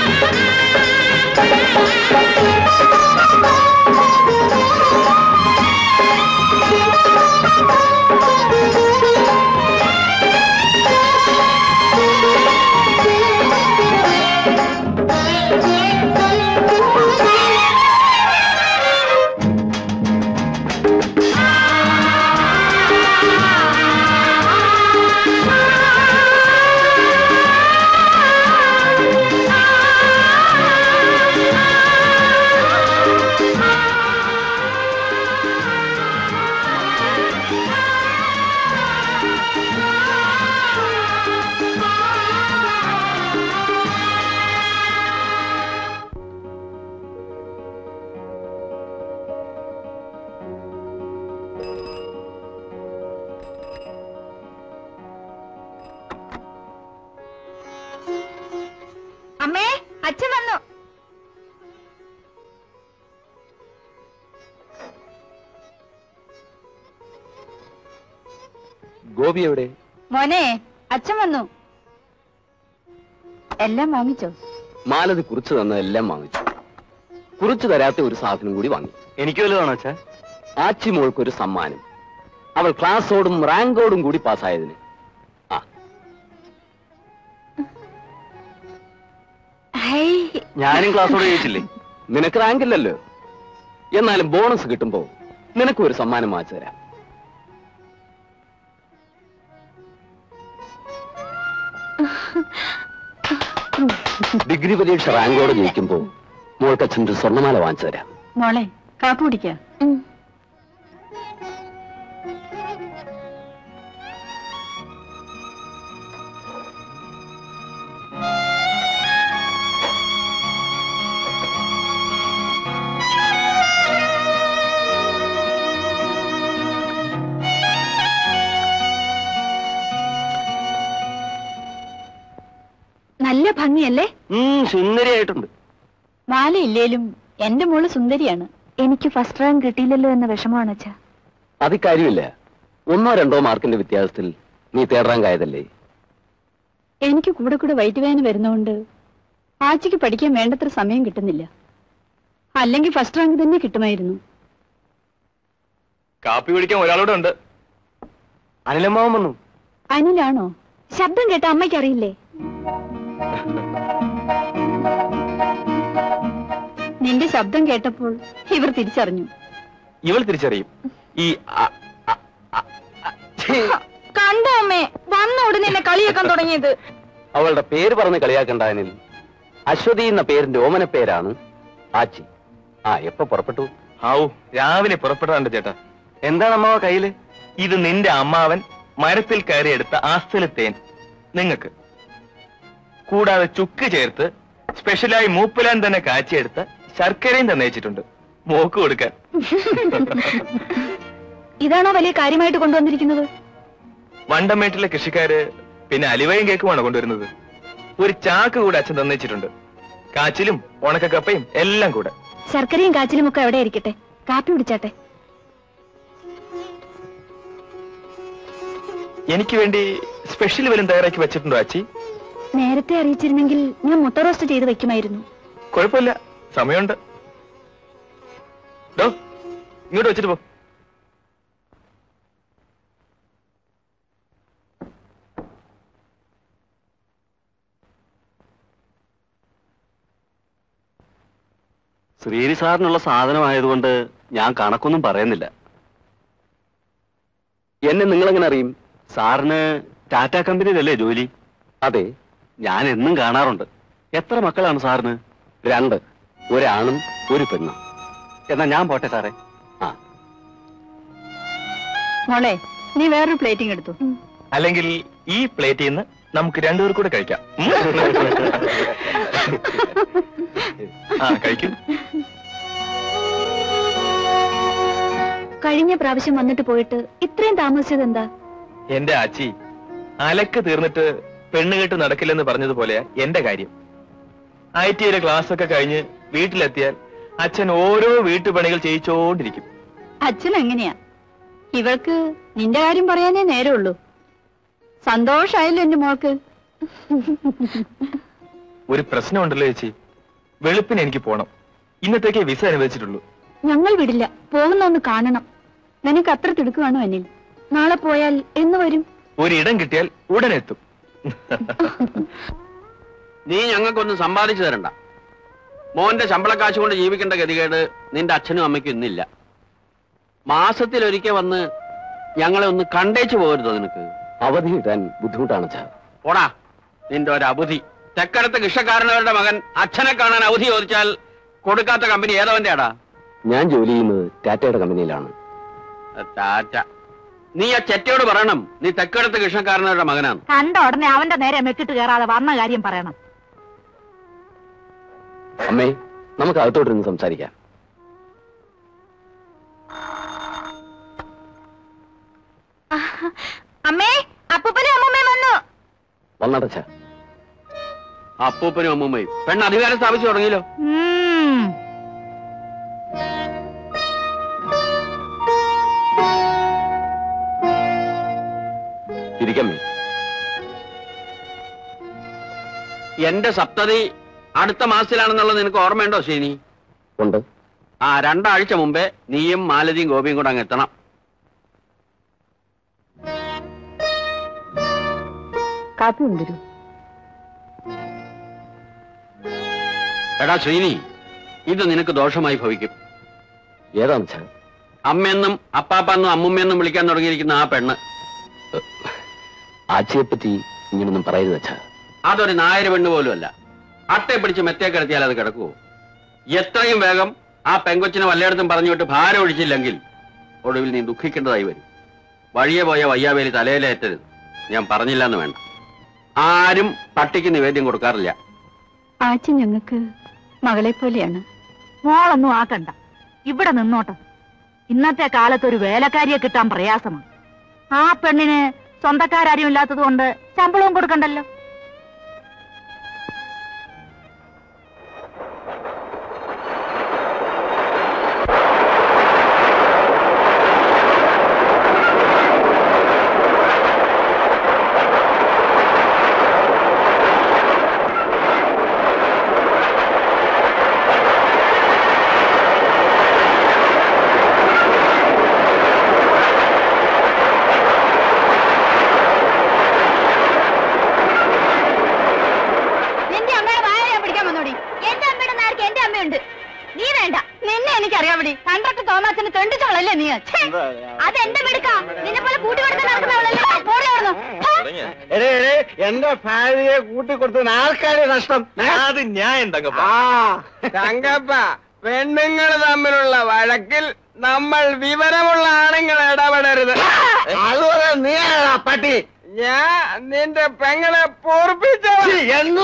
അമ്മേ അച്ഛൻ വന്നു ഗോപി എവിടെ മോനെ അച്ഛൻ വന്നു എല്ലാം വാങ്ങിച്ചോ മാലതി കുറിച്ച് തന്നതെല്ലാം വാങ്ങിച്ചു കുറിച്ചു തരാത്ത ഒരു സാധനം കൂടി വാങ്ങി എനിക്ക് വല്ലതാണോ അച്ഛാ ആച്ചി മോൾക്ക് ഒരു സമ്മാനം അവൾ ക്ലാസ്സോടും റാങ്കോടും കൂടി പാസ്സായതിന് ആ ഹൈ ഞാനും ക്ലാസ്സോട് ചോദിച്ചില്ലേ നിനക്ക് റാങ്ക് ഇല്ലല്ലോ എന്നാലും ബോണസ് കിട്ടുമ്പോ നിനക്കും ഒരു സമ്മാനം വാങ്ങിച്ചു തരാം ഡിഗ്രി പരീക്ഷ റാങ്കോട് ജയിക്കുമ്പോ മോൾക്ക് അച്ഛൻ്റെ ഒരു സ്വർണ്ണമാല വാങ്ങിച്ചു തരാം മോളെ കാപ്പി കുടിക്ക നല്ല ഭംഗിയല്ലേ ഉം സുന്ദരിയായിട്ടുണ്ട് മാലയില്ലേലും എന്റെ മോള് സുന്ദരിയാണ് എനിക്ക് ഫസ്റ്റ് റാങ്ക് കിട്ടിയില്ലല്ലോ എന്ന വിഷമമാണ് അച്ഛാ അത് കാര്യമില്ല ഒന്നോ രണ്ടോ മാർക്കിന്റെ വ്യത്യാസത്തിൽ നീ തേർഡ് റാങ്ക് ആയതല്ലേ എനിക്ക് കൂടെ കൂടെ വയറ്റുവേദന വരുന്നോണ്ട് ആച്ചയ്ക്ക് പഠിക്കാൻ വേണ്ടത്ര സമയം കിട്ടുന്നില്ല അല്ലെങ്കിൽ ഫസ്റ്റ് റാങ്ക് തന്നെ കിട്ടുമായിരുന്നു കാപ്പി കുടിക്കാൻ ഒരാളോട് ഉണ്ട് അനിലമ്മാവൻ വന്നു അനിലാണോ ശബ്ദം കേട്ട അമ്മയ്ക്ക് അറിയില്ലേ നിന്റെ ശബ്ദം കേട്ടപ്പോൾ ഇവർ തിരിച്ചറിഞ്ഞു ഇവൾ തിരിച്ചറിയും ഈ അ- അ- അ- അ- ഛേ, കണ്ടോ അമ്മേ വന്ന ഉടനെ എന്നെ കളിയാക്കാൻ തുടങ്ങിയത് അവളുടെ പേര് പറഞ്ഞ് കളിയാക്കണ്ടാനിൽ അശ്വതി എന്ന പേരിന്റെ ഓമന പേരാണ് ആച്ചി ആ എപ്പോ പുറപ്പെട്ടു ഔ രാവിലെ പുറപ്പെടാണ്ട് ചേട്ടാ എന്താണ് അമ്മാവ കയ്യില് ഇത് നിന്റെ അമ്മാവൻ മരത്തിൽ കയറിയെടുത്ത ആസ്ഥല തേൻ നിങ്ങക്ക് കൂടാതെ ചുക്ക് ചേർത്ത് സ്പെഷ്യലായി മൂപ്പിലാൻ തന്നെ കാച്ചിയെടുത്ത ശർക്കരയും തന്നെ വെച്ചിട്ടുണ്ട് മോക്ക് കൊടുക്കാൻ ഇതാണോ വലിയ കാര്യമായിട്ട് കൊണ്ടുവന്നിരിക്കുന്നത് വണ്ടമേട്ടിലെ കൃഷിക്കാര് പിന്നെ അലിവയും കേക്കുമാണ് കൊണ്ടുവരുന്നത് ഒരു ചാക്ക് കൂടെ അച്ഛൻ തന്നിച്ചിട്ടുണ്ട് കാച്ചിലും ഉണക്കക്കപ്പയും എല്ലാം കൂടെ ശർക്കരയും കാച്ചിലും ഒക്കെ എവിടെ ഇരിക്കട്ടെ കാപ്പി കുടിച്ചാട്ടെ എനിക്ക് വേണ്ടി സ്പെഷ്യൽ വല്ലതും തയ്യാറാക്കി വെച്ചിട്ടുണ്ടോ അച്ചി നേരത്തെ അറിയിച്ചിരുന്നെങ്കിൽ ഞാൻ മുട്ട റോസ്റ്റ് ചെയ്ത് വെക്കുമായിരുന്നു കുഴപ്പമില്ല സമയമുണ്ട് ഡോ ഇങ്ങോട്ട് വെച്ചിട്ട് പോ ശ്രീരി സാറിനുള്ള സാധനമായതുകൊണ്ട് ഞാൻ കണക്കൊന്നും പറയുന്നില്ല എന്നെ നിങ്ങളെങ്ങനെ അറിയും സാറിന് ടാറ്റ കമ്പനിയിലല്ലേ ജോലി അതെ ഞാൻ എന്നും കാണാറുണ്ട് എത്ര മക്കളാണ് സാറിന് രണ്ട് ഒരാണും ഒരു പെണ്ണും എന്നാ ഞാൻ പോട്ടെ സാറേ ആ മോളെ നീ വേറൊരു പ്ലേറ്റിംഗ് എടുത്തു അല്ലെങ്കിൽ ഈ പ്ലേറ്റിൽ നിന്ന് നമുക്ക് രണ്ടുപേർ കൂടെ കഴിക്കാം ഉം? ആ കഴിക്കും കഴിഞ്ഞ പ്രാവശ്യം വന്നിട്ട് പോയിട്ട് ഇത്രയും താമസിച്ചത് എന്താ എന്റെ ആച്ചി അലക്ക് തീർന്നിട്ട് പെണ്ണ് കെട്ട് നടക്കില്ലെന്ന് പറഞ്ഞതുപോലെയാ എന്റെ കാര്യം ഐ ടിയുടെ ക്ലാസ് ഒക്കെ കഴിഞ്ഞ് വീട്ടിലെത്തിയാൽ അച്ഛൻ ഓരോ വീട്ടുപണികൾ ചെയ്യിച്ചോണ്ടിരിക്കും അച്ഛൻ എങ്ങനെയാ ഇവൾക്ക് നിന്റെ കാര്യം പറയാനേ നേരമുള്ളൂ സന്തോഷായല്ലോ എന്റെ മോൾക്ക് ഒരു പ്രശ്നമുണ്ടല്ലോ ചേച്ചി വെളുപ്പിന് എനിക്ക് പോണം ഇന്നത്തേക്ക് വിസ അനുവദിച്ചിട്ടുള്ളൂ ഞങ്ങൾ വിടില്ല പോകുന്ന ഒന്ന് കാണണം നിനക്ക് അത്ര തിടുക്കുവാണോ അനിൽ നാളെ പോയാൽ എന്ന് വരും ഒരിടം കിട്ടിയാൽ ഉടനെ എത്തും നീ ഞങ്ങൾക്കൊന്നും സമ്പാദിച്ചു തരണ്ട മോന്റെ ശമ്പളക്കാശ് കൊണ്ട് ജീവിക്കേണ്ട ഗതികേട് നിന്റെ അച്ഛനും അമ്മയ്ക്കും ഇന്നില്ല മാസത്തിൽ ഒരിക്കൽ വന്ന് ഞങ്ങളെ ഒന്ന് കണ്ടേച്ചു പോകരുതോ നിനക്ക് അവധി കിട്ടാൻ ബുദ്ധിമുട്ടാണ് പോടാ നിന്റെ ഒരു അവധി തെക്കടത്ത് കൃഷക്കാരനവരുടെ മകൻ അച്ഛനെ കാണാൻ അവധി ചോദിച്ചാൽ കൊടുക്കാത്ത കമ്പനി ഏതവന്റെ ആടാ ഞാൻ ജോലി ചെയ്യുന്നത് ടാറ്റയുടെ കമ്പനിയിലാണ് ടാറ്റ നീ ആ ചെറ്റയോട് പറയണം നീ തെക്കടത്ത് കൃഷക്കാരനവരുടെ മകനാണ് കണ്ട ഉടനെ അവന്റെ നേരെ മെക്കിട്ട് കയറാതെ വന്ന കാര്യം പറയണം അമ്മേ നമുക്ക് അകത്തോട്ടിരുന്ന് സംസാരിക്കാം അമ്മേ അപ്പൂപ്പനും അമ്മൂമ്മയും വന്നു വന്നടച്ച അപ്പൂപ്പനും അമ്മൂമ്മയും പെണ്ണ് അധികാരം സ്ഥാപിച്ചു തുടങ്ങിയല്ലോ ഉം. ഇരിക്കമ്മേ എന്റെ സപ്തതി അടുത്ത മാസത്തിലാണെന്നുള്ളത് നിനക്ക് ഓർമ്മയുണ്ടോ ശ്രീനി ഉണ്ട് ആ രണ്ടാഴ്ച മുമ്പേ നീയും മാലതിയും ഗോപിയും കൂടെ അങ്ങ് എത്തണം കാപ്പി കൊണ്ടുവരൂ എടാ ശ്രീനി ഇത് നിനക്ക് ദോഷമായി ഭവിക്കും ഏതാണെന്ന് അമ്മയെന്നും അപ്പാപ്പെന്നും അമ്മുമ്മയെന്നും വിളിക്കാൻ തുടങ്ങിയിരിക്കുന്ന ആ പെണ്ണ് ആച്ചിയെ പറ്റി ഇങ്ങനൊന്നും പറയരുത് വെച്ചാ അതൊരു നായര് പെണ്ണ് പോലുമല്ല അട്ടെ പിടിച്ച് മെത്തേ കിടത്തിയാൽ അത് കിടക്കുവോ എത്രയും വേഗം ആ പെങ്കൊച്ചിനെ വല്ലയിടത്തും പറഞ്ഞു വിട്ട് ഭാരം ഒഴിച്ചില്ലെങ്കിൽ ഒടുവിൽ നീ ദുഃഖിക്കേണ്ടതായി വരും വഴിയെ പോയ വയ്യാവേലി തലയിലേറ്റരുത് ഞാൻ പറഞ്ഞില്ല എന്ന് വേണ്ട ആരും പട്ടിക്ക് നിവേദ്യം കൊടുക്കാറില്ല ആച്ചി ഞങ്ങൾക്ക് മകളെ പോലെയാണ് മോളൊന്നും ആക്കണ്ട ഇവിടെ നിന്നോട്ടെ ഇന്നത്തെ കാലത്ത് ഒരു വേലക്കാരിയെ കിട്ടാൻ പ്രയാസമാണ് ആ പെണ്ണിന് സ്വന്തക്കാരും ഇല്ലാത്തത് കൊണ്ട് ശമ്പളവും കൊടുക്കണ്ടല്ലോ നിന്റെ അമ്മയുടെ വായ ഞാൻ പിടിക്കാൻ വന്നോടി എന്റെ അമ്മയുടെ നേർക്ക് എന്റെ അമ്മയുണ്ട് നീ വേണ്ട നിന്നെ എനിക്കറിയാൻ വേണ്ടി കണ്ടക്ടർ തോമാച്ചന് തെണ്ടിച്ചവളല്ലേ നീ ഛേ, അത് എന്റെ മെടുക്കാം നിന്നെ പോലെ കൂട്ടി കൊടുക്കാൻ നടക്കുന്നവളല്ലേ പോടി അവിടുന്ന്. ഹാ. എടേ എടേ എന്റെ ഭാര്യയെ കൂട്ടിക്കൊടുത്തതിന് ആർക്കാണ് നഷ്ടം ഏ? അത് ഞാൻ തങ്കപ്പ ആ തങ്കപ്പ പെണ്ണുങ്ങൾ തമ്മിലുള്ള വഴക്കിൽ നമ്മൾ വിവരമുള്ള ആണുങ്ങൾ ഇടപെടരുത് അതുപോലെ നീയാണോ പട്ടി ഞാൻ നിന്റെ പെങ്ങളെ പൂർപ്പിച്ച എന്ന്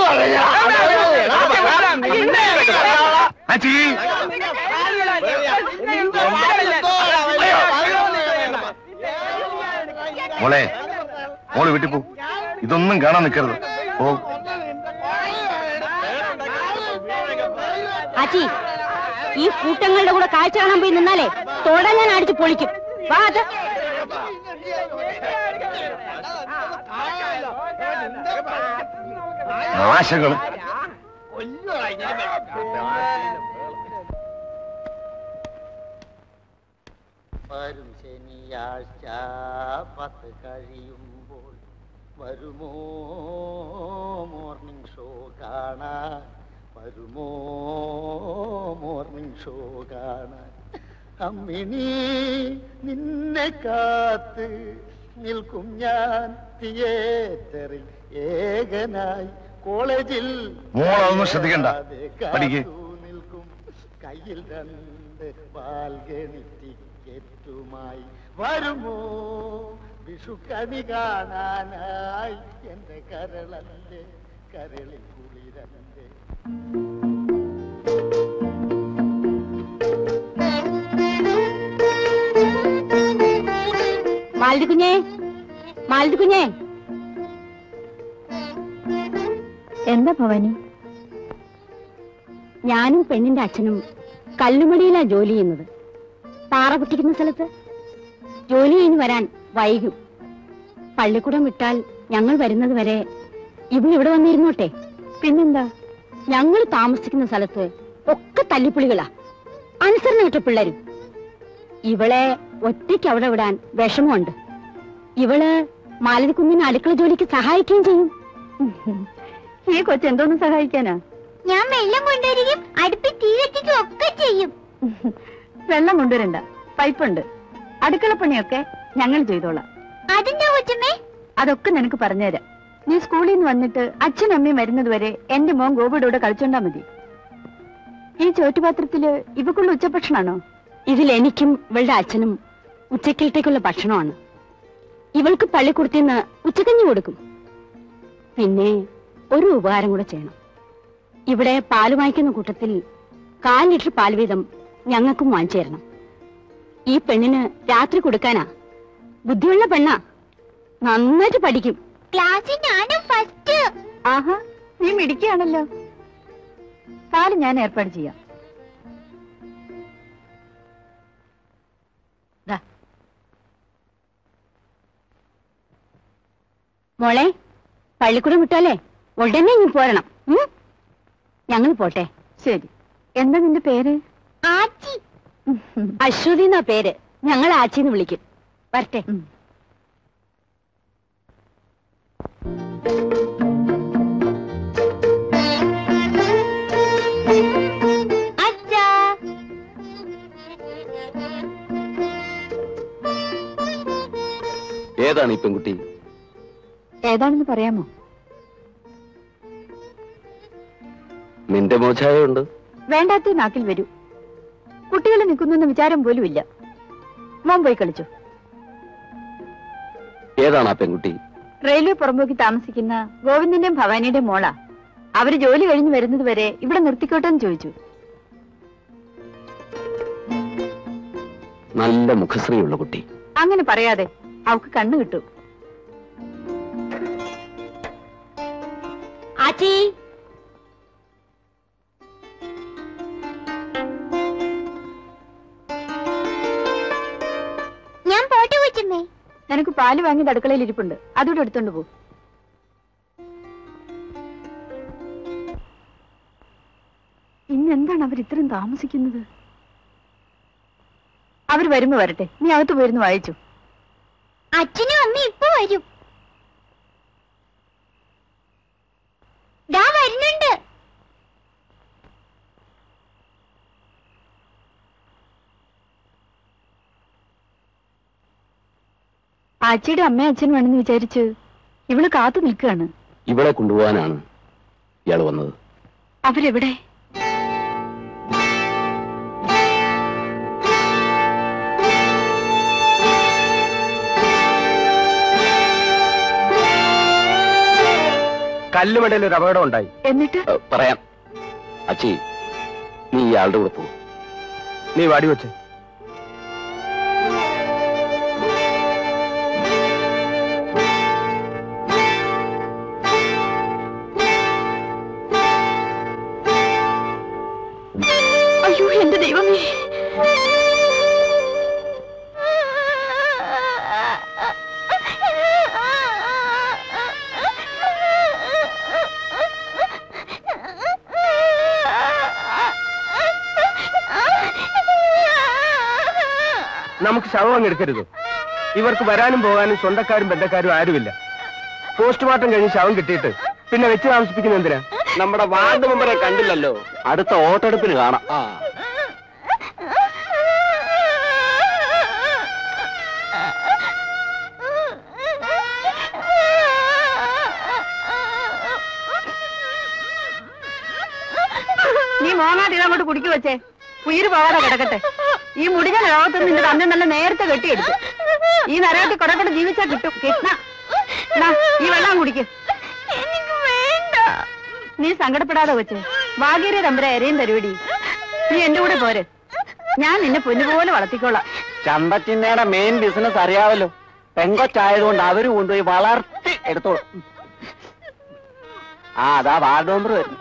മോളെ മോള് വീട്ടിൽ പോ ഇതൊന്നും കാണാൻ നിൽക്കരുത് ഓ ആച്ചി ഈ കൂട്ടങ്ങളുടെ കൂടെ കാഴ്ച കാണാൻ പോയി നിന്നാലേ തൊട ഞാൻ അടിച്ച് പൊളിക്കും വാ അത് നാശങ്ങളും വരും ശനിയാഴ്ച പത്ത് കഴിയുമ്പോൾ വരുമോ മോർണിംഗ് ഷോ കാണാൻ വരുമോ മോർണിംഗ് ഷോ കാണാൻ അമ്മിണി നിന്നെ കാത്ത് നിൽക്കും ഞാൻ തിയേറ്ററിൽ ഏകനായി കോളേജിൽ മോളതൊന്നും ശ്രദ്ധിക്കണ്ട. പഠിക്ക്. കാത്തു നിൽക്കും കയ്യിൽ രണ്ട് ബാൽഗണി ടിക്കറ്റുമായി വരുമോ വിഷുക്കണി കാണാനായി എന്റെ കരളല്ലേ കരളിൽ കുളിരല്ലേ മാലതി കുഞ്ഞേ മാലതി കുഞ്ഞേ എന്താ ഭവാനി ഞാനും പെണ്ണിന്റെ അച്ഛനും കല്ലുമടിയിലാ ജോലി ചെയ്യുന്നത് പാറ പൊട്ടിക്കുന്ന സ്ഥലത്ത് ജോലി കഴിഞ്ഞ് വരാൻ വൈകും പള്ളിക്കൂടം വിട്ടാൽ ഞങ്ങൾ വരുന്നത് വരെ ഇവൾ ഇവിടെ വന്നിരുന്നോട്ടെ പിന്നെന്താ ഞങ്ങൾ താമസിക്കുന്ന സ്ഥലത്ത് ഒക്കെ തല്ലിപ്പുളികളാ അനുസരണ കിട്ട പിള്ളേരും ഇവളെ ഒറ്റയ്ക്ക് അവിടെ വിടാൻ വിഷമമുണ്ട് ഇവള് മാലതിക്കുഞ്ഞിന് അടുക്കള ജോലിക്ക് സഹായിക്കുകയും ചെയ്യും ഈ കൊച്ചെന്തോന്ന് സഹായിക്കാനാ ഞാൻ വെള്ളം കൊണ്ടുവരികയും അടുപ്പിൽ തീ കത്തിക്കുകയും ഒക്കെ ചെയ്യും വെള്ളം കൊണ്ടുവരണ്ട പൈപ്പുണ്ട് അടുക്കള പണിയൊക്കെ ഞങ്ങൾ ചെയ്തോളാം അതെന്താ കൊച്ചമ്മേ അതൊക്കെ നിനക്ക് പറഞ്ഞുതരാം നീ സ്കൂളിൽ നിന്ന് വന്നിട്ട് അച്ഛനും അമ്മയും വരുന്നത് വരെ എന്റെ മോൻ ഗോപിയുടെ കൂടെ കളിച്ചോണ്ടാ മതി ഈ ചോറ്റുപാത്രത്തില് ഇവക്കുള്ള ഉച്ചഭക്ഷണാണോ ഇതിൽ എനിക്കും ഇവളുടെ അച്ഛനും ഉച്ചക്കലത്തേക്കുള്ള ഭക്ഷണമാണ് ഇവൾക്ക് പള്ളിക്കുടത്തിന്ന് ഉച്ചക്കഞ്ഞി കൊടുക്കും പിന്നെ ഒരു ഉപകാരം കൂടെ ചെയ്യണം ഇവിടെ പാല് വാങ്ങിക്കുന്ന കൂട്ടത്തിൽ കാൽ ലിറ്റർ പാൽ വീതം ഞങ്ങൾക്കും വാങ്ങിച്ചു തരണം ഈ പെണ്ണിന് രാത്രി കൊടുക്കാനാ ബുദ്ധിയുള്ള പെണ്ണാ നന്നായിട്ട് പഠിക്കും ക്ലാസ്സിൽ ഞാനും ഫസ്റ്റ് ആഹാ നീ മിടിക്കുകയാണല്ലോ പാല് ഞാൻ ഏർപ്പാട് ചെയ്യാം ദാ. മോളെ പള്ളിക്കൂടം വിട്ടാലേ ഉടനെ ഇനി പോരണം ഉം? ഞങ്ങൾ പോട്ടെ ശരി എന്താ നിന്റെ പേര് ആച്ചി അശ്വതി എന്നാ പേര് ഞങ്ങൾ ആച്ചിന്ന് വിളിക്കും വരട്ടെ അച്ഛാ ഏതാണ് ഈ പെൺകുട്ടി ഏതാണെന്ന് പറയാമോ നിന്റെ മോചായുണ്ട് വേണ്ടാത്ത നാക്കിൽ വരൂ കുട്ടികൾ നിൽക്കുന്നു വിചാരം പോലും ഇല്ല മോൻ പോയി കളിച്ചു ഏതാണ് ആ പെൺകുട്ടി റെയിൽവേ പുറമ്പോക്കി താമസിക്കുന്ന ഗോവിന്ദന്റെയും ഭവാനിയുടെയും മോളാ അവര് ജോലി കഴിഞ്ഞ് വരുന്നത് വരെ ഇവിടെ നിർത്തിക്കോട്ടെ എന്ന് ചോദിച്ചു നല്ല മുഖശ്രീയുള്ള കുട്ടി അങ്ങനെ പറയാതെ അവക്ക് കണ്ണു കിട്ടു ആച്ചി ഞാൻ പോട്ടെ കൊച്ചമ്മേ നിനക്ക് പാല് വാങ്ങിയത് അടുക്കളയിൽ ഇരിപ്പുണ്ട് അതുകൂടെ എടുത്തോണ്ട് പോ ഇന്ന് എന്താണ് അവർ ഇത്രയും താമസിക്കുന്നത് അവർ വരുമ്പോ വരട്ടെ നീ അകത്ത് പോയിരുന്നു വായിച്ചു അച്ഛനും അമ്മയും ഇപ്പൊ വരും ദാ വരുന്നുണ്ട് ആച്ചിയുടെ അമ്മയും അച്ഛനും വേണമെന്ന് വിചാരിച്ച് ഇവള് കാത്തു നിൽക്കുകയാണ് ഇവളെ കൊണ്ടുപോകാനാണ് ഇയാൾ വന്നത് അവരെവിടെ കല്ലുമടയിൽ ഒരു അപകടം ഉണ്ടായി എന്നിട്ട് ഏ, പറയാം അച്ചി നീ ഇയാളുടെ കൂടെ പോകും നീ വാടി വെച്ച് അയ്യോ എന്റെ ദൈവമേ നമുക്ക് ശവം അങ്ങ് എടുക്കരുത് ഇവർക്ക് വരാനും പോകാനും സ്വന്തക്കാരും ബന്ധക്കാരും ആരുമില്ല പോസ്റ്റ്മോർട്ടം കഴിഞ്ഞ് ശവം കിട്ടിയിട്ട് പിന്നെ വെച്ച് താമസിപ്പിക്കുന്ന എന്തിനാ നമ്മുടെ വാർഡ് മെമ്പറെ കണ്ടില്ലല്ലോ അടുത്ത വോട്ടെടുപ്പിന് കാണാം ആ നീ മോങ്ങാട്ട് ഇതങ്ങോട്ട് കുടിക്കു വെച്ചേ ഉയിര് പോകാതെ കിടക്കട്ടെ ഈ മുടിഞ്ഞ ലോകത്ത് നിന്റെ തന്നെ നല്ല നേരത്തെ കെട്ടിയെടുത്തു ഈ നരകത്തിൽ കൊടക്കട ജീവിച്ചാ കിട്ടും കിട്ടണ ഈ വെള്ളം കുടിക്ക് എനിക്ക് വേണ്ട നീ സങ്കടപ്പെടാതെ വെച്ചേ ഭാഗ്യരെ തമ്പര എരയും തരുവടി നീ എന്റെ കൂടെ പോരെ ഞാൻ നിന്നെ പൊന്നുപോലെ വളർത്തിക്കോളാം ചമ്പച്ചിന്നയുടെ മെയിൻ ബിസിനസ് അറിയാവല്ലോ പെങ്കൊച്ചായതുകൊണ്ട് അവര് കൊണ്ടുപോയി വളർത്തി എടുത്തോളൂ ആ അതാ വാർഡ് മെമ്പർ വരും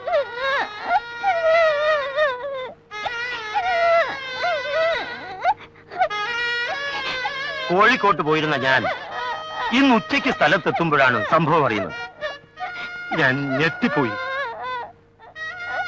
കോഴിക്കോട്ട് പോയിരുന്ന ഞാൻ ഇന്ന് ഉച്ചയ്ക്ക് സ്ഥലത്തെത്തുമ്പോഴാണ് സംഭവം അറിയുന്നത് ഞാൻ ഞെട്ടിപ്പോയി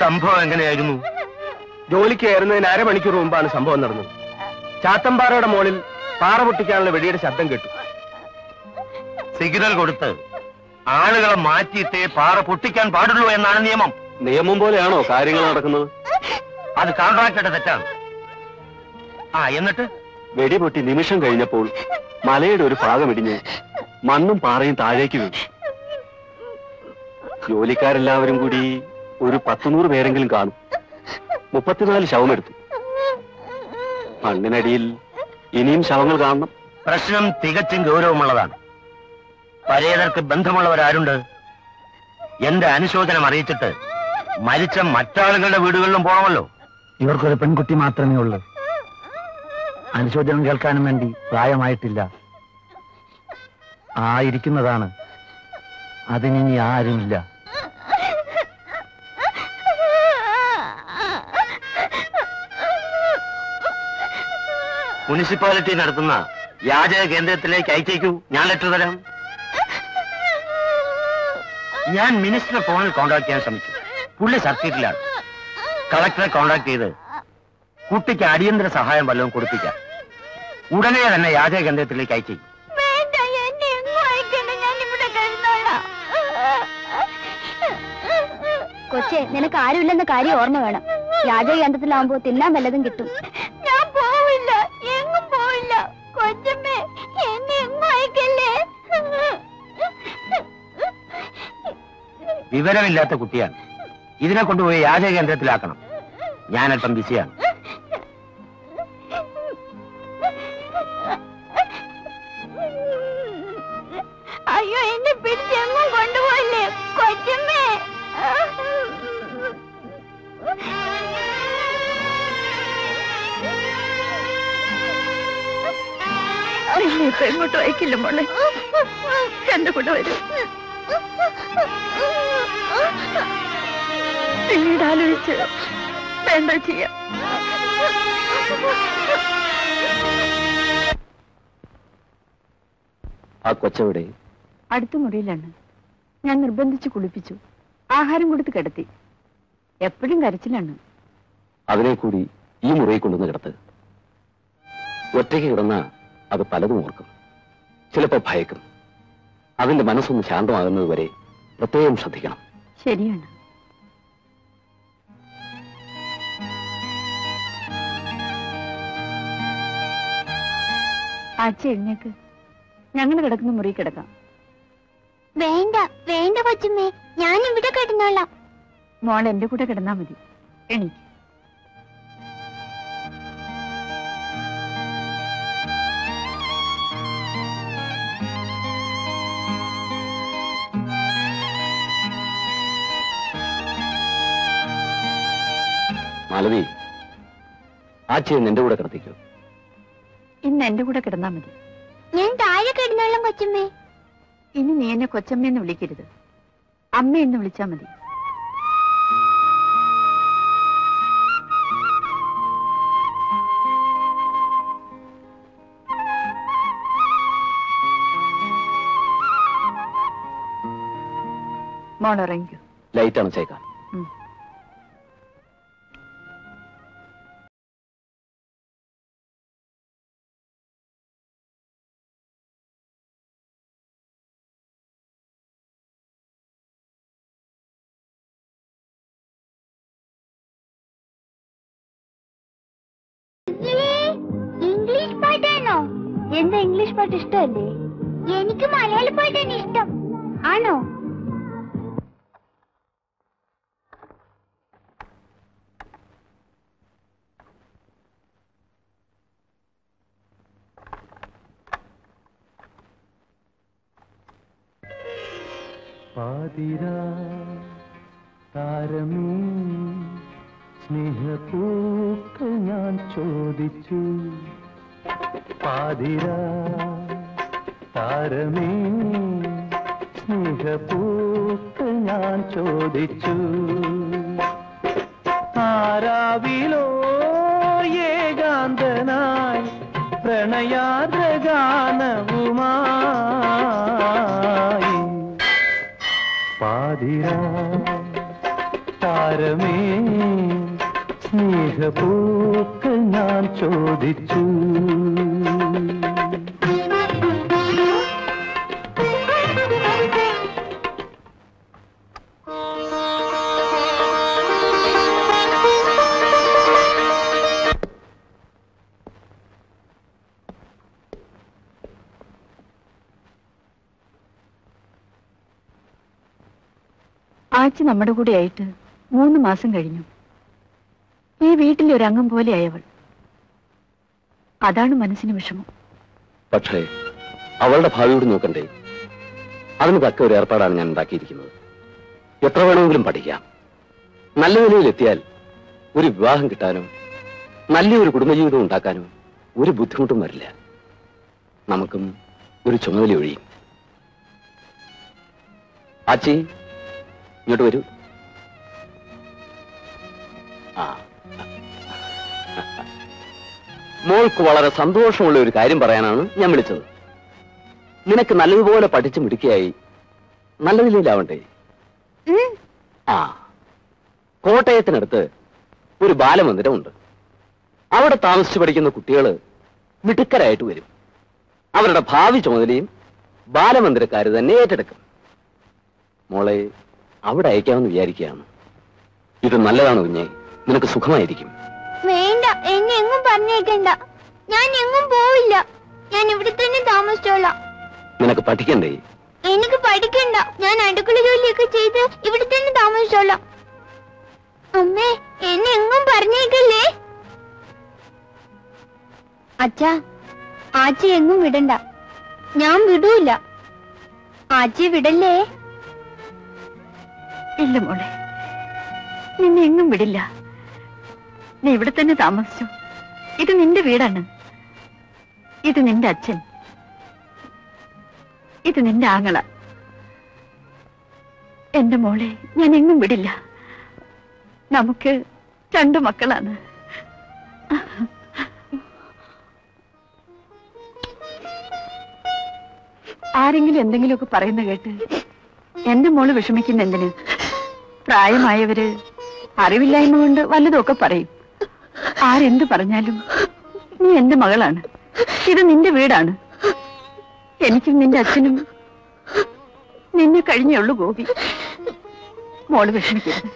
സംഭവം എങ്ങനെയായിരുന്നു ജോലിക്ക് കയറുന്നതിന് അരമണിക്കൂർ മുമ്പാണ് സംഭവം നടന്നത് ചാത്തമ്പാറയുടെ മോളിൽ പാറ പൊട്ടിക്കാനുള്ള വെടിയുടെ ശബ്ദം കേട്ടു സിഗ്നൽ കൊടുത്ത് ആളുകളെ മാറ്റിയിട്ടേ പാറ പൊട്ടിക്കാൻ പാടുള്ളൂ എന്നാണ് നിയമം നിയമം പോലെയാണോ കാര്യങ്ങൾ നടക്കുന്നത് അത് കോൺട്രാക്ടറുടെ തെറ്റാണ് ആ എന്നിട്ട് വെടിപൊട്ടി നിമിഷം കഴിഞ്ഞപ്പോൾ മലയുടെ ഒരു ഭാഗം ഇടിഞ്ഞ് മണ്ണും പാറയും താഴേക്ക് വീണു ജോലിക്കാരെല്ലാവരും കൂടി ഒരു പത്തുനൂറ് പേരെങ്കിലും കാണും മുപ്പത്തിനാല് ശവമെടുത്തു മണ്ണിനടിയിൽ ഇനിയും ശവങ്ങൾ കാണണം പ്രശ്നം തികച്ചും ഗൗരവമുള്ളതാണ് പരേതർക്ക് ബന്ധമുള്ളവരാരുണ്ട് എന്റെ അനുശോചനം അറിയിച്ചിട്ട് മരിച്ച മറ്റാളുകളുടെ വീടുകളിലും പോകണമല്ലോ ഇവർക്കൊരു പെൺകുട്ടി മാത്രമേ ഉള്ളൂ അനുശോചനം കേൾക്കാനും വേണ്ടി പ്രായമായിട്ടില്ല ആ ഇരിക്കുന്നതാണ് അതിനി ആരുമില്ല മുനിസിപ്പാലിറ്റി നടത്തുന്ന യാചക കേന്ദ്രത്തിലേക്ക് അയച്ചേക്കൂ ഞാൻ ലെറ്റർ തരാം ഞാൻ മിനിസ്റ്ററെ ഫോണിൽ കോൺടാക്ട് ചെയ്യാൻ ശ്രമിച്ചു പുള്ളി സർക്കിട്ടിലാണ് കളക്ടറെ കോൺടാക്ട് ചെയ്ത് കുട്ടിക്ക് അടിയന്തര സഹായം വല്ലതും കൊടുപ്പിക്കാം ഉടനെ തന്നെ യാചക കേന്ദ്രത്തിലേക്ക് അയച്ചേക്കും വേണ്ട എന്നെ എങ്ങും അയക്കണ്ട ഞാൻ ഇവിടെ കഴിഞ്ഞോളാം കൊച്ചെ നിനക്ക് ആരുമില്ലെന്ന കാര്യം ഓർമ്മ വേണം യാചകയന്ത്രത്തിലാവുമ്പോ തിന്നാൻ വല്ലതും കിട്ടും ഞാൻ പോവില്ല എങ്ങും പോവില്ല കൊച്ചമ്മേ എന്നെ എങ്ങും അയക്കല്ലേ വിവരമില്ലാത്ത കുട്ടിയാണ് ഇതിനെ കൊണ്ടുപോയി യാചക കേന്ദ്രത്തിലാക്കണം ഞാൻ അല്പം ബിസിയാണ് അയ്യോ എന്നെ പിടിച്ചെങ്ങും കൊണ്ടുപോയില്ലേ കൊച്ചമ്മേ നിന്നെ ഇപ്പൊ എങ്ങോട്ടും അയക്കില്ല മോളെ എന്റെ കൂടെ വരും പിന്നീട് ആലോചിച്ച് വേണ്ട ചെയ്യാം ആ കൊച്ചവിടെ അടുത്ത മുറിയിലാണ് ഞാൻ നിർബന്ധിച്ച് കുളിപ്പിച്ചു ആഹാരം കൊടുത്ത് കിടത്തി എപ്പോഴും കരച്ചിലാണ് അതിനെ കൂടി ഈ മുറിയിൽ കൊണ്ടുവന്ന് കിടത്ത് ഒറ്റയ്ക്ക് കിടന്ന അത് പലതും ഓർക്കും ചിലപ്പോ ഭയക്കും അതിന്റെ മനസ്സൊന്ന് ശാന്തമാകുന്നത് വരെ പ്രത്യേകം ശ്രദ്ധിക്കണം ശരിയാണ് ആച്ച എഴുന്നേക്ക് ഞങ്ങൾ കിടക്കുന്ന മുറി കിടക്കാം വേണ്ട വേണ്ട കൊച്ചമ്മേ ഞാൻ ഇവിടെ കിടന്നോളാം മോൾ എന്റെ കൂടെ കിടന്നാ മതി എണീക്ക് മാലതി ആച്ചയെ നിന്റെ കൂടെ കിടത്തിക്കോ ഇന്ന് എന്റെ കൂടെ കിടന്നാ മതി ഞാൻ താഴെ കിടന്നോളാം കൊച്ചമ്മേ ഇനി നീ എന്നെ കൊച്ചമ്മയെന്ന് വിളിക്കരുത് അമ്മ എന്ന് വിളിച്ചാ മതി മോൾ ഇറങ്ങിക്കോ ലൈറ്റ് അണച്ചേക്കാം ഉം. ഇംഗ്ലീഷ് പാട്ടാണോ എന്താ ഇംഗ്ലീഷ് പാട്ട് ഇഷ്ടമല്ലേ എനിക്ക് മലയാള പാട്ടാണ് ഇഷ്ടം ആണോ പാതിരാ താരമേ സ്നേഹപൂക്കൾ ഞാൻ ചോദിച്ചു പാതിരാ താരമേ സ്നേഹപൂക്കൾ ഞാൻ ചോദിച്ചു ആരാവിലോ ഏകാന്തനായി പ്രണയാദ്രഗാനവുമായി പാതിരാ താര താരമേ സ്നേഹപൂക്ക് ഞാൻ ചോദിച്ചു ആച്ചി നമ്മുടെ കൂടെ ആയിട്ട് മൂന്ന് മാസം കഴിഞ്ഞു ഈ വീട്ടിലെ ഒരു അംഗം പോലെയായവൾ അതാണ് മനസ്സിന് വിഷമം പക്ഷേ അവളുടെ ഭാവിയോട് നോക്കണ്ടേ അതിന് തക്ക ഒരു ഏർപ്പാടാണ് ഞാൻ ഉണ്ടാക്കിയിരിക്കുന്നത് എത്ര വേണമെങ്കിലും പഠിക്കാം നല്ല നിലയിലെത്തിയാൽ ഒരു വിവാഹം കിട്ടാനോ നല്ലൊരു കുടുംബജീവിതം ഉണ്ടാക്കാനോ ഒരു ബുദ്ധിമുട്ടും വരില്ല നമുക്കും ഒരു ചുമതല ഒഴിയും ആച്ചി ഇങ്ങോട്ട് വരൂ ആ മോൾക്ക് വളരെ സന്തോഷമുള്ള ഒരു കാര്യം പറയാനാണ് ഞാൻ വിളിച്ചത് നിനക്ക് നല്ലതുപോലെ പഠിച്ചു മിടുക്കിയായി നല്ല നിലയിലാവണ്ടേ ആ കോട്ടയത്തിനടുത്ത് ഒരു ബാലമന്ദിരമുണ്ട് അവിടെ താമസിച്ചു പഠിക്കുന്ന കുട്ടികൾ മിടുക്കരായിട്ട് വരും അവരുടെ ഭാവി ചുമതലയും ബാലമന്ദിരക്കാർ തന്നെ ഏറ്റെടുക്കും മോളെ അവിടെ അയക്കാമെന്ന് വിചാരിക്കുകയാണ് ഇത് നല്ലതാണ് കുഞ്ഞെ നിനക്ക് സുഖമായിരിക്കും വേണ്ട എന്നെ എങ്ങും പറഞ്ഞേക്കണ്ട ഞാൻ എങ്ങും പോവില്ല ഞാൻ ഇവിടെ തന്നെ താമസിച്ചോളാം നിനക്ക് പഠിക്കണ്ടേ എനിക്ക് പഠിക്കണ്ട ഞാൻ അടുക്കള ജോലിയൊക്കെ ചെയ്ത് ഇവിടെ തന്നെ താമസിച്ചോളാം അമ്മേ എന്നെ എങ്ങും പറഞ്ഞേക്കല്ലേ അച്ഛാ ആച്ചി എങ്ങും വിടണ്ട ഞാൻ വിടൂല ആച്ചി വിടല്ലേ ഇല്ല മോളെ നിന്നെ എങ്ങും വിടില്ല നീ ഇവിടെ തന്നെ താമസിച്ചു ഇത് നിന്റെ വീടാണ് ഇത് നിന്റെ അച്ഛൻ ഇത് നിന്റെ ആങ്ങള എന്റെ മോളെ ഞാൻ എങ്ങും വിടില്ല നമുക്ക് രണ്ടു മക്കളാണ് ആരെങ്കിലും എന്തെങ്കിലുമൊക്കെ പറയുന്ന കേട്ട് എന്റെ മോള് വിഷമിക്കുന്ന എന്തിന് പ്രായമായവര് അറിവില്ലായ്മ കൊണ്ട് വല്ലതുമൊക്കെ പറയും ആരെന്ത് പറഞ്ഞാലും നീ എന്റെ മകളാണ് ഇത് നിന്റെ വീടാണ് എനിക്കും നിന്റെ അച്ഛനും നിന്നെ കഴിഞ്ഞേ ഉള്ളൂ ഗോപി മോള് വിഷമിക്കരുത്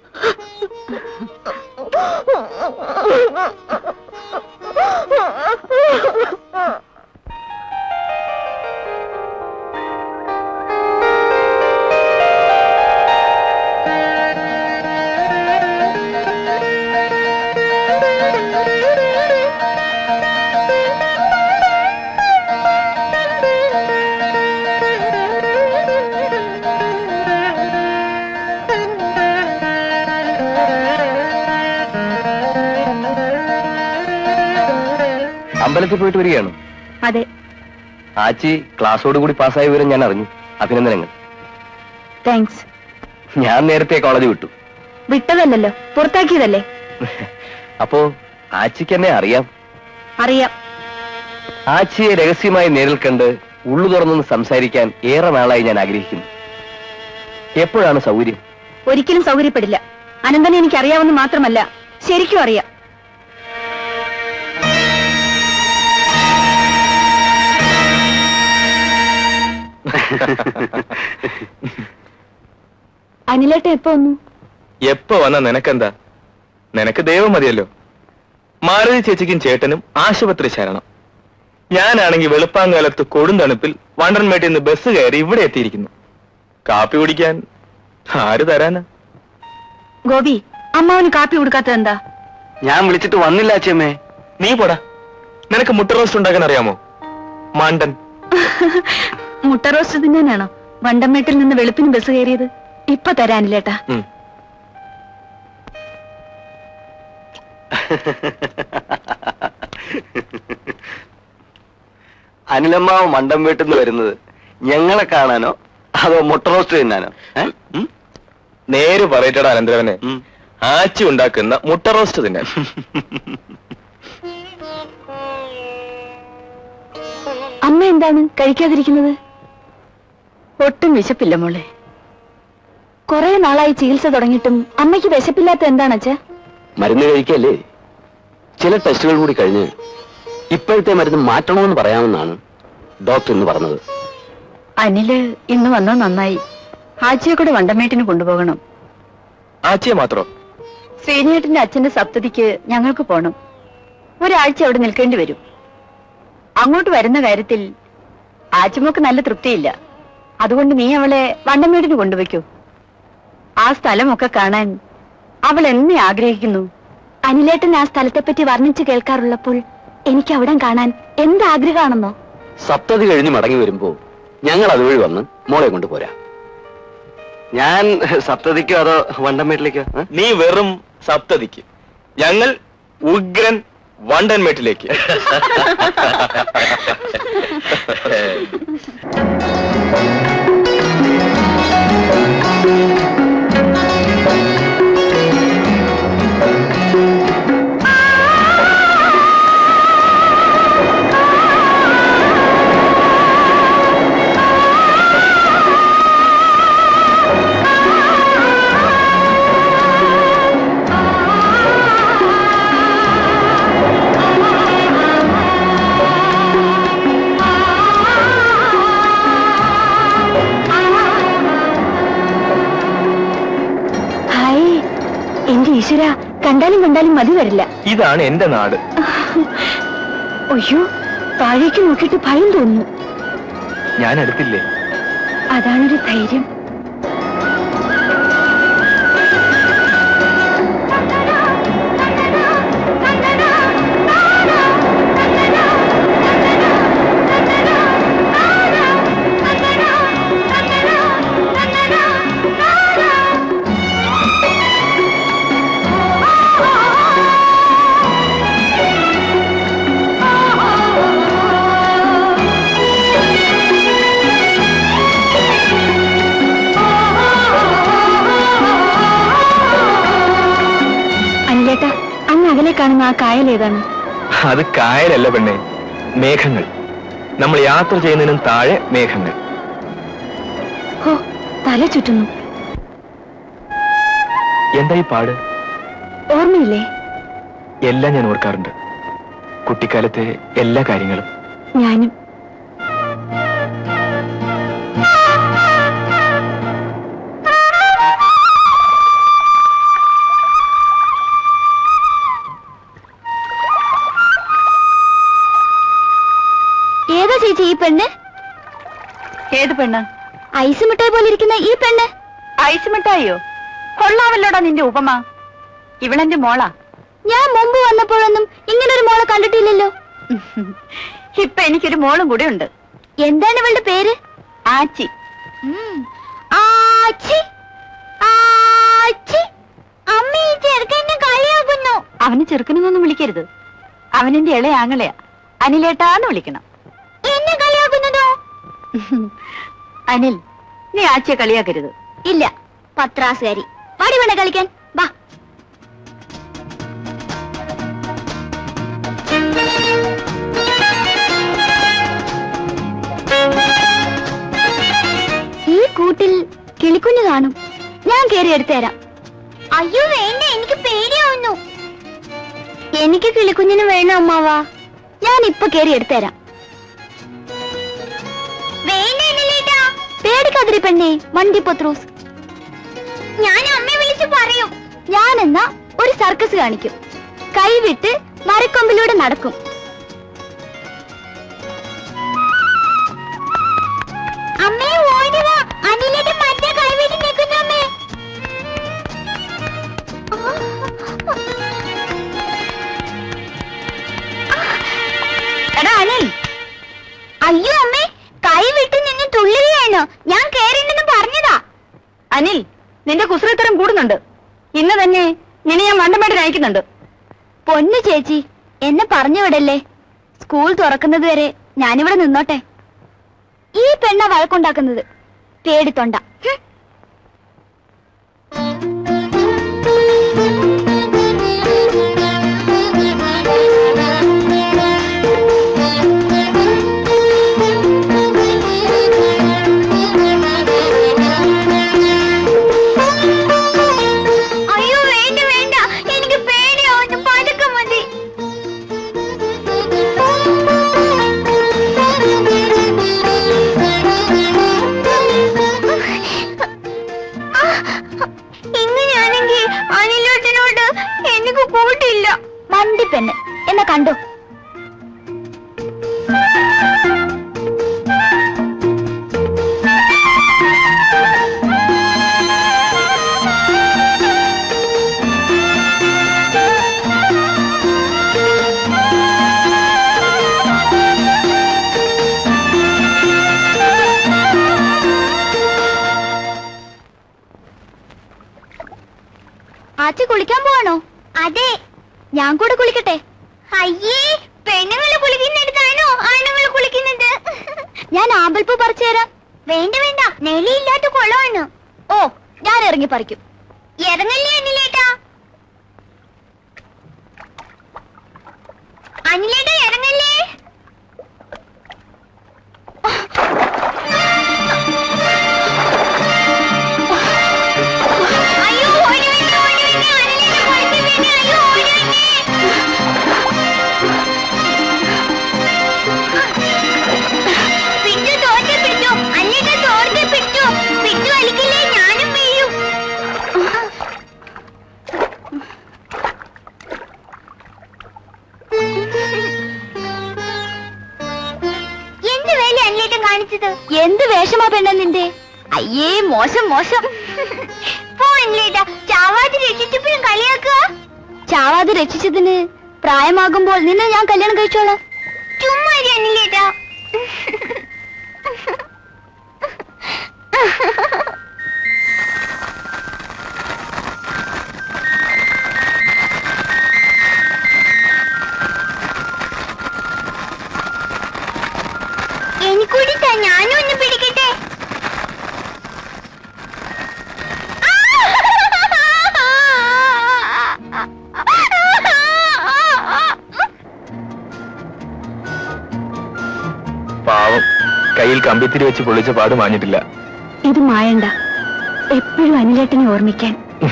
അമ്പലത്തിൽ പോയിട്ട് വരികയാണ് അതെ ആച്ചി ക്ലാസ്സോട് കൂടി പാസ്സായ വിവരം ഞാൻ അറിഞ്ഞു അഭിനന്ദനങ്ങൾ താങ്ക്സ് ഞാൻ നേരത്തെ കോളേജ് വിട്ടു വിട്ടതല്ലല്ലോ പുറത്താക്കിയതല്ലേ അപ്പോ ആച്ചിക്ക് എന്നെ അറിയാം അറിയാം ആച്ചിയെ രഹസ്യമായി നേരിൽ കണ്ട് ഉള്ളു തുറന്നൊന്ന് സംസാരിക്കാൻ ഏറെ നാളായി ഞാൻ ആഗ്രഹിക്കുന്നു എപ്പോഴാണ് സൗകര്യം ഒരിക്കലും സൗകര്യപ്പെടില്ല അനന്തനെ എനിക്ക് അറിയാവുന്ന മാത്രമല്ല ശരിക്കും അറിയാം അനിലേട്ട എപ്പോ വന്നു എപ്പോ വന്ന നിനക്കെന്താ നിനക്ക് ദൈവം മതിയല്ലോ മാരുതി ചേച്ചിക്കും ചേട്ടനും ആശുപത്രി ശരണം ഞാനാണെങ്കിൽ വെളുപ്പാങ്കാലത്ത് കൊടുന്തണുപ്പിൽ വണ്ടൻമേട്ടിൽ നിന്ന് ബസ് കയറി ഇവിടെ എത്തിയിരിക്കുന്നു കാപ്പി കുടിക്കാൻ ആര് തരാനാ ഗോപി അമ്മാവന് കാപ്പി കൊടുക്കാത്തത് എന്താ ഞാൻ വിളിച്ചിട്ട് വന്നില്ല അച്ഛമ്മേ നീ പോടാ നിനക്ക് മുട്ട റോസ്റ്റ് ഉണ്ടാക്കാൻ അറിയാമോ മണ്ടൻ മുട്ട റോസ്റ്റ് തിന്നാനാണോ വണ്ടമ്മേട്ടിൽ നിന്ന് വെളുപ്പിന് ബസ് കയറിയത് ഇപ്പൊ തരാനില്ലേട്ടാ ഉം. അനിലമ്മാവ് മണ്ടം വീട്ടിൽ നിന്ന് വരുന്നത് ഞങ്ങളെ കാണാനോ അതോ മുട്ട റോസ്റ്റ് തിന്നാനോ ഏ? ഉം? നേര് പറയട്ടടാ അനന്തരവനെ ഉം. ആച്ചി ഉണ്ടാക്കുന്ന മുട്ട റോസ്റ്റ് തിന്നാൻ അമ്മ എന്താണ് കഴിക്കാതിരിക്കുന്നത് ഒട്ടും വിശപ്പില്ല മോളെ കുറെ നാളായി ചികിത്സ തുടങ്ങിയിട്ടും അമ്മയ്ക്ക് വിശപ്പില്ലാത്ത എന്താണ് അച്ഛാ മരുന്ന് കഴിക്കല്ലേ ചില ടെസ്റ്റുകൾ കൂടി കഴിഞ്ഞ് ഇപ്പോഴത്തെ മരുന്ന് മാറ്റണമെന്ന് പറയാമെന്നാണ് ഡോക്ടർ ഇന്ന് പറഞ്ഞത് അനില് ഇന്ന് വന്നത് നന്നായി ആച്ചിയെ കൂടെ വണ്ടമേട്ടിന് കൊണ്ടുപോകണം ആച്ചിയെ മാത്രം ശ്രീനേട്ടന്റെ അച്ഛന്റെ സപ്തതിക്ക് ഞങ്ങൾക്ക് പോണം ഒരാഴ്ച അവിടെ നിൽക്കേണ്ടി വരും അങ്ങോട്ട് വരുന്ന കാര്യത്തിൽ ആച്ചിമോക്ക് നല്ല തൃപ്തിയില്ല അതുകൊണ്ട് നീ അവളെ വണ്ടമേടിന് കൊണ്ടുവയ്ക്കൂ ആ സ്ഥലമൊക്കെ കാണാൻ അവൾ എന്നെ ആഗ്രഹിക്കുന്നു അനിലേട്ടൻ ആ സ്ഥലത്തെപ്പറ്റി വർണ്ണിച്ചു കേൾക്കാറുള്ളപ്പോൾ എനിക്ക് അവിടെ കാണാൻ എന്ത് ആഗ്രഹമാണെന്നോ സപ്തതി കഴിഞ്ഞ് മടങ്ങി വരുമ്പോ ഞങ്ങൾ അതുവഴി വന്ന് മോളെ കൊണ്ട് പോരാ ഞാൻ സപ്തതിക്കോ അതോ വണ്ടമേട്ടിലേക്കോ ഏ? നീ വെറും സപ്തതിക്ക് ഞങ്ങൾ ഉഗ്രൻ വണ്ടൻമേട്ടിലേക്ക് ഹായ് എന്റെ ഈശ്വര കണ്ടാലും കണ്ടാലും മതി വരില്ല ഇതാണ് എന്റെ നാട് അയ്യോ താഴേക്ക് നോക്കിയിട്ട് ഭയം തോന്നുന്നു ഞാൻ അടുത്തില്ലേ അതാണൊരു ധൈര്യം അനിലേട്ടാ അങ്ങ് അകലെ കാണുന്ന ആ കായൽ ഏതാണ് അത് കായലല്ല പെണ്ണെ മേഘങ്ങൾ നമ്മൾ യാത്ര ചെയ്യുന്നതിനും താഴെ മേഘങ്ങൾ ഹോ തല ചുറ്റുന്നു എന്താ ഈ പാട് ഓർമ്മയില്ലേ എല്ലാം ഞാൻ ഓർക്കാറുണ്ട് കുട്ടിക്കാലത്തെ എല്ലാ കാര്യങ്ങളും ഞാനും ഏതാ ചേച്ചി ഈ പെണ്ണ് ഏത് പെണ്ണ് ഐസ് മിഠായി പോലെ ഇരിക്കുന്ന ഈ പെണ്ണ് ഐസ് മിഠായിയോ കൊള്ളാമല്ലോടാ നിന്റെ ഉപമ ഇവളെന്റെ മോളാ ഞാൻ മുമ്പ് വന്നപ്പോഴൊന്നും ഇങ്ങനൊരു മോളെ കണ്ടിട്ടില്ലല്ലോ ഇപ്പൊ എനിക്കൊരു മോളും കൂടെ ഉണ്ട് എന്താണ് ഇവളുടെ പേര് ആച്ചി ഉം. ആച്ചി ആച്ചി അമ്മ ഈ ചെറുക്കൻ എന്നെ കളിയാക്കുന്നു അവന് ചെറുക്കനെന്നൊന്നും വിളിക്കരുത് അവനെന്റെ ഇളയ ആങ്ങളെയാ അനിലേട്ടാന്ന് വിളിക്കണം എന്നെ കളിയാക്കുന്നതോ അനിൽ നീ ആച്ചിയെ കളിയാക്കരുത് ഇല്ല പത്രാസുകാരി വാടി വേണ്ട കളിക്കാൻ വാ ഈ കൂട്ടിൽ കിളിക്കുഞ്ഞു കാണും ഞാൻ കേറി എടുത്തുതരാം അയ്യോ വേണ്ട എനിക്ക് പേടിയാവുന്നു എനിക്ക് കിളിക്കുഞ്ഞിന് വേണം അമ്മാവാ ഞാൻ ഇപ്പൊ കേറി എടുത്തുതരാം പേടിക്കാതിരി പെണ്ണേ മണ്ടി പത്രൂസ് ഞാൻ അമ്മയെ വിളിച്ചു പറയും ഞാൻ എന്നാ ഒരു സർക്കസ് കാണിക്കും കൈവിട്ട് മരക്കൊമ്പിലൂടെ നടക്കും അമ്മേ ഓടി വാ അനിലിന്റെ മറ്റേ കൈവിട്ട് നിൽക്കുന്നു അമ്മേ എടാ അനിൽ അയ്യോ അമ്മേ കൈ വിട്ട് നിന്ന് തുള്ളുകയാണ് ഞാൻ കേറിണ്ടെന്ന് പറഞ്ഞതാ അനിൽ നിന്റെ കുസൃത്തരം കൂടുന്നുണ്ട് ഇന്ന് തന്നെ നിന്നെ ഞാൻ വണ്ടമേട്ടിന് അയക്കുന്നുണ്ട് പൊന്നു ചേച്ചി എന്നെ പറഞ്ഞു വിടല്ലേ സ്കൂൾ തുറക്കുന്നത് വരെ ഞാനിവിടെ നിന്നോട്ടെ ഈ പെണ്ണ വഴക്കുണ്ടാക്കുന്നത് പേടിത്തൊണ്ട ഹും. ആന്റിപ്പെണ്ണ് എന്നാ കണ്ടോ ആച്ചി കുളിക്കാൻ പോവാണോ അതെ ഞാൻ കൂടെ കുളിക്കട്ടെ അയ്യേ പെണ്ണുങ്ങള് കുളിക്കുന്നിടത്താണോ ആണുങ്ങൾ കുളിക്കുന്നത് ഞാൻ ആമ്പൽപ്പൂ പറിച്ചു തരാം വേണ്ട വേണ്ട നെലിയില്ലാത്ത കുളമാണ് ഓ ഞാൻ ഇറങ്ങി പറിക്കും ഇറങ്ങല്ലേ അനിലേട്ടാ അനിലേട്ടാ ഇറങ്ങല്ലേ അയ്യോ ഓടി വന്നേ ഓടി വന്നേ അനിലേട്ടാ കുളത്തിൽ വീണേ അയ്യോ ഓടി വന്നേ പിച്ചു തോർത്തി പിച്ചു അന്നിട്ട് തോർത്തി പിച്ചു പിച്ചു വലിക്കില്ലേ ഞാനും വീഴും എന്ത് വേല അന്നിട്ടും കാണിച്ചത് എന്ത് വേഷമാ പെണ്ണ നിന്റെ അയ്യേ മോശം മോശം പോ അന്നിലേട്ട ചാവാതെ രക്ഷിച്ചപ്പോഴും കളിയാക്കുക ചാവാതെ രക്ഷിച്ചതിന് പ്രായമാകുമ്പോൾ നിന്നെ ഞാൻ കല്യാണം കഴിച്ചോളാം ചുമ്മാ അന്നിലേട്ടാ എനിക്കൂടി താ ഞാനും ഒന്ന് പിടിക്കട്ടെ പാവം കയ്യിൽ കമ്പിത്തിരി വെച്ച് പൊള്ളിച്ച പാട് മാഞ്ഞിട്ടില്ല ഇത് മായണ്ട എപ്പോഴും അനിലേട്ടനെ ഓർമ്മിക്കാൻ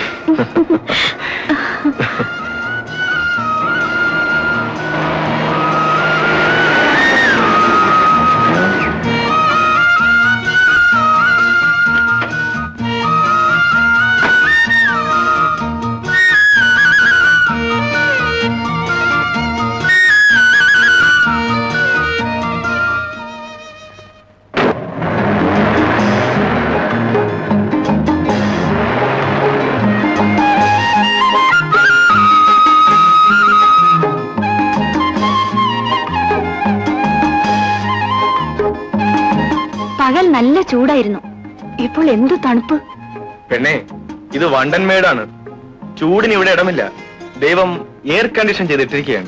പകൽ നല്ല ചൂടായിരുന്നു ഇപ്പോൾ എന്തു തണുപ്പ് പെണ്ണേ ഇത് വണ്ടൻ മേടാണ് ചൂടിന് ഇവിടെ ഇടമില്ല ദൈവം എയർ കണ്ടീഷൻ ചെയ്തിട്ടിരിക്കുകയാണ്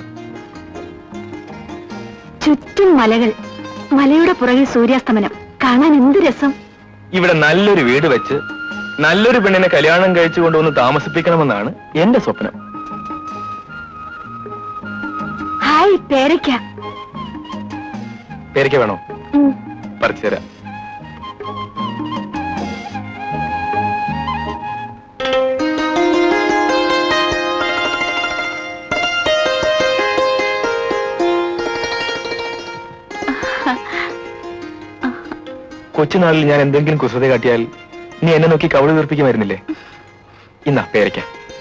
ചുറ്റും മലകൾ മലയുടെ പുറകിൽ സൂര്യാസ്തമനം കാണാൻ എന്ത് രസം ഇവിടെ നല്ലൊരു വീട് വെച്ച് നല്ലൊരു പെണ്ണിനെ കല്യാണം കഴിച്ചു കൊണ്ടുവന്ന് താമസിപ്പിക്കണമെന്നാണ് എന്റെ സ്വപ്നം ഹായ് പേരയ്ക്ക പേരയ്ക്ക വേണോ ഉം. പറിച്ചു തരാം കൊച്ചുനാളിൽ ഞാൻ എന്തെങ്കിലും കുസൃതി കാട്ടിയാൽ നീ എന്നെ നോക്കി കവള് തീർപ്പിക്കുമായിരുന്നില്ലേ ഇന്നാ പേരയ്ക്ക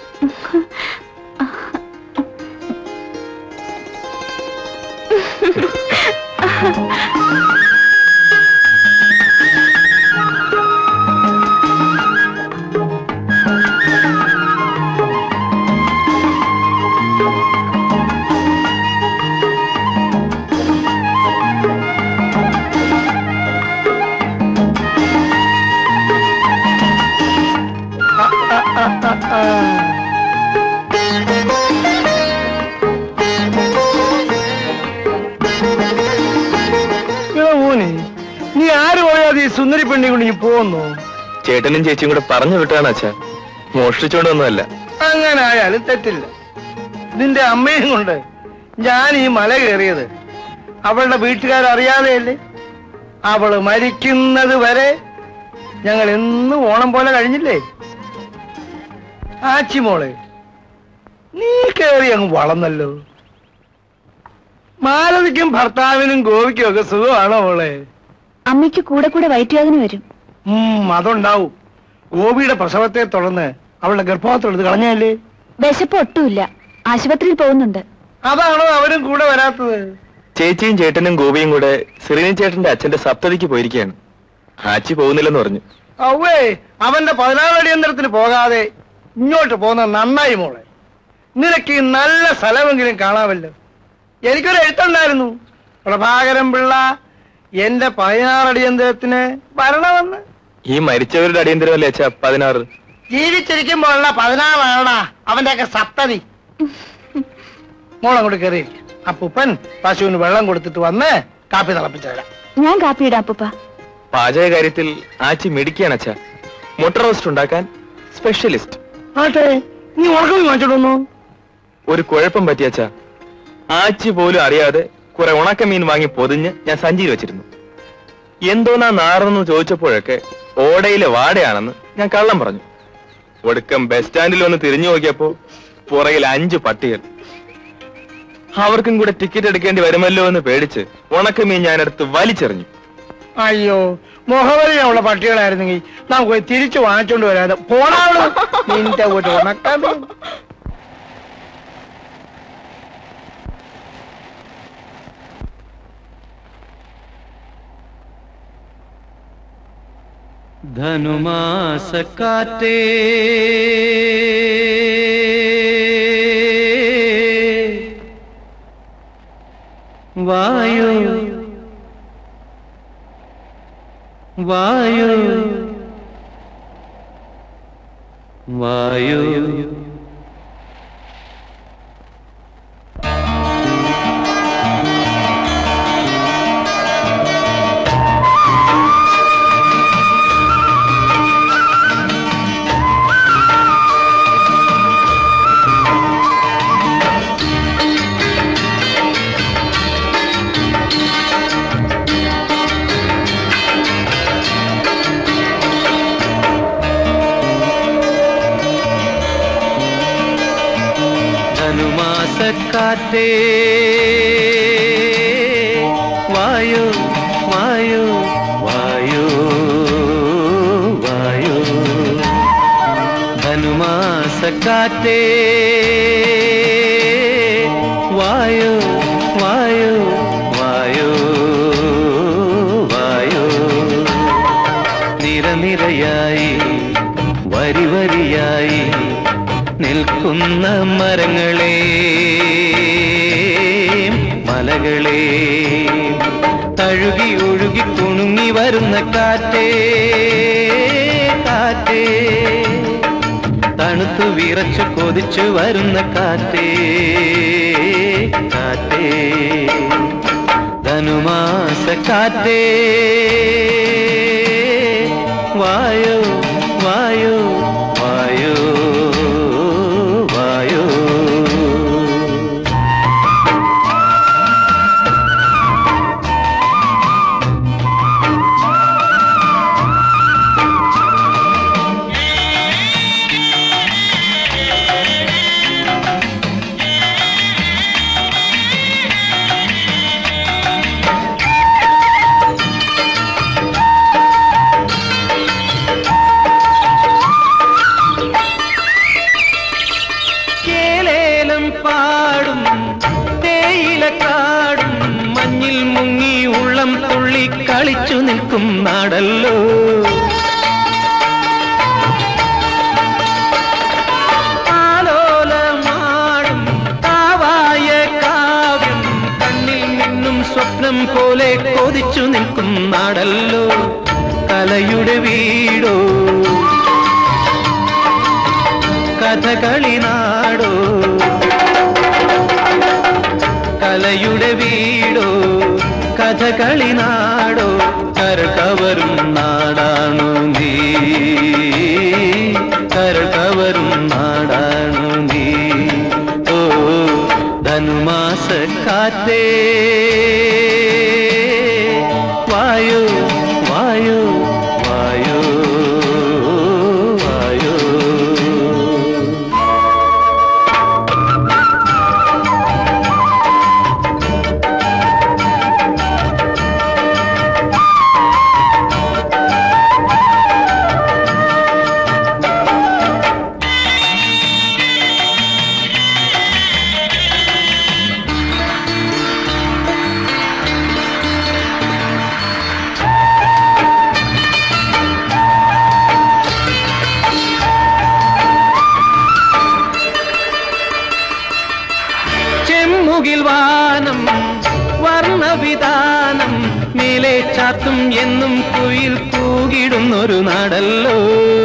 നീ ആര് പോയാതെ ഈ സുന്ദരി പെണ്ണി കൊണ്ട് നീ പോന്നു ചേട്ടനും ചേച്ചിയും കൂടെ പറഞ്ഞു വിട്ടാണ് അച്ഛാ മോഷ്ടിച്ചോണ്ട് വന്നതല്ല അങ്ങനെ ആയാലും തെറ്റില്ല നിന്റെ അമ്മയും കൊണ്ട് ഞാൻ ഈ മല കയറിയത് അവളുടെ വീട്ടുകാരറിയാതെയല്ലേ അവള് മരിക്കുന്നത് വരെ ഞങ്ങൾ എന്നും ഓണം പോലെ കഴിഞ്ഞില്ലേ ആച്ചി മോളെ നീ കയറി അങ്ങ് വളർന്നല്ലോ മാലതിക്കും ഭർത്താവിനും ഗോപിക്കും ഒക്കെ സുഖമാണോ മോളെ അമ്മയ്ക്ക് കൂടെ കൂടെ വയറ്റുവേദന വരും ഉം അതുണ്ടാവും ഗോപിയുടെ പ്രസവത്തെ തുടർന്ന് അവളുടെ ഗർഭപാത്രം എടുത്ത് കളഞ്ഞല്ലേ വിശപ്പ് ഒട്ടുമില്ല ആശുപത്രിയിൽ പോകുന്നുണ്ട് അതാണോ അവരും കൂടെ വരാത്തത് ചേച്ചിയും ചേട്ടനും ഗോപിയും കൂടെ ശ്രീനി ചേട്ടന്റെ അച്ഛന്റെ സപ്തതിക്ക് പോയിരിക്കുകയാണ് ആച്ചി പോകുന്നില്ലെന്ന് പറഞ്ഞു ഔവേ അവന്റെ പതിനാറ് അടിയന്തരത്തിന് പോകാതെ ഇങ്ങോട്ട് പോകുന്ന നന്നായി മോളെ നിനക്ക് ഈ നല്ല സ്ഥലമെങ്കിലും കാണാമല്ലോ എനിക്കൊരു എഴുത്തുണ്ടായിരുന്നു പ്രഭാകരൻ പിള്ള എന്റെ പതിനാറ് അടിയന്തരത്തിന് വരണമെന്ന് ഈ മരിച്ചവരുടെ അടിയന്തരമല്ലേ അച്ഛാ പതിനാറ് ജീവിച്ചിരിക്കുമ്പോഴുള്ള പതിനാറാണാ അവന്റെയൊക്കെ സപ്തതി മോളങ്ങോട്ട് കയറി അപ്പൂപ്പൻ പശുവിന് വെള്ളം കൊടുത്തിട്ട് വന്ന് കാപ്പി തിളപ്പിച്ചു തരാം ഞാൻ കാപ്പിയിടാം അപ്പൂപ്പ പാചക കാര്യത്തിൽ ആച്ചി മിടിക്കുകയാണ് അച്ഛാ മുട്ട റോസ്റ്റ് ഉണ്ടാക്കാൻ സ്പെഷ്യലിസ്റ്റ് ആട്ടെ നീ ഉറക്കം വാങ്ങിച്ചിട്ടൊന്നു ഒരു കുഴപ്പം പറ്റിയ അച്ഛാ ആച്ചി പോലും അറിയാതെ കുറെ ഉണക്കമീൻ വാങ്ങി പൊതിഞ്ഞ് ഞാൻ സഞ്ചിയിൽ വെച്ചിരുന്നു എന്തോന്നാ നാറെന്ന് ചോദിച്ചപ്പോഴൊക്കെ ഓടയിലെ വാടയാണെന്ന് ഞാൻ കള്ളം പറഞ്ഞു ഒടുക്കം ബസ് സ്റ്റാൻഡിൽ വന്ന് തിരിഞ്ഞു നോക്കിയപ്പോ പുറകിൽ അഞ്ച് പട്ടികൾ അവർക്കും കൂടെ ടിക്കറ്റ് എടുക്കേണ്ടി വരുമല്ലോ എന്ന് പേടിച്ച് ഉണക്കമീൻ ഞാനെടുത്ത് വലിച്ചെറിഞ്ഞു അയ്യോ മുഖവരിയുള്ള പട്ടികളായിരുന്നെങ്കിൽ നമുക്ക് പോയി തിരിച്ചു വാങ്ങിച്ചോണ്ട് വരാതെ പോണാവള് നിന്റെ ഒരു ഉണക്കാതെ ധനുമാസക്കാറ്റേ വായു വായു വായു ധനുമാസക്കാറ്റേ വായു വായു വായു വായു ധനുമാസക്കാറ്റേ വായു വായു വായു വായു നിരനിരയായി വരി വരിയായി നിൽക്കുന്ന മരങ്ങളെ മലകളെ തഴുകി ഒഴുകി കുണുങ്ങി വരുന്ന കാറ്റേ കാറ്റേ തണുത്തു വിറച്ചു കൊതിച്ചു വരുന്ന കാറ്റേ കാറ്റേ ധനുമാസ കാറ്റേ വായോ വായോ വായോ വായോ കേലേലം പാടും തേയിലക്കാടും മഞ്ഞിൽ മുങ്ങി ഉള്ളം തുള്ളി കളിച്ചു നിൽക്കും നാടല്ലോ ആലോലമാടും കാവായ കാവ്യം കണ്ണിൽ നിന്നും സ്വപ്നം പോലെ കൊതിച്ചു നിൽക്കും നാടല്ലോ കലയുടെ വീടോ കഥകളി നാടോ കലയുടെ വീടോ കഥകളി നാടോ കരകവരും നാടാണു നീ കരകവരും നാടാണു നീ ഓ ധനുമാസ കാറ്റേ വായു വായു വായു വായു വിധാനം മേലെ ചാത്തും എന്നും കുയിൽ കൂകിടുന്നൊരു നാടല്ലോ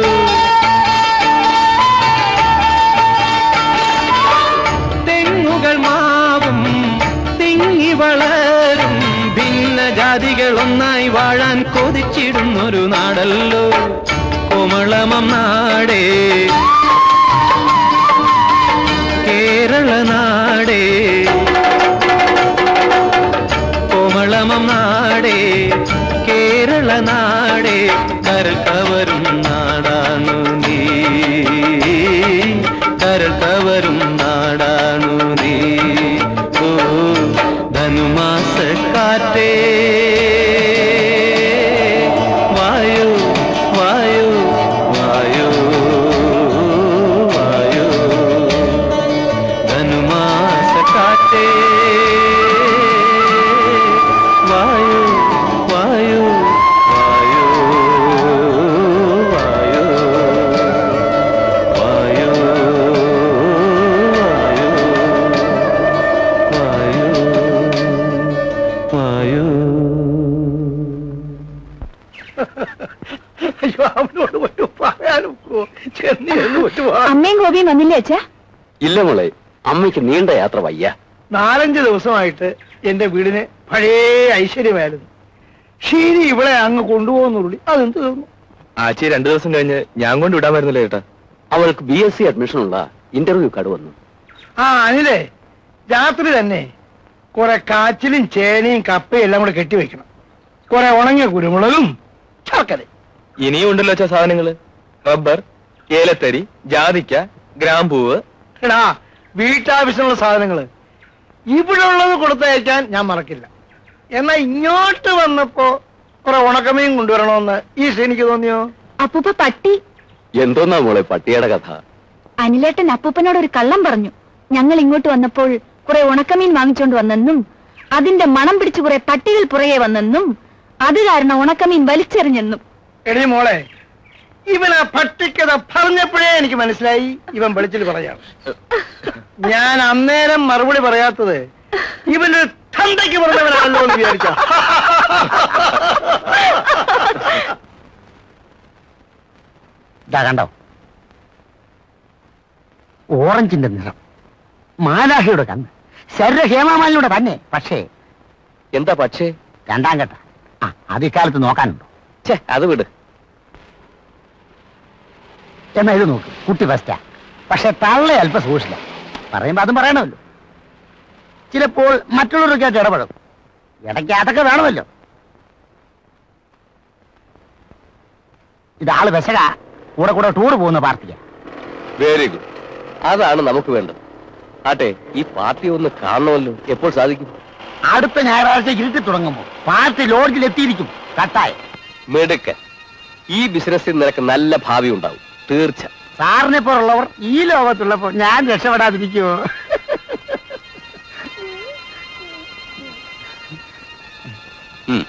തെങ്ങുകൾ മാവും തിങ്ങി വളരും ഭിന്ന ജാതികൾ ഒന്നായി വാഴാൻ കൊതിച്ചിടുന്നൊരു നാടല്ലോ കോമളമം നാടേ കേരള നാടേ കോമളമം നാടേ കേരള നാടേ കരൾ കവരും നാടാണു നീ കരൾ കവരും നാടാണു നീ ഓ ധനുമാസ കാറ്റേ വായോ വായോ വായോ വായോ ധനുമാസ കാറ്റേ വായോ വായോ വായോ വായോ വായോ വായോ വായോ അയ്യോ അവനോട് ഒരു പറയാനും ചെന്നി എന്ന് ഒരു വാ- അമ്മയും ഗോപിയും വന്നില്ലേ അച്ഛാ ഇല്ല മോളെ അമ്മയ്ക്ക് നീണ്ട യാത്ര വയ്യ നാലഞ്ച് ദിവസമായിട്ട് എന്റെ വീടിന് പഴയ ഐശ്വര്യമായിരുന്നു ഷീരി ഇവിടെ അങ്ങ് കൊണ്ടുപോകുന്നുള്ളി അതെന്ത് തോന്നുന്നു ആച്ചി രണ്ടു ദിവസം കഴിഞ്ഞ് ഞാൻ കൊണ്ട് വിടാമായിരുന്നല്ലേ ചേട്ടാ അവൾക്ക് ബി എസ് സി അഡ്മിഷനുള്ള ഇന്റർവ്യൂ കാർഡ് വന്നു ആ അനിലേ രാത്രി തന്നെ കുറെ കാച്ചിലും ചേനയും കപ്പയും എല്ലാം കൂടെ കെട്ടിവെക്കണം കുറെ ഉണങ്ങിയ കുരുമുളകും ശർക്കര ഇനിയും ഉണ്ടല്ലോ അച്ഛാ സാധനങ്ങള് റബ്ബർ ഏലത്തരി ജാതിക്ക ഗ്രാമ്പൂവ് എടാ വീട്ടാവശ്യമുള്ള സാധനങ്ങള് ഇവിടെ ഉള്ളത് കൊടുത്തയക്കാൻ ഞാൻ മറക്കില്ല എന്നാ ഇങ്ങോട്ട് വന്നപ്പോ കുറെ ഉണക്കമീൻ കൊണ്ടുവരണമെന്ന് ഈ എനിക്ക് തോന്നിയോ അപ്പൂപ്പ പട്ടി എന്തോന്നാ മോളെ പട്ടിയുടെ കഥ അനിലേട്ടൻ അപ്പൂപ്പനോട് ഒരു കള്ളം പറഞ്ഞു ഞങ്ങൾ ഇങ്ങോട്ട് വന്നപ്പോൾ കുറെ ഉണക്കമീൻ വാങ്ങിച്ചോണ്ട് വന്നെന്നും അതിന്റെ മണം പിടിച്ച് കുറെ പട്ടികൾ പുറകെ വന്നെന്നും അത് കാരണം ഉണക്കമീൻ വലിച്ചെറിഞ്ഞെന്നും എടീ മോളെ ഇവൻ ആ പട്ടിക്കഥ പറഞ്ഞപ്പോഴേ എനിക്ക് മനസ്സിലായി ഇവൻ വെളിച്ചിൽ പറയാണ് ഞാൻ അന്നേരം മറുപടി പറയാത്തത് ഇവന് തന്തയ്ക്ക് പറഞ്ഞവനാണല്ലോ എന്ന് വിചാരിച്ച ഇതാ കണ്ടോ ഓറഞ്ചിന്റെ നിറം മാലാഹയുടെ കണ്ണ് ശരീര ഹേമാമാലിയുടെ തന്നെ പക്ഷേ എന്താ പക്ഷേ രണ്ടാം ഘട്ട ആ അത് ഇക്കാലത്ത് നോക്കാനുണ്ടോ ഛേ അത് വിട് എന്നാ ഇത് നോക്ക് കുട്ടി ഫസ്റ്റാ പക്ഷെ തള്ള അല്പം സൂക്ഷില്ല പറയുമ്പോ അതും പറയണമല്ലോ ചിലപ്പോൾ മറ്റുള്ളവരൊക്കെയായിട്ട് ഇടപെടും ഇടയ്ക്ക് അതൊക്കെ വേണമല്ലോ ഇതാള് വിശക കൂടെ കൂടെ ടൂർ പോകുന്ന പാർട്ടിയാ വെരി ഗുഡ് അതാണ് നമുക്ക് വേണ്ടത് ആട്ടെ ഈ പാർട്ടി ഒന്ന് കാണണമല്ലോ എപ്പോൾ സാധിക്കും അടുത്ത ഞായറാഴ്ച ഇരുട്ടി തുടങ്ങുമ്പോൾ പാർട്ടി ലോഡ്ജിൽ എത്തിയിരിക്കും കട്ടായ മിടുക്കൻ ഈ ബിസിനസ്സിൽ നിനക്ക് നല്ല ഭാവി ഉണ്ടാവും തീർച്ച സാറിനെ പോലുള്ളവർ ഈ ലോകത്തുള്ളപ്പോ ഞാൻ രക്ഷപ്പെടാതിരിക്കുമോ ഉം.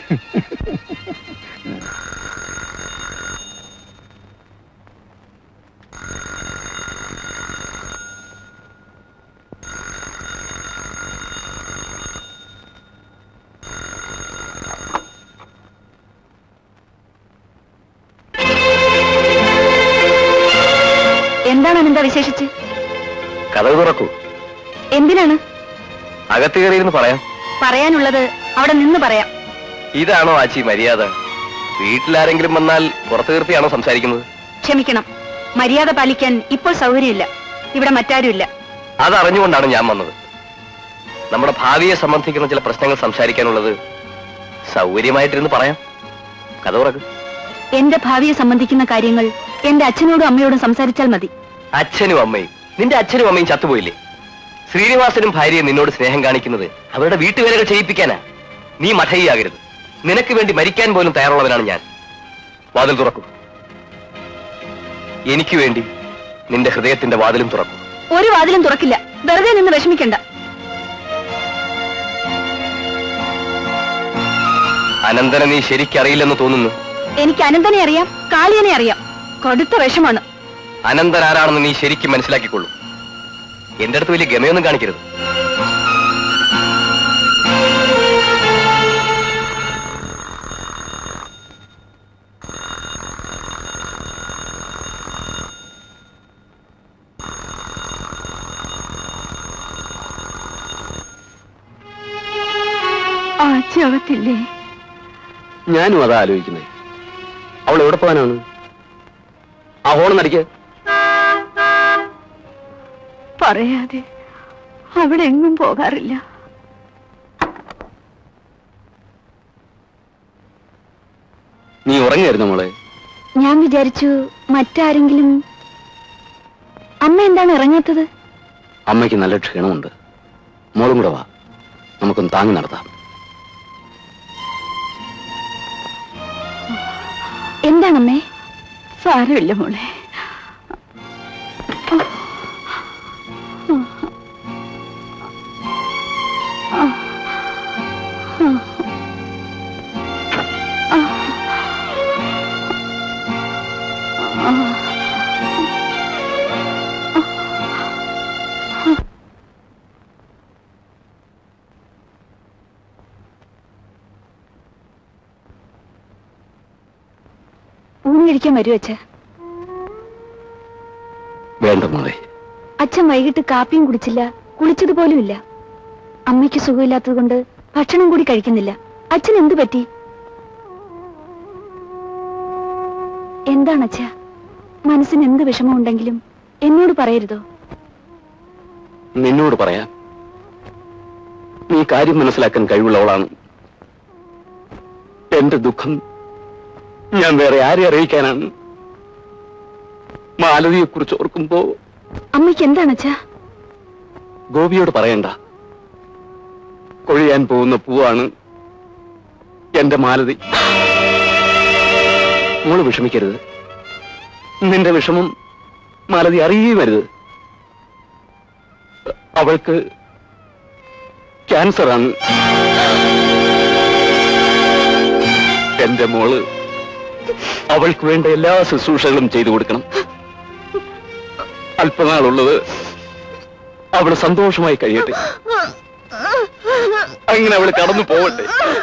എന്താണ് അനന്ത വിശേഷിച്ച് കഥ തുറക്കൂ എന്തിനാണ് അകത്ത് കയറിയിരുന്ന് പറയാം പറയാനുള്ളത് അവിടെ നിന്ന് പറയാം ഇതാണോ ആച്ചി മര്യാദ വീട്ടിലാരെങ്കിലും വന്നാൽ പുറത്തു നിർത്തിയാണോ സംസാരിക്കുന്നത് ക്ഷമിക്കണം മര്യാദ പാലിക്കാൻ ഇപ്പോൾ സൗകര്യമില്ല ഇവിടെ മറ്റാരുമില്ല അതറിഞ്ഞുകൊണ്ടാണ് ഞാൻ വന്നത് നമ്മുടെ ഭാവിയെ സംബന്ധിക്കുന്ന ചില പ്രശ്നങ്ങൾ സംസാരിക്കാനുള്ളത് സൗകര്യമായിട്ടിരുന്ന് പറയാം കഥ തുറക്ക് എന്റെ ഭാവിയെ സംബന്ധിക്കുന്ന കാര്യങ്ങൾ എന്റെ അച്ഛനോടും അമ്മയോടും സംസാരിച്ചാൽ മതി അച്ഛനും അമ്മയും നിന്റെ അച്ഛനും അമ്മയും ചത്തുപോയില്ലേ ശ്രീനിവാസനും ഭാര്യയും നിന്നോട് സ്നേഹം കാണിക്കുന്നത് അവരുടെ വീട്ടുവേലകൾ ചെയ്യിപ്പിക്കാനാ നീ മഠയിയാകരുത് നിനക്ക് വേണ്ടി മരിക്കാൻ പോലും തയ്യാറുള്ളവനാണ് ഞാൻ വാതിൽ തുറക്കും എനിക്ക് വേണ്ടി നിന്റെ ഹൃദയത്തിന്റെ വാതിലും തുറക്കും ഒരു വാതിലും തുറക്കില്ല വെറുതെ നിന്ന് വിഷമിക്കണ്ട അനന്തനെ നീ ശരിക്കറിയില്ലെന്ന് തോന്നുന്നു എനിക്ക് അനന്തനെ അറിയാം കാളിയനെ അറിയാം കടുത്ത വിഷമാണ് അനന്തൻ ആരാണെന്ന് നീ ശരിക്കും മനസ്സിലാക്കിക്കൊള്ളു എന്റെ അടുത്ത് വലിയ ഗമയൊന്നും കാണിക്കരുത് ആച്ചി അകത്തില്ലേ ഞാനും അതാ ആലോചിക്കുന്നത് അവൾ എവിടെ പോകാനാണ് ആ ഹോൺ നടിക്ക് പറയാതെ അവിടെ എങ്ങും പോകാറില്ല നീ ഉറങ്ങിയായിരുന്നു മോളെ ഞാൻ വിചാരിച്ചു മറ്റാരെങ്കിലും അമ്മ എന്താണ് ഇറങ്ങാത്തത് അമ്മയ്ക്ക് നല്ല ക്ഷീണമുണ്ട് മോളും കൂടെ വാ നമുക്കൊന്ന് താങ്ങി നടത്താം എന്താണമ്മേ സാരമില്ല മോളെ ഊണ് കഴിക്കാൻ വരുമോ അച്ഛ വേണ്ട മോളെ അച്ഛൻ വൈകിട്ട് കാപ്പിയും കുടിച്ചില്ല കുളിച്ചതുപോലുമില്ല അമ്മയ്ക്ക് സുഖമില്ലാത്തത് കൊണ്ട് ഭക്ഷണം കൂടി കഴിക്കുന്നില്ല അച്ഛൻ എന്തു പറ്റി എന്താണ് അച്ഛ മനസ്സിന് എന്ത് വിഷമമുണ്ടെങ്കിലും എന്നോട് പറയരുതോ നിന്നോട് പറയാം നീ കാര്യം മനസ്സിലാക്കാൻ കഴിവുള്ളവളാണ് എന്റെ ദുഃഖം ഞാൻ വേറെ ആരെ അറിയിക്കാനാണ് മാലതിയെ കുറിച്ച് ഓർക്കുമ്പോ അമ്മയ്ക്ക് എന്താണ് അച്ഛാ ഗോപിയോട് പറയണ്ട കൊഴിയാൻ പോകുന്ന പൂവാണ് എന്റെ മാലതി മോള് വിഷമിക്കരുത് നിന്റെ വിഷമം മാലതി അറിയുകയും വരുത് അവൾക്ക് ക്യാൻസറാണ് എന്റെ മോള് അവൾക്ക് വേണ്ട എല്ലാ ശുശ്രൂഷകളും ചെയ്തു കൊടുക്കണം അല്പനാളുള്ളത് അവൾ സന്തോഷമായി കഴിയട്ടെ അങ്ങനെ അവൾ കടന്നു പോവട്ടെ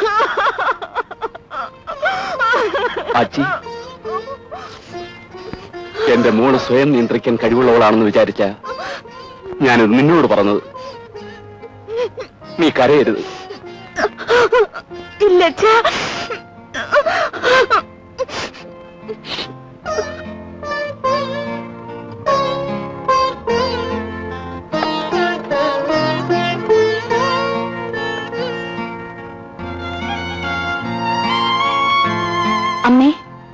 ആച്ചി എന്റെ മോള് സ്വയം നിയന്ത്രിക്കാൻ കഴിവുള്ളവളാണെന്ന് വിചാരിച്ച ഞാനത് നിന്നോട് പറഞ്ഞത് നീ കരയരുത് ഇല്ല അച്ഛാ അമ്മേ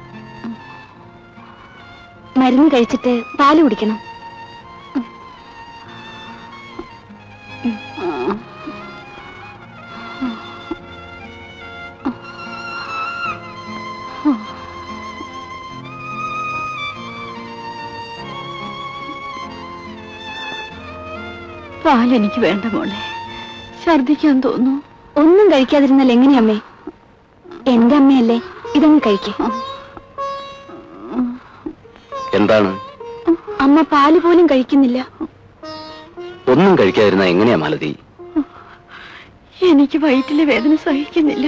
മരുന്ന് കഴിച്ചിട്ട് പാല് കുടിക്കണം പാൽ എനിക്ക് വേണ്ട മോളെ ഛർദിക്കാൻ തോന്നുന്നു ഒന്നും കഴിക്കാതിരുന്നാൽ എങ്ങനെയമ്മേ എന്റെ അമ്മയല്ലേ ഇതങ്ങ് കഴിക്കേ എന്താണ് അമ്മ പാല് പോലും കഴിക്കുന്നില്ല ഒന്നും കഴിക്കാതിരുന്ന എങ്ങനെയാ മാലതി എനിക്ക് വയറ്റിലെ വേദന സഹിക്കുന്നില്ല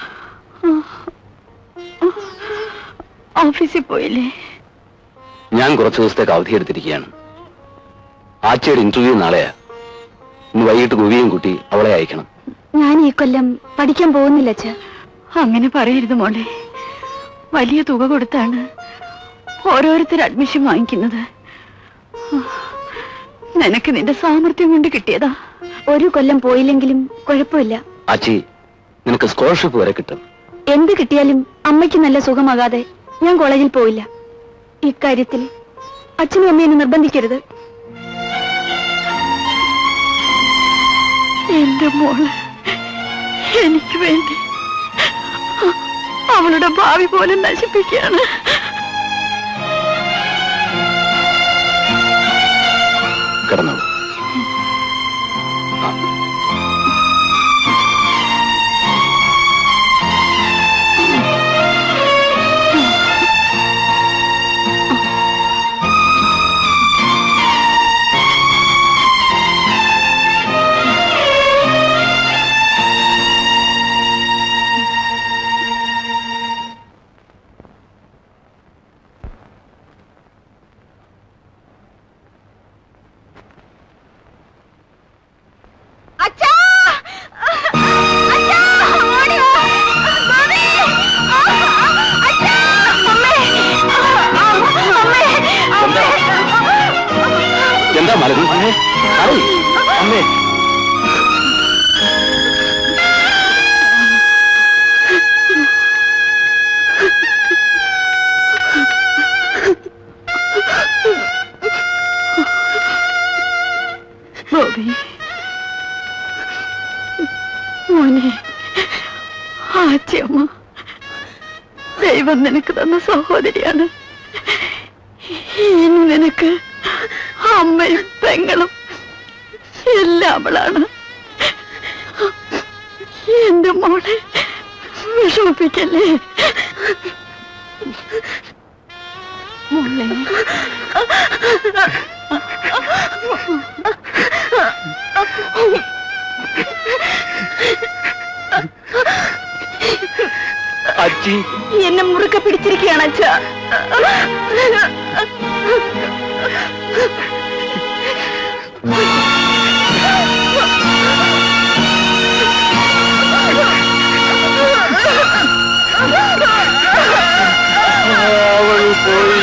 ഓഫീസിൽ പോയില്ലേ ഞാൻ കുറച്ചു ദിവസത്തേക്ക് അവധിയെടുത്തിരിക്കുകയാണ് ആച്ചയുടെ ഇന്റർവ്യൂ നാളെയാ ഇന്ന് വൈകിട്ട് ഗോപിയും കുട്ടി അവളെ അയക്കണം ഞാൻ ഈ കൊല്ലം പഠിക്കാൻ പോകുന്നില്ല അച്ഛ അങ്ങനെ പറയരുത് മോളെ വലിയ തുക കൊടുത്താണ് ഓരോരുത്തർ അഡ്മിഷൻ വാങ്ങിക്കുന്നത് നിനക്ക് നിന്റെ സാമർഥ്യം കൊണ്ട് കിട്ടിയതാ ഒരു കൊല്ലം പോയില്ലെങ്കിലും കുഴപ്പമില്ല ആച്ചി നിനക്ക് സ്കോളർഷിപ്പ് വരെ കിട്ടും എന്ത് കിട്ടിയാലും അമ്മയ്ക്ക് നല്ല സുഖമാകാതെ ഞാൻ കോളേജിൽ പോയില്ല ഇക്കാര്യത്തിൽ അച്ഛനും അമ്മയെ നിർബന്ധിക്കരുത് എന്റെ മോള് എനിക്ക് വേണ്ടി അവളുടെ ഭാവി പോലും നശിപ്പിക്കുകയാണ് കിടന്നോളൂ എന്താ മലതി അമ്മേ ഗോപി മോനെ ആച്ചമ്മ ദൈവം നിനക്ക് തന്ന സഹോദരിയാണ് ഇനി നിനക്ക് അമ്മയും പെങ്ങളും എല്ലാം അവളാണ് എന്റെ മോളെ വിഷമിപ്പിക്കല്ലേ മോളെ അച്ഛി എന്നെ മുറുക്കെ പിടിച്ചിരിക്കുകയാണ് അച്ഛ അവൾ പോയി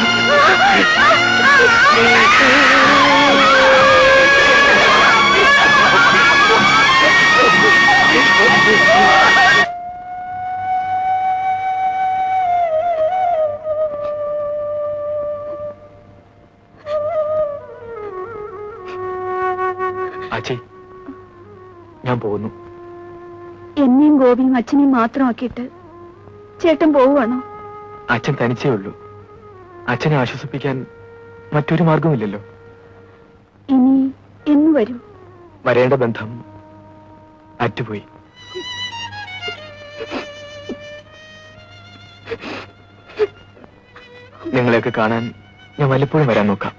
അച്ഛേ ഞാൻ പോകുന്നു എന്നെയും ഗോപിയും അച്ഛനെയും മാത്രമാക്കിയിട്ട് ചേട്ടൻ പോവുകയാണോ അച്ഛൻ തനിച്ചേ ഉള്ളൂ അച്ഛനെ ആശ്വസിപ്പിക്കാൻ മറ്റൊരു മാർഗമില്ലല്ലോ ഇനി എന്ന് വരും വരേണ്ട ബന്ധം അറ്റുപോയി നിങ്ങളെയൊക്കെ കാണാൻ ഞാൻ വല്ലപ്പോഴും വരാൻ നോക്കാം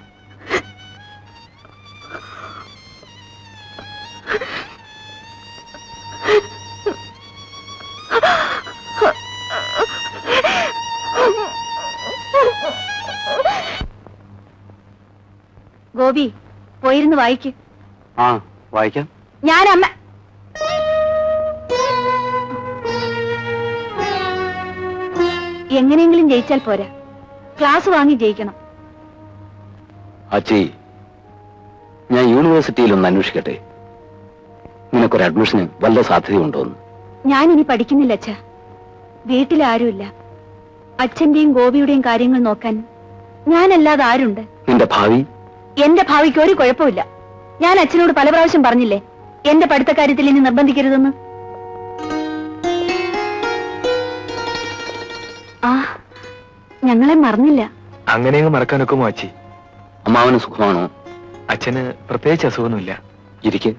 ഗോപി പോയിരുന്ന് വായിക്ക് ആ വായിക്കാം ഞാൻ അമ്മ എങ്ങനെയെങ്കിലും ജയിച്ചാൽ പോരാ ക്ലാസ് വാങ്ങി ജയിക്കണം അച്ചി ഞാൻ യൂണിവേഴ്സിറ്റിയിൽ ഒന്ന് അന്വേഷിക്കട്ടെ നിനക്കൊരു അഡ്മിഷന് വല്ല സാധ്യതയുണ്ടോന്ന് ഞാൻ ഇനി പഠിക്കുന്നില്ല അച്ഛ വീട്ടിലാരുമില്ല അച്ഛന്റെയും ഗോപിയുടെയും കാര്യങ്ങൾ നോക്കാൻ ഞാനല്ലാതെ ആരുണ്ട് നിന്റെ ഭാവി എന്റെ ഭാവിക്ക് ഒരു കുഴപ്പമില്ല ഞാൻ അച്ഛനോട് പല പ്രാവശ്യം പറഞ്ഞില്ലേ എന്റെ പഠിത്ത കാര്യത്തിൽ ഇനി നിർബന്ധിക്കരുതെന്ന് ആ ഞങ്ങളെ മറന്നില്ല അങ്ങനെയങ്ങ് മറക്കാനൊക്കുമോ അച്ചി അമ്മാവന് സുഖമാണോ അച്ഛന് പ്രത്യേകിച്ച് അസുഖമൊന്നുമില്ല ഇരിക്കെ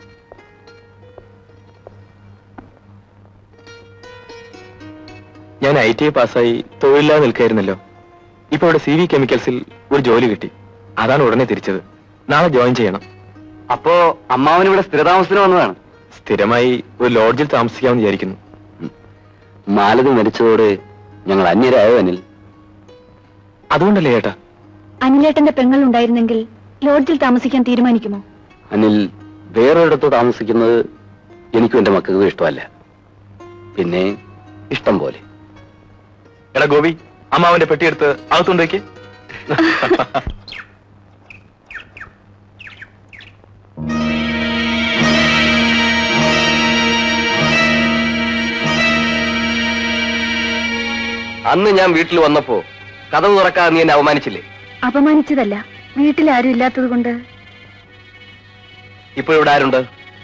ഞാൻ ഐ ടി ഐ പാസ്സായി തൊഴിലില്ലാതെ നിൽക്കായിരുന്നല്ലോ ഇപ്പൊ ഇവിടെ സി വി കെമിക്കൽസിൽ ഒരു ജോലി കിട്ടി അതാണ് ഉടനെ തിരിച്ചത് നാളെ ജോയിൻ ചെയ്യണം അപ്പോ അമ്മാവൻ ഇവിടെ സ്ഥിരതാമസത്തിന് വന്നതാണ് സ്ഥിരമായി ഒരു ലോഡ്ജിൽ താമസിക്കാമെന്ന് വിചാരിക്കുന്നു മാലതി മരിച്ചതോടെ ഞങ്ങൾ അന്യരായോ അനിൽ അതുകൊണ്ടല്ലേ ചേട്ടാ അനിലേട്ടന്റെ പെങ്ങൾ ഉണ്ടായിരുന്നെങ്കിൽ ലോഡ്ജിൽ താമസിക്കാൻ തീരുമാനിക്കുമോ അനിൽ വേറൊരിടത്ത് താമസിക്കുന്നത് എനിക്കും എന്റെ മക്കൾക്കും ഇഷ്ടമല്ല പിന്നെ ഇഷ്ടം പോലെ എടാ ഗോപി അമ്മാവന്റെ പെട്ടിയെടുത്ത് അകത്തുണ്ടേക്ക് അന്ന് ഞാൻ വീട്ടിൽ വന്നപ്പോ കഥവ് തുറക്കാതെ നീ എന്നെ അവമാനിച്ചില്ലേ അപമാനിച്ചതല്ല വീട്ടിൽ ആരും ഇല്ലാത്തത് കൊണ്ട് ഇപ്പോൾ ഇവിടെ ആരുണ്ട്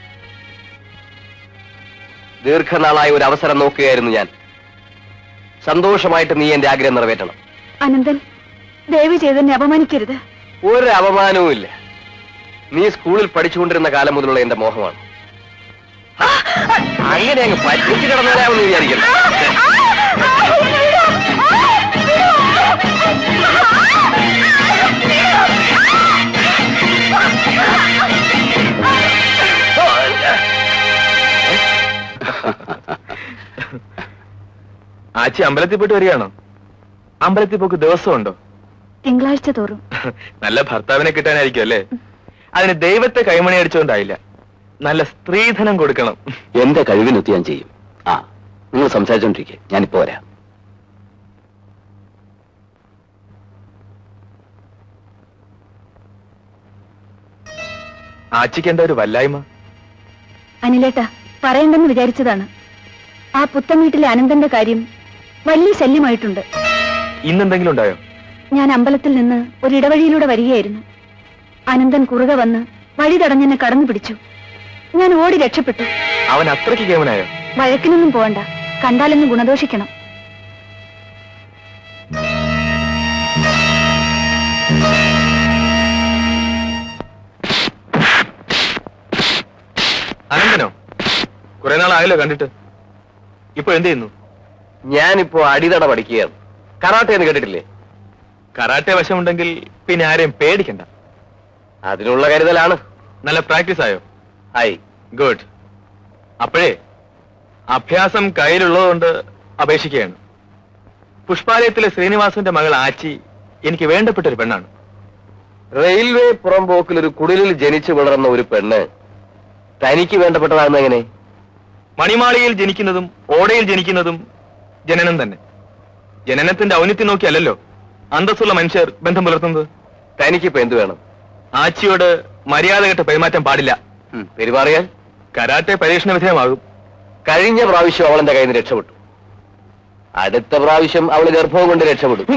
ദീർഘനാളായ ഒരു അവസരം നോക്കുകയായിരുന്നു ഞാൻ സന്തോഷമായിട്ട് നീ എന്റെ ആഗ്രഹം നിറവേറ്റണം അനന്തൻ ദയവ് ചെയ്തെന്നെ അപമാനിക്കരുത് ഒരു അപമാനവും ഇല്ല നീ സ്കൂളിൽ പഠിച്ചുകൊണ്ടിരുന്ന കാലം മുതലുള്ള എന്റെ മോഹമാണ് അങ്ങനെ അങ്ങ് പറ്റിച്ചു കിടന്നവരാമെന്ന് വിചാരിക്കണം ആച്ചി അമ്പലത്തിൽ പോയിട്ട് വരികയാണോ അമ്പലത്തിൽ പോക്ക് ദിവസമുണ്ടോ തിങ്കളാഴ്ച തോറും നല്ല ഭർത്താവിനെ കിട്ടാനായിരിക്കും അല്ലേ അതിന് ദൈവത്തെ കൈമണി അടിച്ചുകൊണ്ടായില്ല നല്ല സ്ത്രീധനം കൊടുക്കണം എന്റെ കഴിവിനൊത്ത് ഞാൻ ചെയ്യും ആ നിങ്ങൾ സംസാരിച്ചോണ്ടിരിക്കെ ഞാനിപ്പോ വരാം ആച്ചിക്ക് എന്താ ഒരു വല്ലായ്മ അനിലേട്ടാ പറയണ്ടെന്ന് വിചാരിച്ചതാണ് ആ പുത്തൻ വീട്ടിലെ അനന്തന്റെ കാര്യം വലിയ ശല്യമായിട്ടുണ്ട് ഇന്നെന്തെങ്കിലും ഉണ്ടായോ ഞാൻ അമ്പലത്തിൽ നിന്ന് ഒരു ഇടവഴിയിലൂടെ വരികയായിരുന്നു അനന്തൻ കുറുകെ വന്ന് വഴി തടഞ്ഞെന്നെ കടന്നു പിടിച്ചു ഞാൻ ഓടി രക്ഷപ്പെട്ടു അവൻ അത്രയ്ക്ക് കേമനായോ വഴക്കിനൊന്നും പോകണ്ട കണ്ടാലൊന്ന് ഗുണദോഷിക്കണം അനന്തനോ കുറെ നാളായല്ലോ കണ്ടിട്ട് ഇപ്പൊ എന്ത് ചെയ്യുന്നു ഞാനിപ്പോ അടിതട പഠിക്കുകയാണ് കറാട്ടെ എന്ന് കേട്ടിട്ടില്ലേ കറാട്ടെ വശമുണ്ടെങ്കിൽ പിന്നെ ആരെയും പേടിക്കണ്ട അതിനുള്ള കരുതലാണ് നല്ല പ്രാക്ടീസ് ആയോ ആയി ഗുഡ് അപ്പോഴേ അഭ്യാസം കയ്യിലുള്ളതുകൊണ്ട് അപേക്ഷിക്കുകയാണ് പുഷ്പാലയത്തിലെ ശ്രീനിവാസന്റെ മകൾ ആച്ചി എനിക്ക് വേണ്ടപ്പെട്ട ഒരു പെണ്ണാണ് റെയിൽവേ പുറംപോക്കിൽ ഒരു കുടിലിൽ ജനിച്ചു വളർന്ന ഒരു പെണ്ണ് തനിക്ക് വേണ്ടപ്പെട്ടതാണെന്ന് എങ്ങനെ മണിമാളികയിൽ ജനിക്കുന്നതും ഓടയിൽ ജനിക്കുന്നതും ജനനം തന്നെ ജനനത്തിന്റെ ഔന്നിത്യം നോക്കിയല്ലല്ലോ അന്തസ്സുള്ള മനുഷ്യർ ബന്ധം പുലർത്തുന്നത് തനിക്കിപ്പോ എന്ത് വേണം ആച്ചിയോട് മര്യാദകെട്ട പെരുമാറ്റം പാടില്ല പെരുമാറിയാൽ കരാട്ടെ പരീക്ഷണ വിധേയമാകും കഴിഞ്ഞ പ്രാവശ്യം അവൾ എന്റെ കയ്യിൽ നിന്ന് രക്ഷപ്പെട്ടു അടുത്ത പ്രാവശ്യം അവൾ ഗർഭവും കൊണ്ട് രക്ഷപ്പെടും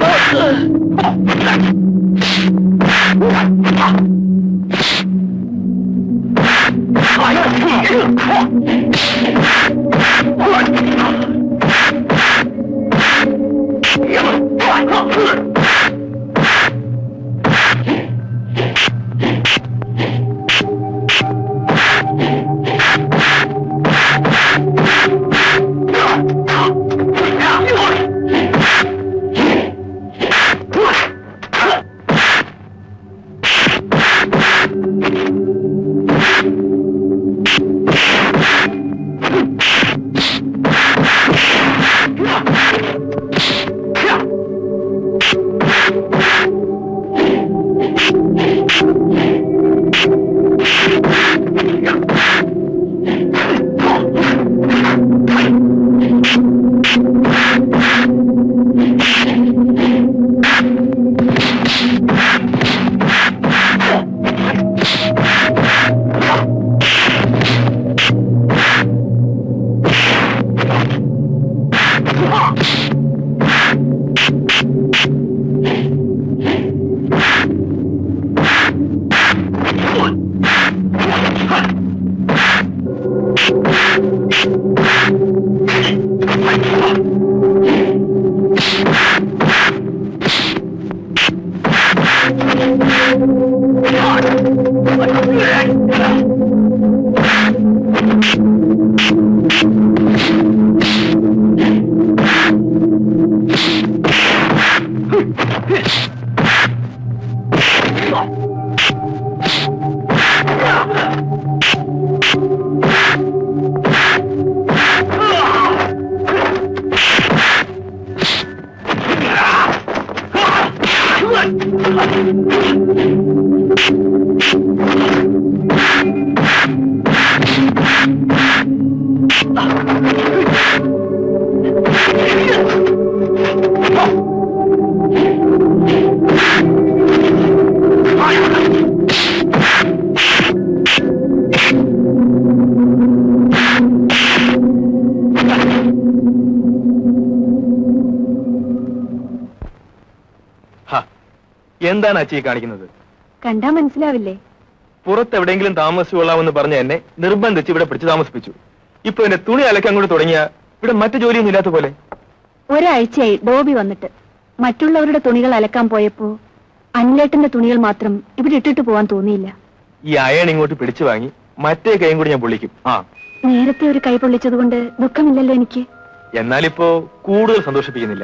ഹ, എന്താണ് അച്ചി കാണിക്കുന്നത് കണ്ടാ മനസ്സിലാവില്ലേ പുറത്ത് എവിടെയെങ്കിലും താമസിച്ചു കൊള്ളാമെന്ന് പറഞ്ഞ എന്നെ നിർബന്ധിച്ച് ഇവിടെ പിടിച്ച് താമസിപ്പിച്ചു ഇപ്പൊ എന്റെ തുണി അലക്കാൻ കൂടെ തുടങ്ങിയ ഇവിടെ മറ്റു ജോലിയൊന്നും ഇല്ലാത്ത പോലെ ഒരാഴ്ചയായി ഡോബി വന്നിട്ട് മറ്റുള്ളവരുടെ തുണികൾ അലക്കാൻ പോയപ്പോ അനിലേട്ടന്റെ തുണികൾ മാത്രം ഇവിടെ ഇട്ടിട്ട് പോവാൻ തോന്നിയില്ല ഈ അയൺ ഇങ്ങോട്ട് പിടിച്ചു വാങ്ങി മറ്റേ കൈയും കൂടി ഞാൻ പൊള്ളിക്കും ആ നേരത്തെ ഒരു കൈ പൊള്ളിച്ചതുകൊണ്ട് ദുഃഖമില്ലല്ലോ എനിക്ക് എന്നാലിപ്പോ കൂടുതൽ സന്തോഷിപ്പിക്കുന്നില്ല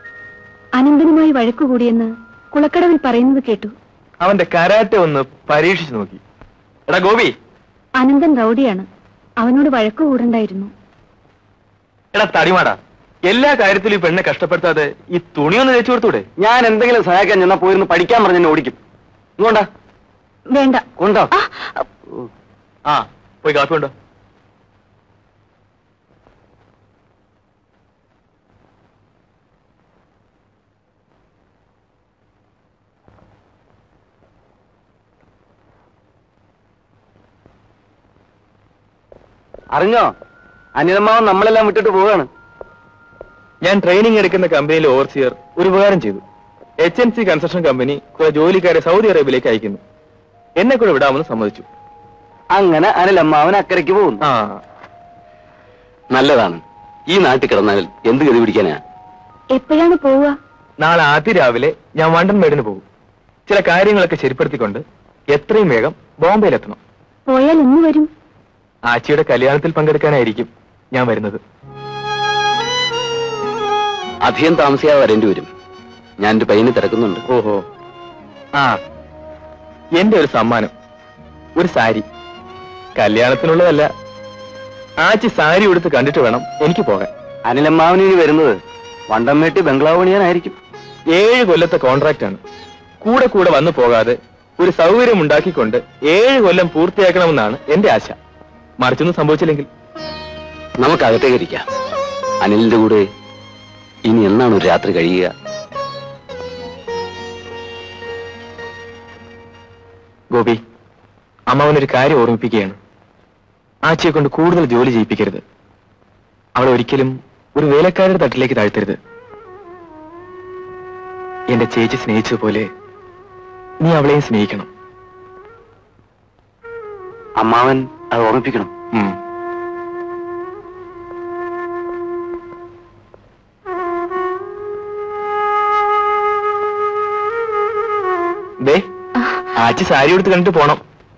അനന്തനുമായി വഴക്കുകൂടിയെന്ന് കുളക്കടവിൽ പറയുന്നത് കേട്ടു അവന്റെ കരാട്ടെ ഒന്ന് പരീക്ഷിച്ചു നോക്കി എടാ ഗോപി അനന്തൻ റൗഡിയാണ് അവനോട് വഴക്കു കൂടണ്ടായിരുന്നു എടാ തടിമാടാ എല്ലാ കാര്യത്തിലും ഈ പെണ്ണെ കഷ്ടപ്പെടുത്താതെ ഈ തുണിയൊന്ന് തേച്ചു കൊടുത്തൂടെ ഞാൻ എന്തെങ്കിലും സഹായിക്കാൻ ചെന്നാ പോയിരുന്ന് പഠിക്കാൻ പറഞ്ഞ് എന്നെ ഓടിക്കും ഇങ്ങോട്ടാ വേണ്ട കൊണ്ടോ ആ പോയി കാപ്പി ഉണ്ടോ അറിഞ്ഞോ അനിലമ്മാവൻ നമ്മളെല്ലാം വിട്ടിട്ട് പോവാണ് ഞാൻ ട്രെയിനിങ് എടുക്കുന്ന കമ്പനിയിലെ ഓവർസിയർ ഒരു ഉപകാരം ചെയ്തു H N C construction company കുറെ ജോലിക്കാരെ സൗദി അറേബ്യയിലേക്ക് അയക്കുന്നു എന്നെ കൂടെ വിടാമെന്ന് സമ്മതിച്ചു അങ്ങനെ അനിലമ്മാവൻ അക്കരയ്ക്ക് പോകുന്നു ആ നല്ലതാണ് ഈ നാട്ടിൽ കിടന്നാൽ എന്ത് ഗതി പിടിക്കാനാ എപ്പോഴാണ് പോവുക നാളെ ആദ്യ രാവിലെ ഞാൻ വണ്ടൻ മേടിന് പോകും ചില കാര്യങ്ങളൊക്കെ ശരിപ്പെടുത്തിക്കൊണ്ട് എത്രയും വേഗം ബോംബെയിലെത്തണം പോയാൽ എന്ന് വരും ആച്ചിയുടെ കല്യാണത്തിൽ പങ്കെടുക്കാനായിരിക്കും ഞാൻ വരുന്നത് അധികം താമസിയാതെ വരേണ്ടി വരും ഞാൻ എന്റെ പയ്യനെ തിരക്കുന്നുണ്ട് ഓഹോ ആ എന്റെ ഒരു സമ്മാനം ഒരു സാരി കല്യാണത്തിനുള്ളതല്ല ആച്ചി സാരി ഉടുത്ത് കണ്ടിട്ട് വേണം എനിക്ക് പോകാൻ അനിലമ്മാവൻ ഇനി വരുന്നത് വണ്ടംമേട്ടി ബംഗ്ലാവ് പണിയാനായിരിക്കും ഏഴ് കൊല്ലത്തെ കോൺട്രാക്റ്റ് ആണ് കൂടെ കൂടെ വന്നു പോകാതെ ഒരു സൗകര്യം ഉണ്ടാക്കിക്കൊണ്ട് ഏഴ് കൊല്ലം പൂർത്തിയാക്കണമെന്നാണ് എന്റെ ആശ മറിച്ചൊന്നും സംഭവിച്ചില്ലെങ്കിൽ നമുക്ക് അകത്തേക്ക് ഇരിക്കാം അനിലിന്റെ കൂടെ ഇനി എന്നാണ് ഒരു രാത്രി കഴിയുക ഗോപി അമ്മാവനൊരു കാര്യം ഓർമ്മിപ്പിക്കുകയാണ് ആച്ചിയെ കൊണ്ട് കൂടുതൽ ജോലി ചെയ്യിപ്പിക്കരുത് അവളെ ഒരിക്കലും ഒരു വേലക്കാരുടെ തട്ടിലേക്ക് താഴ്ത്തരുത് എന്റെ ചേച്ചി സ്നേഹിച്ചതുപോലെ നീ അവളെയും സ്നേഹിക്കണം അമ്മാവൻ അത് ഓർമ്മിപ്പിക്കണം ഉം. ദേ ആച്ചി സാരി എടുത്ത് കണ്ടിട്ട് പോണം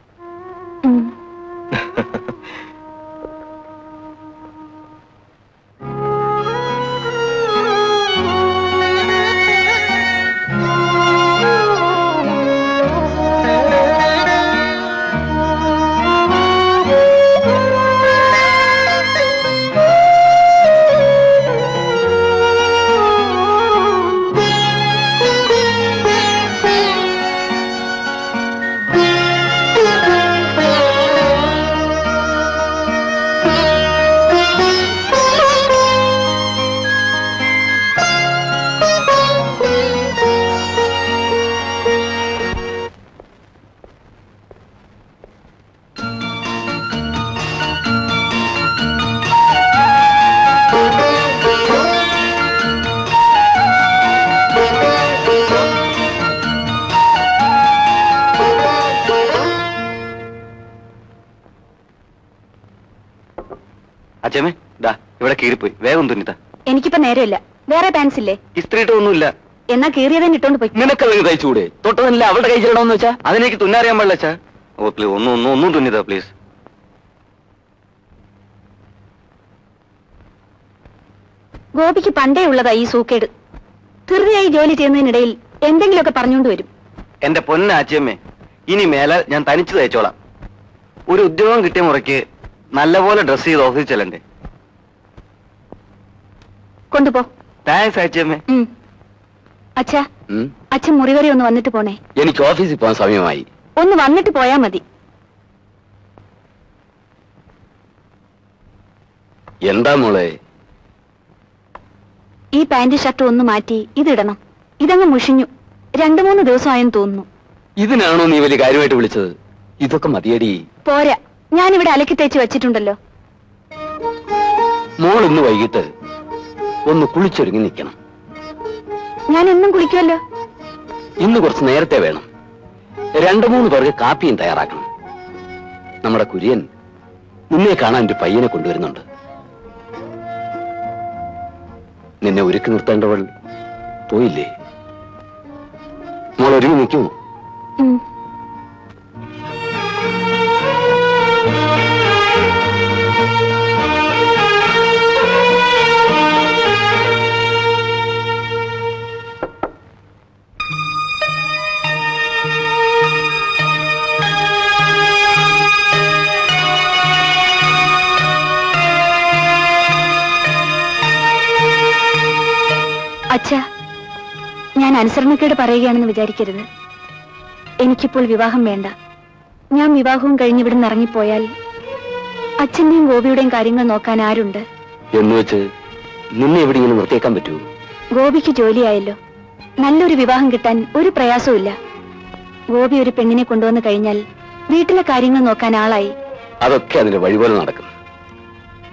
അച്ഛമ്മേ ദാ ഇവിടെ കീറിപ്പോയി വേഗം തുന്നിത്ത എനിക്കിപ്പോ നേരമില്ല വേറെ പാൻസ് ഇല്ലേ ഇസ്ത്രീട്ടൊന്നുമില്ല എന്നാ കീറിയതന്നെ ഇട്ടോണ്ട് പോയി നിനക്കത് തയ്ച്ചുകൂടെ തൊട്ടതല്ല അവളുടെ കൈ ചെല്ലണമെന്ന് വെച്ചാ അതിനെനിക്ക് തുന്നറിയാൻ പാടില്ല അച്ഛാ ഓ പ്ലീസ് ഒന്നും ഒന്നും ഒന്നും തുന്നിതാ പ്ലീസ് ഗോപിക്ക് പണ്ടേ ഉള്ളതാ ഈ സൂക്കേട് ധൃതിയായി ജോലി ചെയ്യുന്നതിനിടയിൽ എന്തെങ്കിലുമൊക്കെ പറഞ്ഞുകൊണ്ട് വരും എന്റെ പൊന്ന ആച്ചിയമ്മേ ഇനി മേലാൽ ഞാൻ തനിച്ചു തയ്ച്ചോളാം ഒരു ഉദ്യോഗം കിട്ടിയ മുറയ്ക്ക് നല്ലപോലെ ഡ്രസ് ചെയ്ത് ഓഫീസിൽ ചെല്ലണ്ടേ കൊണ്ടുപോ താങ്ക്സ് ആച്ചിയമ്മേ ഉം. അച്ഛാ ഉം. അച്ഛൻ മുറി വരെ ഒന്ന് വന്നിട്ട് പോണേ എനിക്ക് ഓഫീസിൽ പോകാൻ സമയമായി ഒന്ന് വന്നിട്ട് പോയാ മതി എന്താ മോളെ ഈ പാന്റ് ഷർട്ട് ഒന്ന് മാറ്റി ഇതിടണം ഇതങ്ങ് മുഷിഞ്ഞു രണ്ടു മൂന്ന് ദിവസമായെന്ന് തോന്നുന്നു ഇതിനാണോ നീ വലിയ കാര്യമായിട്ട് വിളിച്ചത് ഇതൊക്കെ മതിയടി പോരാ ഞാനിവിടെ അലക്കി തേച്ച് വെച്ചിട്ടുണ്ടല്ലോ മോൾ ഇന്ന് വൈകിട്ട് ഒന്ന് കുളിച്ചൊരുങ്ങി നിൽക്കണം ഞാൻ എന്നും കുളിക്കുമല്ലോ ഇന്ന് കുറച്ച് നേരത്തെ വേണം രണ്ടു മൂന്ന് പേർക്ക് കാപ്പിയും തയ്യാറാക്കണം നമ്മുടെ കുര്യൻ നിന്നെ കാണാൻ ഒരു പയ്യനെ കൊണ്ടുവരുന്നുണ്ട് നിന്നെ ഒരുക്കി നിർത്തേണ്ടവൾ പോയില്ലേ മോൾ ഒരുങ്ങി നിൽക്കുമോ ഉം. അച്ഛാ ഞാൻ അനുസരണക്കേട് പറയുകയാണെന്ന് വിചാരിക്കരുത് എനിക്കിപ്പോൾ വിവാഹം വേണ്ട ഞാൻ വിവാഹവും കഴിഞ്ഞ് ഇവിടുന്ന് ഇറങ്ങിപ്പോയാൽ അച്ഛന്റെയും ഗോപിയുടെയും കാര്യങ്ങൾ നോക്കാൻ ആരുണ്ട് എന്ന് വെച്ച് നിന്നെ എവിടെ ഇങ്ങനെ നിർത്തിയേക്കാൻ പറ്റുമോ ഗോപിക്ക് ജോലിയായല്ലോ നല്ലൊരു വിവാഹം കിട്ടാൻ ഒരു പ്രയാസവും ഗോപി ഒരു പെണ്ണിനെ കൊണ്ടുവന്നു കഴിഞ്ഞാൽ വീട്ടിലെ കാര്യങ്ങൾ നോക്കാൻ ആളായി അതൊക്കെ അതിന്റെ വഴിപോലെ നടക്കും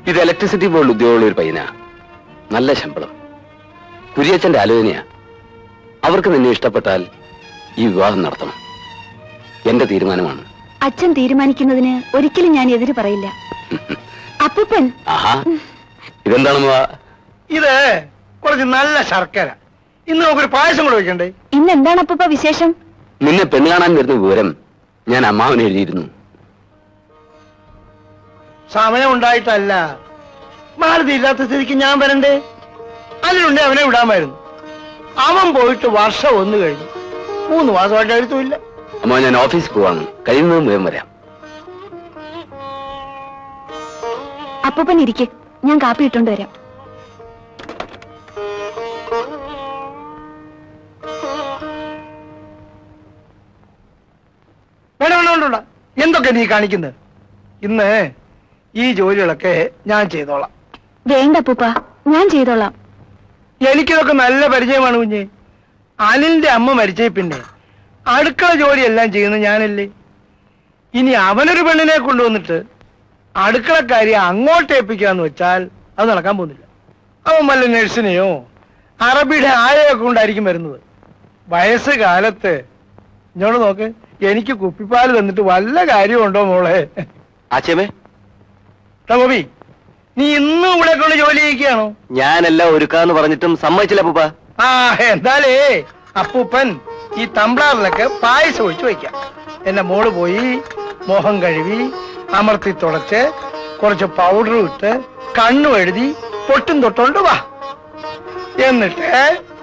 ഇത് ഇലക്ട്രിസിറ്റി ബോർഡ് ഉദ്യോഗമുള്ള ഒരു പയ്യനാ നല്ല ശമ്പളം കുരിയച്ചന്റെ ആലോചനയാ അവർക്ക് നിന്നെ ഇഷ്ടപ്പെട്ടാൽ ഈ വിവാഹം നടത്തണം എന്റെ തീരുമാനമാണ് അച്ഛൻ തീരുമാനിക്കുന്നതിന് ഒരിക്കലും ഞാൻ എതിര് പറയില്ല അപ്പൂപ്പൻ ആഹാ ഇതെന്താണ് ഇത് കുറച്ച് നല്ല ശർക്കര ഇന്ന് നമുക്കൊരു പായസം കൂടെ വെക്കണ്ടേ ഇന്ന് എന്താണ് അപ്പൂപ്പ വിശേഷം നിന്നെ പെണ്ണ് കാണാൻ വരുന്ന വിവരം ഞാൻ അമ്മാവന് എഴുതിയിരുന്നു സമയം ഉണ്ടായിട്ടല്ല മാരുതി ഇല്ലാത്ത സ്ഥിതിക്ക് ഞാൻ വരണ്ടേ അതിനുണ്ടെ അവനെ വിടാമായിരുന്നു അവൻ പോയിട്ട് വർഷം ഒന്ന് കഴിഞ്ഞു മൂന്ന് മാസമായിട്ട് എഴുത്തുമില്ല അമ്മ ഞാൻ ഓഫീസിൽ പോവാണ് കഴിയുന്നതും വേഗം വരാം അപ്പൂപ്പൻ ഇരിക്കെ ഞാൻ കാപ്പി ഇട്ടുകൊണ്ട് വരാം വേണ്ട വേണ്ട വേണ്ട, വേണ്ട എന്തൊക്കെ നീ കാണിക്കുന്നത് ഇന്ന് ഈ ജോലികളൊക്കെ ഞാൻ ചെയ്തോളാം വേണ്ട അപ്പൂപ്പ ഞാൻ ചെയ്തോളാം എനിക്കിതൊക്കെ നല്ല പരിചയമാണ് കുഞ്ഞെ അനിലിന്റെ അമ്മ മരിച്ചേ പിന്നെ അടുക്കള ജോലിയെല്ലാം ചെയ്യുന്നത് ഞാനല്ലേ ഇനി അവനൊരു പെണ്ണിനെ കൊണ്ടുവന്നിട്ട് അടുക്കളക്കാരി അങ്ങോട്ട് ഏൽപ്പിക്കാന്ന് വെച്ചാൽ അത് നടക്കാൻ പോകുന്നില്ല അവൻ വല്ല നഴ്സിനെയോ അറബിയുടെ ആയയൊക്കെ കൊണ്ടായിരിക്കും വരുന്നത് വയസ്സ് കാലത്ത് ഇങ്ങോട്ട് നോക്ക് എനിക്ക് കുപ്പിപ്പാൽ തന്നിട്ട് വല്ല കാര്യമുണ്ടോ മോളെ ആച്ചേമേ ഗോപി നീ ഇന്നും ഇവിടെ കൊണ്ട് ജോലി ചെയ്യിക്കുകയാണോ ഞാനെല്ലാം ഒരുക്കാന്ന് പറഞ്ഞിട്ടും സമ്മതിച്ചില്ല പൂപ്പ ആ എന്താലേ അപ്പൂപ്പൻ ഈ തമ്പ്ളാറിലൊക്കെ പായസം ഒഴിച്ചു വയ്ക്കാം എന്റെ മോള് പോയി മോഹം കഴുകി അമർത്തി തുടച്ച് കുറച്ച് പൗഡറും ഇട്ട് കണ്ണും എഴുതി പൊട്ടും തൊട്ടോണ്ട് വാ എന്നിട്ട്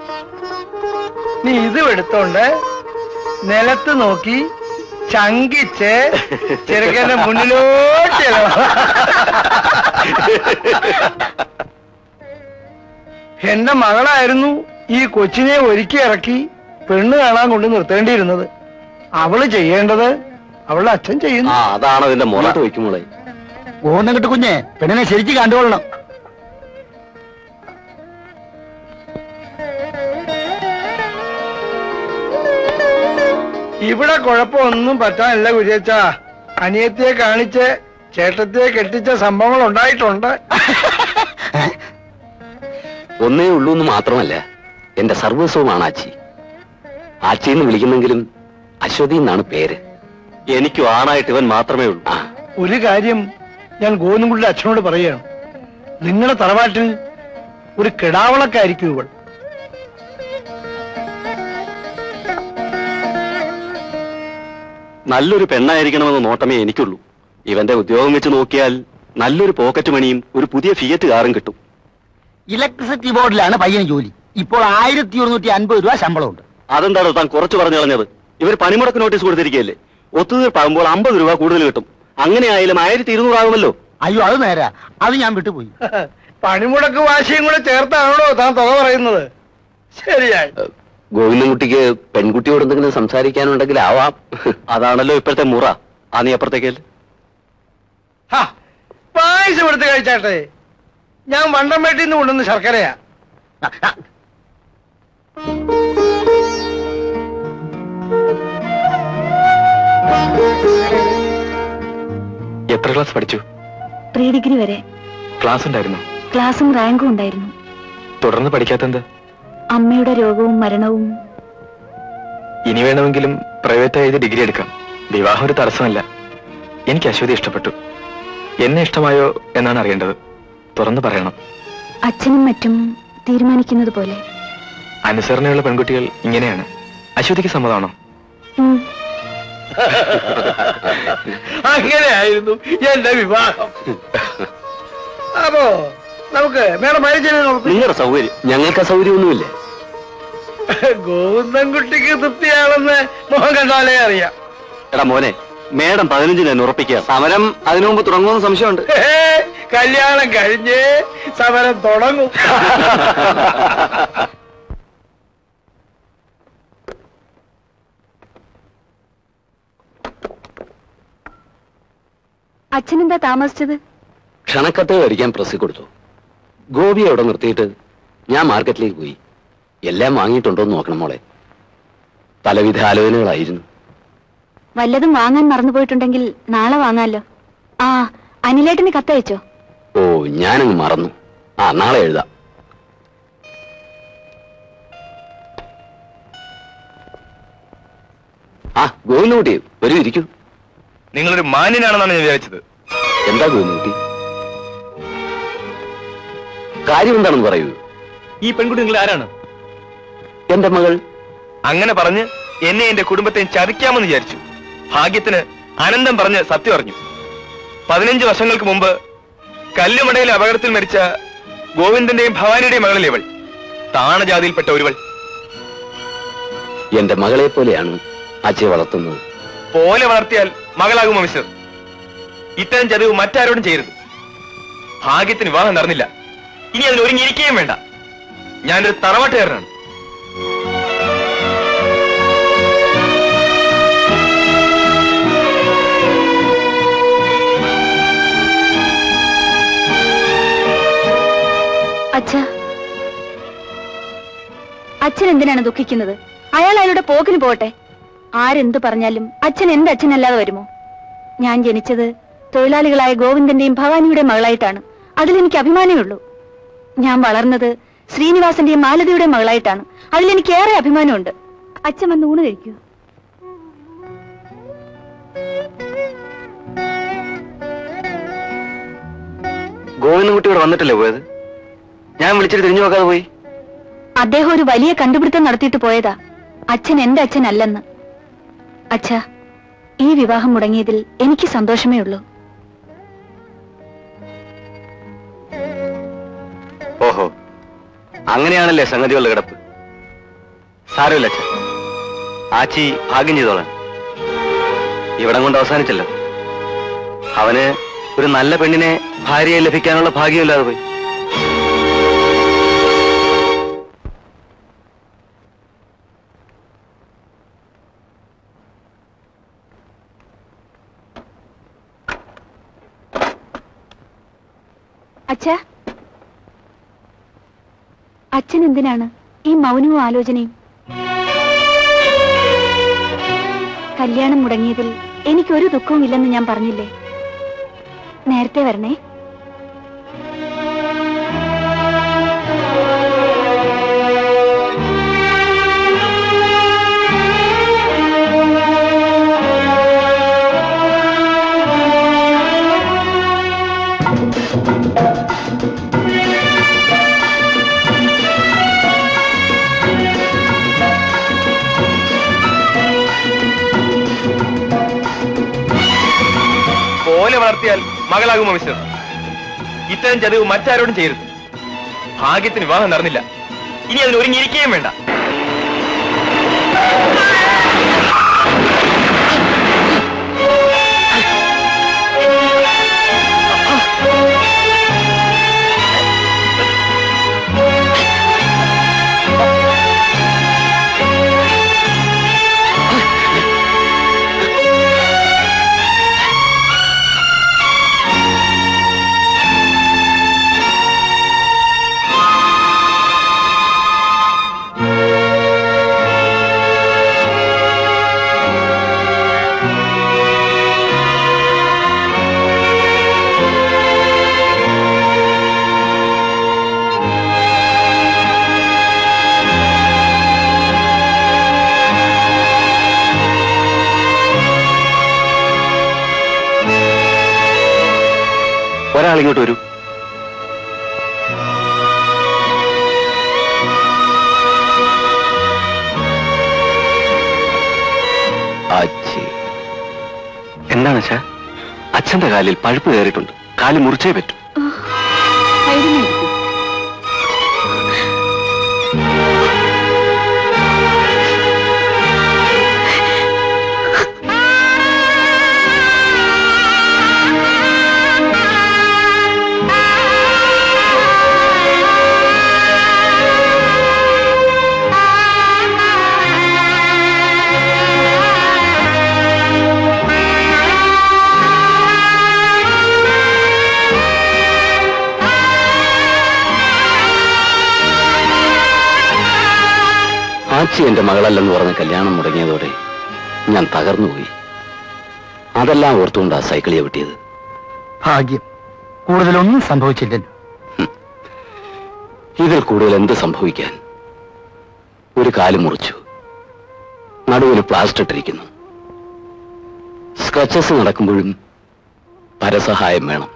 നീ ഇതും എടുത്തോണ്ട് നിലത്ത് നോക്കി ചങ്കിച്ച് ചെറുക്കന്റെ മുന്നിലോട്ട് ചെല്ലണം. എന്റെ മകളായിരുന്നു ഈ കൊച്ചിനെ ഒരുക്കി ഇറക്കി പെണ്ണ് കാണാൻ കൊണ്ട് നിർത്തേണ്ടിയിരുന്നത് അവള് ചെയ്യേണ്ടത് അവളുടെ അച്ഛൻ ചെയ്യുന്നു ആ അതാണ് അതിന്റെ മുറത്ത് വയ്ക്കുമ്പോളെ ഓന്നും കിട്ടു കുഞ്ഞെ പെണ്ണിനെ ശരിക്ക് കണ്ടുകൊള്ളണം ഇവിടെ കുഴപ്പമൊന്നും പറ്റാനില്ല കുര്യച്ച അനിയത്തിയെ കാണിച്ച് ചേട്ടത്തിയെ കെട്ടിച്ച സംഭവങ്ങൾ ഉണ്ടായിട്ടുണ്ട് ഒന്നേ ഉള്ളൂ എന്ന് മാത്രമല്ല എന്റെ സർവസ്വമാണ് ആച്ചി ആച്ചി എന്ന് വിളിക്കുന്നെങ്കിലും അശ്വതി എന്നാണ് പേര് എനിക്കും ആണായിട്ട് ഇവൻ മാത്രമേ ഉള്ളൂ ആ ഒരു കാര്യം ഞാൻ ഗോവിന്ദൻകുട്ടിയുടെ അച്ഛനോട് പറയുകയാണ് നിങ്ങളുടെ തറവാട്ടിൽ ഒരു കിടാവളക്കായിരിക്കും ഇവൾ നല്ലൊരു പെണ്ണായിരിക്കണമെന്ന് നോട്ടമേ എനിക്കുള്ളൂ ഇവന്റെ ഉദ്യോഗം വെച്ച് നോക്കിയാൽ നല്ലൊരു പോക്കറ്റ് മണിയും ഒരു പുതിയ ഫിയറ്റ് കാറും കിട്ടും ഇലക്ട്രിസിറ്റി ബോർഡിലാണ് പയ്യന് ജോലി ഇപ്പോൾ ആയിരത്തി ഒരുന്നൂറ്റി അൻപത് രൂപ ശമ്പളമുണ്ട് അതെന്താണോ താൻ കുറച്ച് പറഞ്ഞു കളഞ്ഞത് ഇവർ പണിമുടക്ക് നോട്ടീസ് കൊടുത്തിരിക്കുകയല്ലേ ഒത്തുതീർപ്പാകുമ്പോൾ അമ്പത് രൂപ കൂടുതൽ കിട്ടും അങ്ങനെ ആയാലും ആയിരത്തി ഇരുന്നൂറാകുമല്ലോ അയ്യോ അത് നേരാ അത് ഞാൻ വിട്ടുപോയി പണിമുടക്ക് വാശിയും കൂടെ ചേർത്താണല്ലോ താൻ തുക പറയുന്നത് ശരിയായി ഗോവിന്ദൻകുട്ടിക്ക് പെൺകുട്ടിയോട് എന്തെങ്കിലും സംസാരിക്കാനുണ്ടെങ്കിൽ ആവാം അതാണല്ലോ ഇപ്പോഴത്തെ മുറ ആ നീ അപ്പുറത്തേക്കല്ലേ ഹാ, പായസം എടുത്ത് കഴിച്ചാട്ടെ ഞാൻ വണ്ടംപേട്ടിൽ നിന്ന് കൊണ്ടുവന്ന ശർക്കരയാ ആ, ആ, എത്ര ക്ലാസ് പഠിച്ചു പ്രീ ഡിഗ്രി വരെ ക്ലാസ് ഉണ്ടായിരുന്നു ക്ലാസ്സും റാങ്കും ഉണ്ടായിരുന്നു തുടർന്ന് പഠിക്കാത്തെന്ത് അമ്മയുടെ രോഗവും മരണവും ഇനി വേണമെങ്കിലും പ്രൈവറ്റ് ആയത് ഡിഗ്രി എടുക്കാം വിവാഹം ഒരു തടസ്സമല്ല എനിക്ക് അശ്വതി ഇഷ്ടപ്പെട്ടു എന്നെ ഇഷ്ടമായോ എന്നാണ് അറിയേണ്ടത് തുറന്നു പറയണം അച്ഛനും മറ്റും തീരുമാനിക്കുന്നത് പോലെ അനുസരണയുള്ള പെൺകുട്ടികൾ ഇങ്ങനെയാണ് അശ്വതിക്ക് സമ്മതമാണോ ഉം. അങ്ങനെയായിരുന്നു എന്റെ വിവാഹം അപ്പോ നമുക്ക് മേഡം മരിച്ചതിനെ നിങ്ങളുടെ സൗകര്യം ഞങ്ങൾക്ക് അസൗകര്യമൊന്നുമില്ല ഗോവിന്ദൻകുട്ടിക്ക് തൃപ്തിയാണെന്ന് മുഖം കണ്ടാലേ അറിയാം എടാ മോനെ മേഡം പതിനഞ്ചിന് തന്നെ ഉറപ്പിക്കുക സമരം അതിനു മുമ്പ് തുടങ്ങുമെന്ന് സംശയമുണ്ട് ഹേ, കല്യാണം കഴിഞ്ഞ് സമരം തുടങ്ങും അച്ഛനെന്താ താമസിച്ചത് ക്ഷണക്കത്ത് മേടിക്കാൻ പ്രസ്സിൽ കൊടുത്തു ഗോപി അവിടെ നിർത്തിയിട്ട് ഞാൻ മാർക്കറ്റിലേക്ക് പോയി എല്ലാം വാങ്ങിയിട്ടുണ്ടോ എന്ന് നോക്കണം മോളെ പലവിധ ആലോചനകളായിരുന്നു വല്ലതും വാങ്ങാൻ മറന്നുപോയിട്ടുണ്ടെങ്കിൽ നാളെ വാങ്ങാലോ ആ അനിലേട്ടന് കത്തയച്ചോ ഓ ഞാനങ്ങ് മറന്നു ആ നാളെ എഴുതാം ആ ഗോവിന്ദൻകുട്ടി വരൂ ഇരിക്കൂ നിങ്ങളൊരു മാന്യനാണെന്നാണ് ഞാൻ വിചാരിച്ചത് എന്താ ഗോവിന്ദൻകുട്ടി കാര്യം എന്താണെന്ന് പറയൂ ഈ പെൺകുട്ടി നിങ്ങൾ ആരാണ് എന്റെ മകൾ അങ്ങനെ പറഞ്ഞ് എന്നെ എന്റെ കുടുംബത്തെയും ചതിക്കാമെന്ന് വിചാരിച്ചു ഭാഗ്യത്തിന് അനന്തം പറഞ്ഞ് സത്യം അറിഞ്ഞു പതിനഞ്ച് വർഷങ്ങൾക്ക് മുമ്പ് കല്ലുമടയിലെ അപകടത്തിൽ മരിച്ച ഗോവിന്ദന്റെയും ഭവാനിയുടെയും മകളിൽ ഇവൾ താണജാതിയിൽപ്പെട്ട ഒരുവൾ എന്റെ മകളെ പോലെയാണ് അച്ഛയെ വളർത്തുന്നത് പോലെ വളർത്തിയാൽ മകളാകുമോ മിസ്റ്റർ ഇത്തരം ചതിവ് മറ്റാരോടും ചെയ്യരുത് ഭാഗ്യത്തിന് വിവാഹം നടന്നില്ല ഇനി അതിന് ഒരുങ്ങിയിരിക്കുകയും വേണ്ട ഞാനൊരു തറവാട്ടുകാരനാണ് അച്ഛ അച്ഛൻ എന്തിനാണ് ദുഃഖിക്കുന്നത് അയാൾ അയാളുടെ പോക്കിന് പോട്ടെ ആരെന്തു പറഞ്ഞാലും അച്ഛൻ എന്റെ അച്ഛനല്ലാതെ വരുമോ ഞാൻ ജനിച്ചത് തൊഴിലാളികളായ ഗോവിന്ദന്റെയും ഭവാനിയുടെയും മകളായിട്ടാണ് അതിലെനിക്ക് അഭിമാനമേ ഉള്ളൂ ഞാൻ വളർന്നത് ശ്രീനിവാസന്റെയും മാലതിയുടെയും മകളായിട്ടാണ് അതിലെനിക്ക് ഏറെ അഭിമാനമുണ്ട് അച്ഛൻ വന്ന് ഊണ് കഴിക്കൂ ഗോവിന്ദൻകുട്ടി ഇവിടെ വന്നിട്ടല്ലേ പോയത് ഞാൻ വിളിച്ചിട്ട് തിരിഞ്ഞു നോക്കാതെ പോയി അദ്ദേഹം ഒരു വലിയ കണ്ടുപിടുത്തം നടത്തിയിട്ട് പോയതാ അച്ഛൻ എന്റെ അച്ഛനല്ലെന്ന് അച്ഛ ഈ വിവാഹം മുടങ്ങിയതിൽ എനിക്ക് സന്തോഷമേ ഉള്ളൂ ഓഹോ അങ്ങനെയാണല്ലേ സംഗതികളുടെ കിടപ്പ് സാരമില്ല അച്ഛൻ ആച്ചി ഭാഗ്യം ചെയ്തോളാൻ ഇവിടം കൊണ്ട് അവസാനിച്ചല്ലോ അവന് ഒരു നല്ല പെണ്ണിനെ ഭാര്യയെ ലഭിക്കാനുള്ള ഭാഗ്യമില്ലാതെ പോയി അച്ഛ അച്ഛൻ എന്തിനാണ് ഈ മൗനവും ആലോചനയും കല്യാണം മുടങ്ങിയതിൽ എനിക്കൊരു ദുഃഖവും ഇല്ലെന്ന് ഞാൻ പറഞ്ഞില്ലേ നേരത്തെ വരണേ പോലെ വളർത്തിയാൽ മകളാകുമോ മിസ്റ്റർ ഇത്തരം ചതിവ് മറ്റാരോടും ചെയ്യരുത് ഭാഗ്യത്തിന് വിവാഹം നടന്നില്ല ഇനി അതിന് ഒരുങ്ങിയിരിക്കുകയും വേണ്ട ഒരാൾ ഇങ്ങോട്ട് വരൂ അച്ഛേ എന്താണ് അച്ഛാ അച്ഛന്റെ കാലിൽ പഴുപ്പ് കയറിയിട്ടുണ്ട് കാല് മുറിച്ചേ പറ്റൂ ആച്ചി എന്റെ മകളല്ലെന്ന് പറഞ്ഞ് കല്യാണം മുടങ്ങിയതോടെ ഞാൻ തകർന്നുപോയി അതെല്ലാം ഓർത്തുകൊണ്ടാ സൈക്കിൾ ചവിട്ടിയത് ഭാഗ്യം കൂടുതലൊന്നും സംഭവിച്ചില്ലല്ലോ ഇതിൽ കൂടുതൽ എന്ത് സംഭവിക്കാൻ ഒരു കാല് മുറിച്ചു നടുവിന് പ്ലാസ്റ്റർ ഇട്ടിരിക്കുന്നു സ്ക്രച്ചസ് നടക്കുമ്പോഴും പരസഹായം വേണം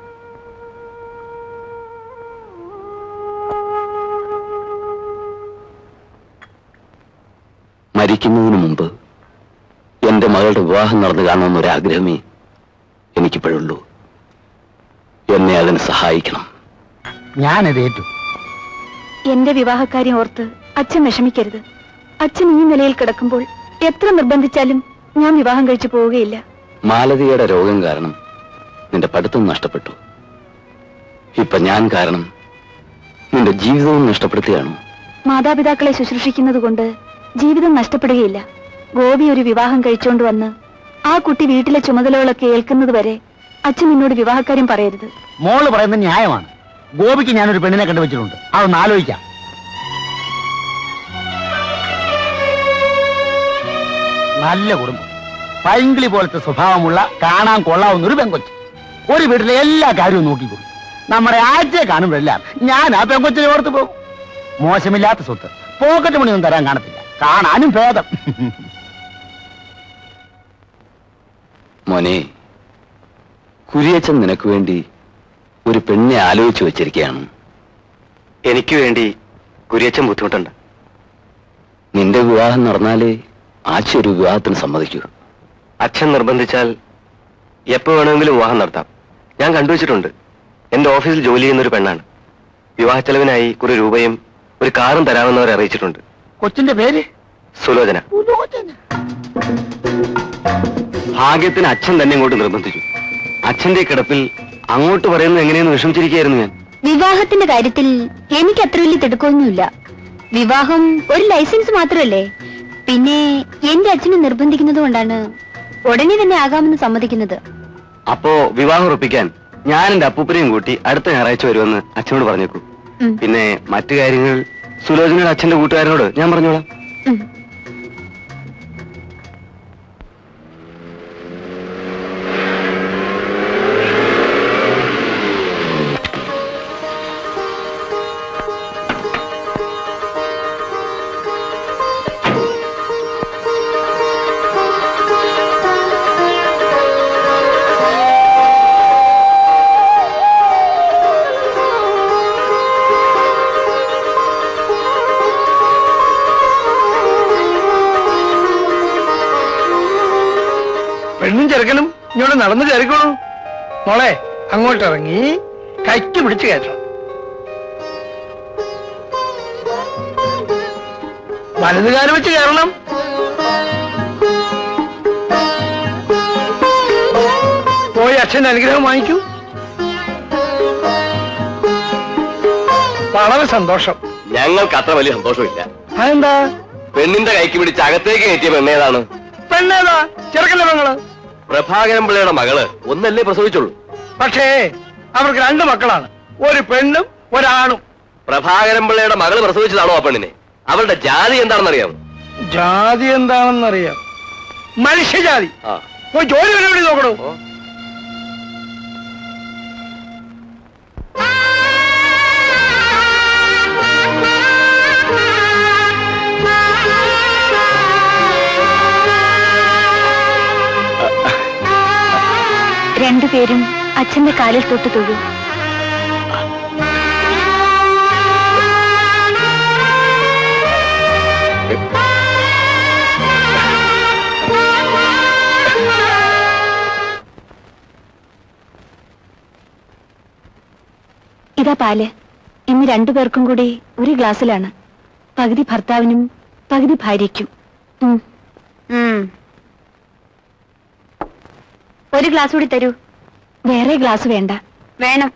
മരിക്കുന്നതിന് മുമ്പ് എന്റെ മകളുടെ വിവാഹം നടന്നു കാണണമെന്ന ഒരാഗ്രഹമേ എനിക്കിപ്പോഴുള്ളൂ എന്നെ അതിന് സഹായിക്കണം ഞാനത് ഏറ്റു എന്റെ വിവാഹക്കാര്യം ഓർത്ത് അച്ഛൻ വിഷമിക്കരുത് അച്ഛൻ ഈ നിലയിൽ കിടക്കുമ്പോൾ എത്ര നിർബന്ധിച്ചാലും ഞാൻ വിവാഹം കഴിച്ചു പോവുകയില്ല മാലതിയുടെ രോഗം കാരണം നിന്റെ പഠിത്തം നഷ്ടപ്പെട്ടു ഇപ്പൊ ഞാൻ കാരണം നിന്റെ ജീവിതവും നഷ്ടപ്പെടുത്തുകയാണോ മാതാപിതാക്കളെ ശുശ്രൂഷിക്കുന്നത് കൊണ്ട് ജീവിതം നഷ്ടപ്പെടുകയില്ല ഗോപി ഒരു വിവാഹം കഴിച്ചോണ്ട് വന്ന് ആ കുട്ടി വീട്ടിലെ ചുമതലകളൊക്കെ ഏൽക്കുന്നത് വരെ അച്ഛൻ എന്നോട് വിവാഹക്കാര്യം പറയരുത് മോള് പറയുന്നത് ന്യായമാണ് ഗോപിക്ക് ഞാനൊരു പെണ്ണിനെ കണ്ടുവച്ചിട്ടുണ്ട് അതൊന്ന് ആലോചിക്കാം നല്ല കുടുംബം പൈങ്കിളി പോലത്തെ സ്വഭാവമുള്ള കാണാൻ കൊള്ളാവുന്ന ഒരു പെങ്കൊച്ച് ഒരു വീട്ടിലെ എല്ലാ കാര്യവും നോക്കിക്കൊള്ളു നമ്മുടെ ആഴ്ചയെ കാണുമ്പോഴെല്ലാം ഞാൻ ആ പെങ്കൊച്ചിനെ ഓർത്ത് പോകും മോശമില്ലാത്ത സ്വത്ത് പോക്കറ്റ് മണിയൊന്നും തരാൻ കാണത്തില്ല കാണാനും ഭേദം മോനെ കുരിയച്ചൻ നിനക്ക് വേണ്ടി ഒരു പെണ്ണെ ആലോചിച്ചു വെച്ചിരിക്കുകയാണ് എനിക്ക് വേണ്ടി കുരിയച്ചൻ ബുദ്ധിമുട്ടുണ്ട് നിന്റെ വിവാഹം നടന്നാലേ ആച്ച ഒരു വിവാഹത്തിന് സമ്മതിക്കൂ അച്ഛൻ നിർബന്ധിച്ചാൽ എപ്പോ വേണമെങ്കിലും വിവാഹം നടത്താം ഞാൻ കണ്ടുവച്ചിട്ടുണ്ട് എന്റെ ഓഫീസിൽ ജോലി ചെയ്യുന്ന ഒരു പെണ്ണാണ് വിവാഹ ചെലവിനായി കുറെ രൂപയും ഒരു കാറും തരാമെന്നവരെ അറിയിച്ചിട്ടുണ്ട് കൊച്ചിന്റെ പേര് സുലോചന ഭാഗ്യത്തിന് അച്ഛൻ തന്നെ ഇങ്ങോട്ട് നിർബന്ധിച്ചു അച്ഛന്റെ കിടപ്പിൽ അങ്ങോട്ട് പറയുന്നത് എങ്ങനെയെന്ന് വിഷമിച്ചിരിക്കുകയായിരുന്നു ഞാൻ വിവാഹത്തിന്റെ കാര്യത്തിൽ എനിക്ക് അത്ര വലിയ തിടുക്കമൊന്നുമില്ല വിവാഹം ഒരു ലൈസൻസ് മാത്രമല്ലേ പിന്നെ എന്റെ അച്ഛനെ നിർബന്ധിക്കുന്നത് കൊണ്ടാണ് ഉടനെ തന്നെ ആകാമെന്ന് സമ്മതിക്കുന്നത് അപ്പോ വിവാഹം ഉറപ്പിക്കാൻ ഞാൻ എന്റെ അപ്പൂപ്പനെയും കൂട്ടി അടുത്ത ഞായറാഴ്ച വരുമെന്ന് അച്ഛനോട് പറഞ്ഞേക്കൂ ഉം. പിന്നെ മറ്റു കാര്യങ്ങൾ സുലോചനയുടെ അച്ഛന്റെ കൂട്ടുകാരനോട് ഞാൻ പറഞ്ഞോളാം ഉം. പെണ്ണും ചെറുക്കനും ഇങ്ങോട്ട് നടന്നു കയറിക്കോളൂ മോളെ അങ്ങോട്ട് ഇറങ്ങി കൈക്ക് പിടിച്ച് കയറ്റണം വലതുകാലം വെച്ച് കയറണം പോയി അച്ഛന്റെ അനുഗ്രഹം വാങ്ങിക്കൂ വളരെ സന്തോഷം ഞങ്ങൾക്ക് അത്ര വലിയ സന്തോഷമില്ല അതെന്താ പെണ്ണിന്റെ കൈക്ക് പിടിച്ച് അകത്തേക്ക് കയറ്റിയ പെണ്ണേതാണ് പെണ്ണേതാ ചെറുക്കന്റെ പെങ്ങള് പ്രഭാകരൻ പിള്ളയുടെ മകള് ഒന്നല്ലേ പ്രസവിച്ചുള്ളൂ പക്ഷേ അവർക്ക് രണ്ട് മക്കളാണ് ഒരു പെണ്ണും ഒരാണും പ്രഭാകരൻ പിള്ളയുടെ മകള് പ്രസവിച്ചതാണോ ആ പെണ്ണിനെ അവളുടെ ജാതി എന്താണെന്നറിയാമോ ജാതി എന്താണെന്നറിയാം മനുഷ്യജാതി ആ പോയി ജോലി പരിപാടി നോക്കണോ രണ്ടുപേരും അച്ഛന്റെ കാലിൽ തൊട്ട് തൊഴു ഇതാ പാല് ഇന്ന് രണ്ടുപേർക്കും കൂടി ഒരു ഗ്ലാസ്സിലാണ് പകുതി ഭർത്താവിനും പകുതി ഭാര്യയ്ക്കും ഉം. ഉം. ഒരു ഗ്ലാസ് കൂടി തരൂ വേറെ ഗ്ലാസ് വേണ്ട വേണം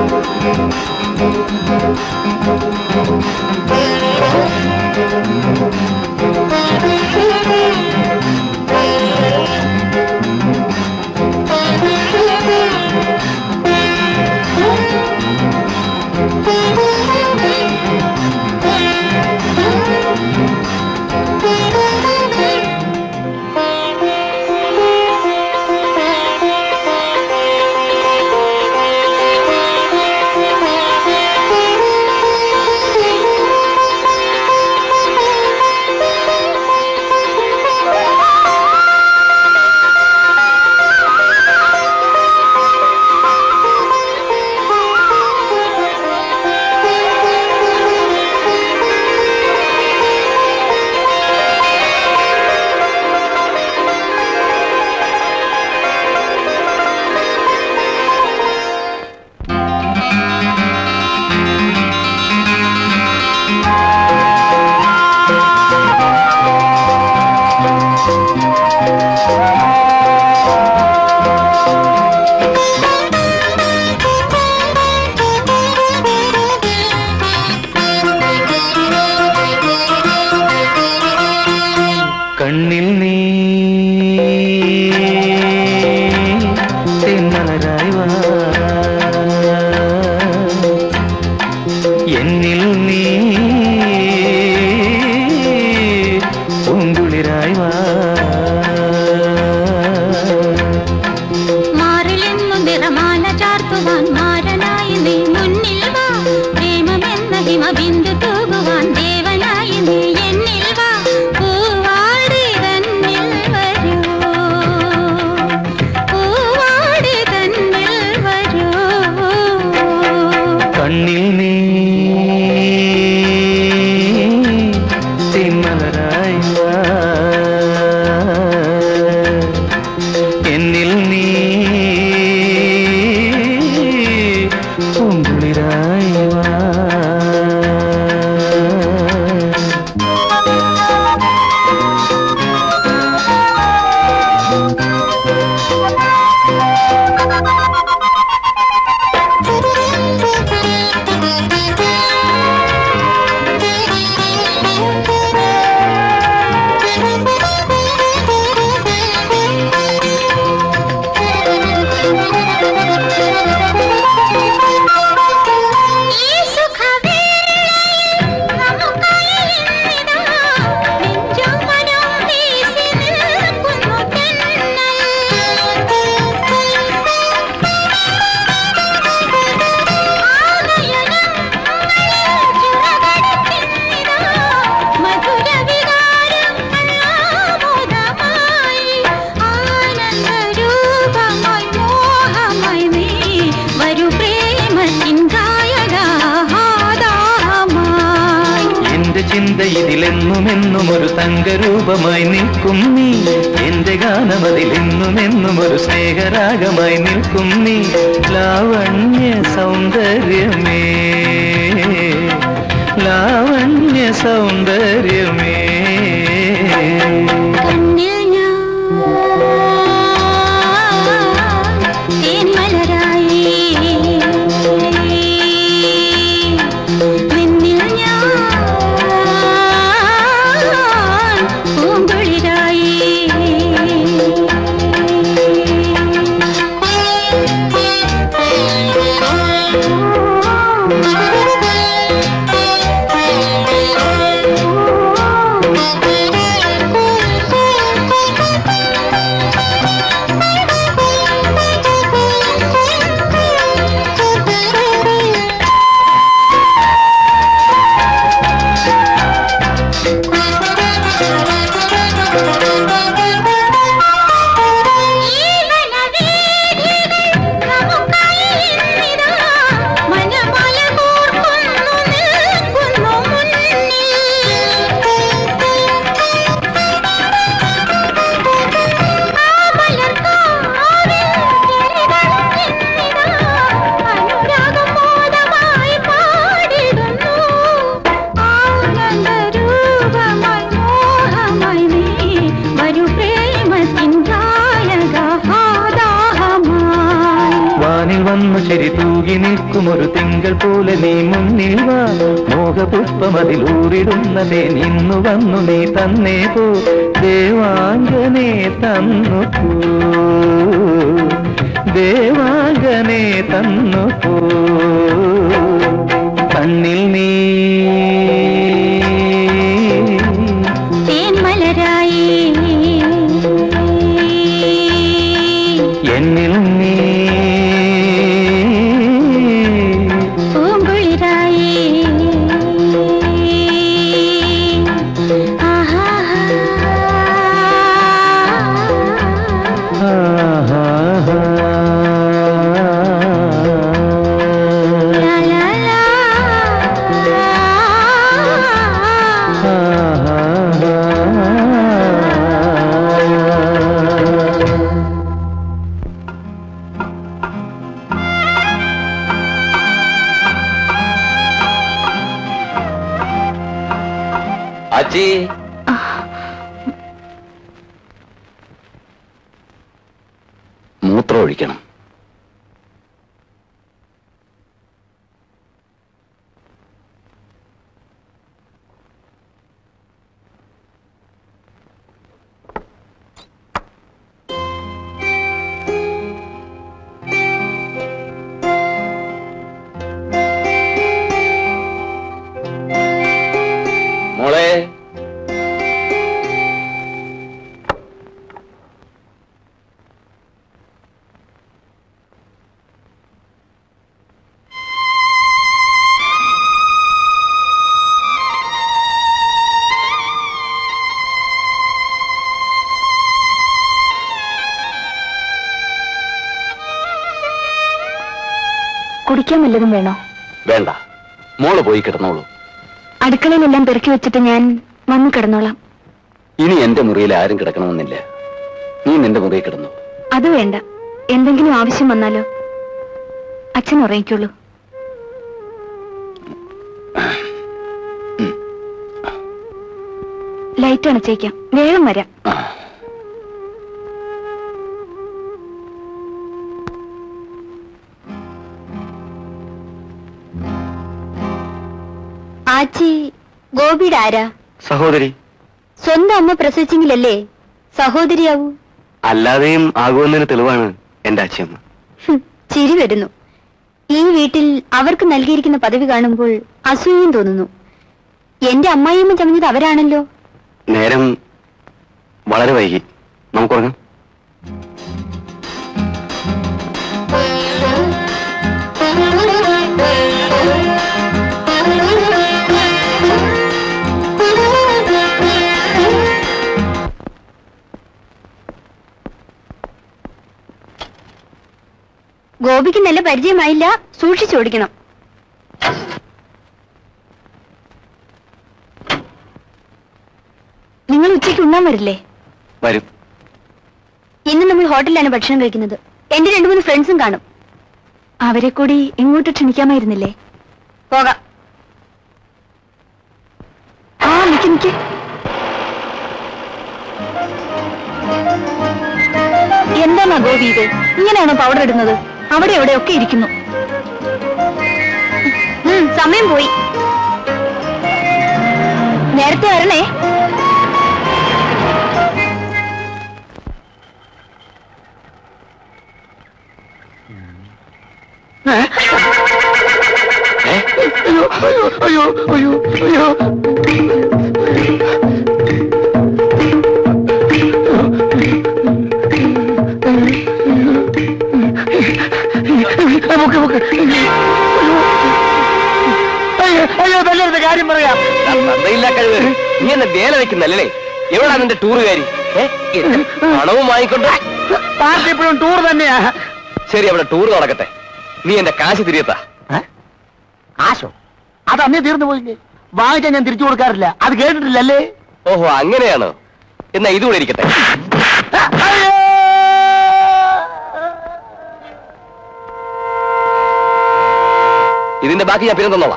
കണ്ണിൽ നീ തെന്മലരായി വാ എന്നിൽ നീ പൂങ്കുളിരായി വാ മാറിലെന്നു നിറമാല ചാർത്തുവാൻ മാരനായി നീ മുന്നിൽ വാ പ്രേമമെന്ന ഹിമബിന്ദു തൂകുവാൻ ദേവനായി നീ എന്നിൽ വാ പൂവാടി തന്നിൽ വരൂ പൂവാടി തന്നിൽ വരൂ കണ്ണിൽ നീ തെന്മലരായി വാ എന്നിൽ നീ പൂങ്കുളിരായി വാ ഈ സുഖവേളയിൽ നമുക്കായി ഇന്നിതാ നെഞ്ചും മനവും വീശി നിൽക്കുന്നു വരൂ പ്രേമത്തിൻ ഗായകാഹാദാമായി എന്റെ ചിന്ത ഇതിലെന്നുമെന്നും ഒരു തങ്കരൂപമായി നിൽക്കും നീ എന്റെ ഗാനമതിലെന്നും എന്നും ഒരു സ്നേഹരാഗമായി നിൽക്കും നീ ലാവണ്യ സൗന്ദര്യമേ ലാവണ്യ സൗന്ദര്യമേ കണ്ണിൽ ഞാൻ തേന്മലരായി നിന്നിൽ ഞാൻ പൂങ്കുളിരായി Thank you. പുഞ്ചിരി തൂകി നിൽക്കും ഒരു തിങ്കൾ പോലെ നീ മുന്നിൽ വാ മോഹപുഷ്പമതിലൂറിടുന്നതേ നിന്നു വന്നു നീ തന്നേ പോ ദേവാംഗനെ തന്നു പോ ദേവാംഗനെ തന്നു പോ കണ്ണിൽ നീ തേന്മലരായി എന്നിൽ നീ പൂങ്കുളിരായി അച്ചി മൂത്രം ഒഴിക്കണം മോളെ കുടിക്കാൻ വല്ലതും വേണോ വേണ്ട മോള് പോയി കിടന്നോളൂ അടുക്കളയിലെല്ലാം പെറുക്കി വെച്ചിട്ട് ഞാൻ വന്നു കിടന്നോളാം ഇനി എന്റെ മുറിയിൽ ആരും കിടക്കണമെന്നില്ല നീ നിന്റെ മുറിയിൽ കിടന്നു അത് വേണ്ട എന്തെങ്കിലും ആവശ്യം വന്നാലോ അച്ഛൻ ഉറങ്ങിക്കുള്ളൂ ലൈറ്റ് അണച്ചേക്കാം വേഗം വരാം ആച്ചി ഗോപിയുടെ ആരാ സഹോദരി സ്വന്തം അമ്മ പ്രസവിച്ചെങ്കിലല്ലേ സഹോദരിയാവൂ അല്ലാതെയും ആകുമെന്നതിന് തെളിവാണ് എന്റെ അച്ഛയമ്മ ഹും, ചിരി വരുന്നു ഈ വീട്ടിൽ അവർക്ക് നൽകിയിരിക്കുന്ന പദവി കാണുമ്പോൾ അസൂയം തോന്നുന്നു എന്റെ അമ്മായിയമ്മ ചമഞ്ഞത് അവരാണല്ലോ നേരം വളരെ വൈകി നമുക്കുറങ്ങാം ഗോപിക്ക് നല്ല പരിചയമായില്ല സൂക്ഷിച്ചോടിക്കണം നിങ്ങൾ ഉച്ചയ്ക്ക് ഉണ്ണാൻ വരില്ലേ വരും ഇന്ന് നമ്മൾ ഹോട്ടലിലാണ് ഭക്ഷണം കഴിക്കുന്നത് എന്റെ രണ്ടു മൂന്ന് ഫ്രണ്ട്സും കാണും അവരെ കൂടി ഇങ്ങോട്ട് ക്ഷണിക്കാമായിരുന്നില്ലേ പോകാം ആ നിക്ക് നിക്ക് എന്താണോ ഗോപി ഇത് ഇങ്ങനെയാണോ പൗഡർ ഇടുന്നത് അവിടെ എവിടെയൊക്കെ ഇരിക്കുന്നു ഉം, സമയം പോയി നേരത്തെ വരണേ അയ്യോ അയ്യോ അയ്യോ അയ്യോ അയ്യോ നമുക്ക് നമുക്ക് അയ്യോ അയ്യോ തല്ലരുത് കാര്യം പറയാം തന്തയില്ല കഴിവ് നീ എന്നെ വേല വെക്കുന്നല്ലേ എവിടാ നിന്റെ ടൂറുകാരി ഏ? എന്റെ പണവും വാങ്ങിക്കൊണ്ട് പാർട്ടി ഇപ്പോഴും ടൂർ തന്നെയാ ശരി അവിടെ ടൂർ നടക്കട്ടെ നീ എന്റെ കാശ് തിരിയത്താ ആശോ അത് അന്നേ തീർന്നു പോയില്ലേ വാങ്ങിച്ചാൽ ഞാൻ തിരിച്ചു കൊടുക്കാറില്ല അത് കേട്ടിട്ടില്ലല്ലേ ഓഹോ അങ്ങനെയാണോ എന്നാ ഇതുകൂടെ ഇരിക്കട്ടെ ഇതിന്റെ ബാക്കി ഞാൻ പിന്നെ തന്നോളാം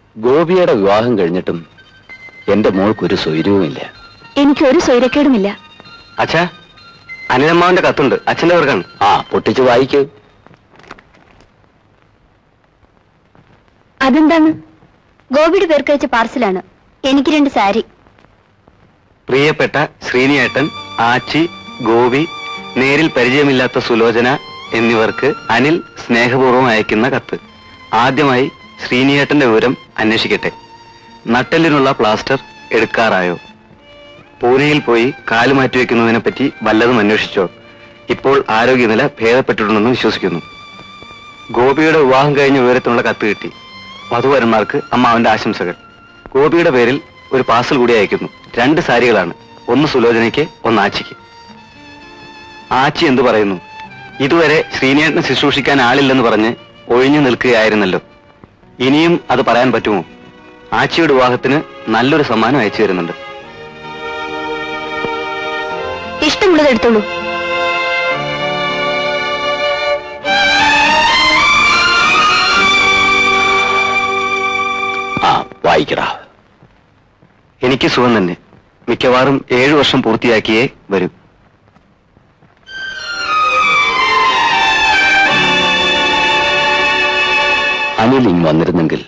ഗോപിയുടെ വിവാഹം കഴിഞ്ഞിട്ടും എന്റെ മോൾക്കൊരു സ്വൈര്യവുമില്ല എനിക്കൊരു സ്വൈരക്കേടുമില്ല അച്ഛാ അനിലമ്മാവന്റെ കത്തുണ്ട് അച്ഛന്റെ പേർക്കാണ് ആ പൊട്ടിച്ച് വായിക്കൂ അതെന്താണ് ഗോപിയുടെ പേർക്ക് അയച്ച പാർസലാണ് എനിക്ക് രണ്ട് സാരി പ്രിയപ്പെട്ട ശ്രീനിയേട്ടൻ ആച്ചി ഗോപി നേരിൽ പരിചയമില്ലാത്ത സുലോചന എന്നിവർക്ക് അനിൽ സ്നേഹപൂർവ്വം അയക്കുന്ന കത്ത് ആദ്യമായി ശ്രീനിയേട്ടന്റെ വിവരം അന്വേഷിക്കട്ടെ നട്ടെല്ലിനുള്ള പ്ലാസ്റ്റർ എടുക്കാറായോ പൂനെയിൽ പോയി കാല് മാറ്റിവെക്കുന്നതിനെ പറ്റി വല്ലതും അന്വേഷിച്ചോ ഇപ്പോൾ ആരോഗ്യനില ഭേദപ്പെട്ടിട്ടുണ്ടെന്ന് വിശ്വസിക്കുന്നു ഗോപിയുടെ വിവാഹം കഴിഞ്ഞ വിവരത്തിനുള്ള കത്ത് കിട്ടി വധുവരന്മാർക്ക് അമ്മാവന്റെ ആശംസകൾ ഗോപിയുടെ പേരിൽ ഒരു പാർസൽ കൂടി അയക്കുന്നു രണ്ട് സാരികളാണ് ഒന്ന് സുലോചനയ്ക്ക് ഒന്ന് ആച്ചിക്ക് ആച്ചി എന്തു പറയുന്നു ഇതുവരെ ശ്രീനിയേട്ടനെ ശുശ്രൂഷിക്കാൻ ആളില്ലെന്ന് പറഞ്ഞ് ഒഴിഞ്ഞു നിൽക്കുകയായിരുന്നല്ലോ ഇനിയും അത് പറയാൻ പറ്റുമോ ആച്ചിയുടെ വിവാഹത്തിന് നല്ലൊരു സമ്മാനം അയച്ചു തരുന്നുണ്ട് ഇഷ്ടമുള്ളത് എടുത്തോളൂ ആ വായിക്കടാ എനിക്ക് സുഖം തന്നെ മിക്കവാറും ഏഴു വർഷം പൂർത്തിയാക്കിയേ വരൂ അനിൽ ഇങ് വന്നിരുന്നെങ്കിൽ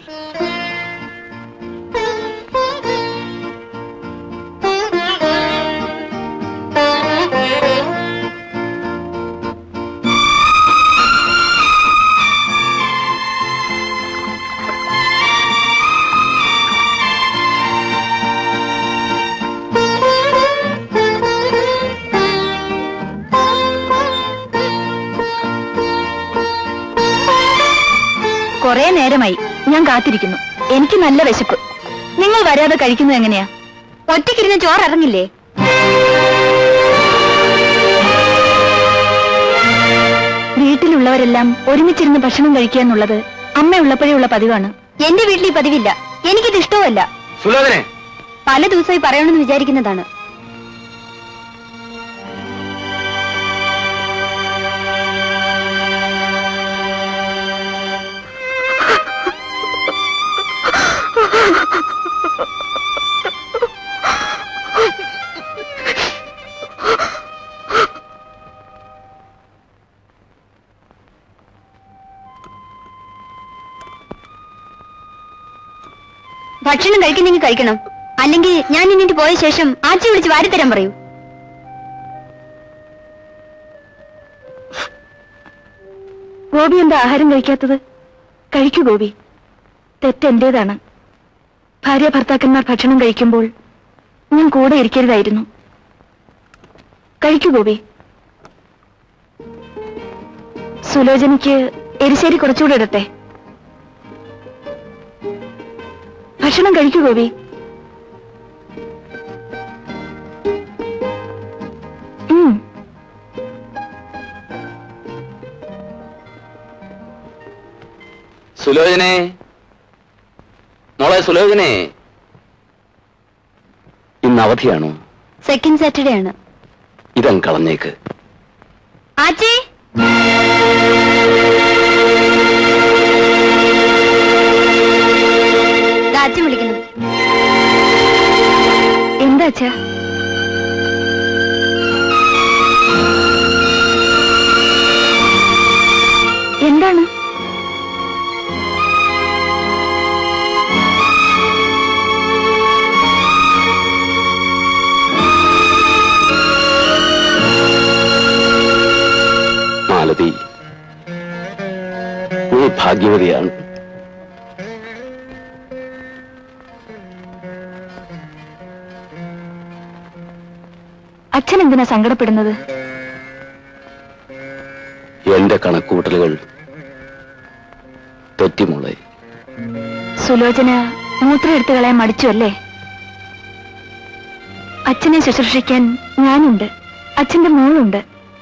കുറെ നേരമായി ഞാൻ കാത്തിരിക്കുന്നു എനിക്ക് നല്ല വിശപ്പ് നിങ്ങൾ വരാതെ കഴിക്കുന്നത് എങ്ങനെയാ ഒറ്റയ്ക്കിരുന്ന് ചോറ് ഇറങ്ങില്ലേ വീട്ടിലുള്ളവരെല്ലാം ഒരുമിച്ചിരുന്ന് ഭക്ഷണം കഴിക്കുക എന്നുള്ളത് അമ്മയുള്ളപ്പോഴേ ഉള്ള പതിവാണ് എന്റെ വീട്ടിൽ ഈ പതിവില്ല എനിക്കിത് ഇഷ്ടവുമല്ല സുലോചനെ പല ദിവസമായി പറയണമെന്ന് വിചാരിക്കുന്നതാണ് ഭക്ഷണം കഴിക്കുന്നെങ്കിൽ കഴിക്കണം അല്ലെങ്കിൽ ഞാൻ ഇന്നിട്ട് പോയ ശേഷം ആച്ചി വിളിച്ച് വാരിത്തരാൻ പറയൂ ഗോപി എന്താ ആഹാരം കഴിക്കാത്തത് കഴിക്കൂ ഗോപി തെറ്റെന്റേതാണ് ഭാര്യ ഭർത്താക്കന്മാർ ഭക്ഷണം കഴിക്കുമ്പോൾ ഞാൻ കൂടെ ഇരിക്കരുതായിരുന്നു കഴിക്കൂ ഗോപി സുലോചനയ്ക്ക് എരിശ്ശേരി കുറച്ചുകൂടെ ഇടട്ടെ ഭക്ഷണം കഴിക്കൂ ഗോപി ഉം. സുലോചനെ മോളെ സുലോചനെ ഇന്ന് അവധിയാണോ സെക്കൻഡ് സാറ്റർഡേ ആണ് ഇതങ്ങ് കളഞ്ഞേക്ക് ആച്ചി ദാ അച്ഛൻ വിളിക്കുന്നു എന്താ അച്ഛാ എന്താണ് മാലതി നീ ഭാഗ്യവതിയാണ് അച്ഛൻ എന്തിനാ സങ്കടപ്പെടുന്നത് എന്റെ കണക്കൂട്ടലുകൾ തെറ്റിമോളെ സുലോചന മൂത്രം എടുത്തു കളയാൻ മടിച്ചു അല്ലേ അച്ഛനെ ശുശ്രൂഷിക്കാൻ ഞാനുണ്ട് അച്ഛന്റെ മോളുണ്ട്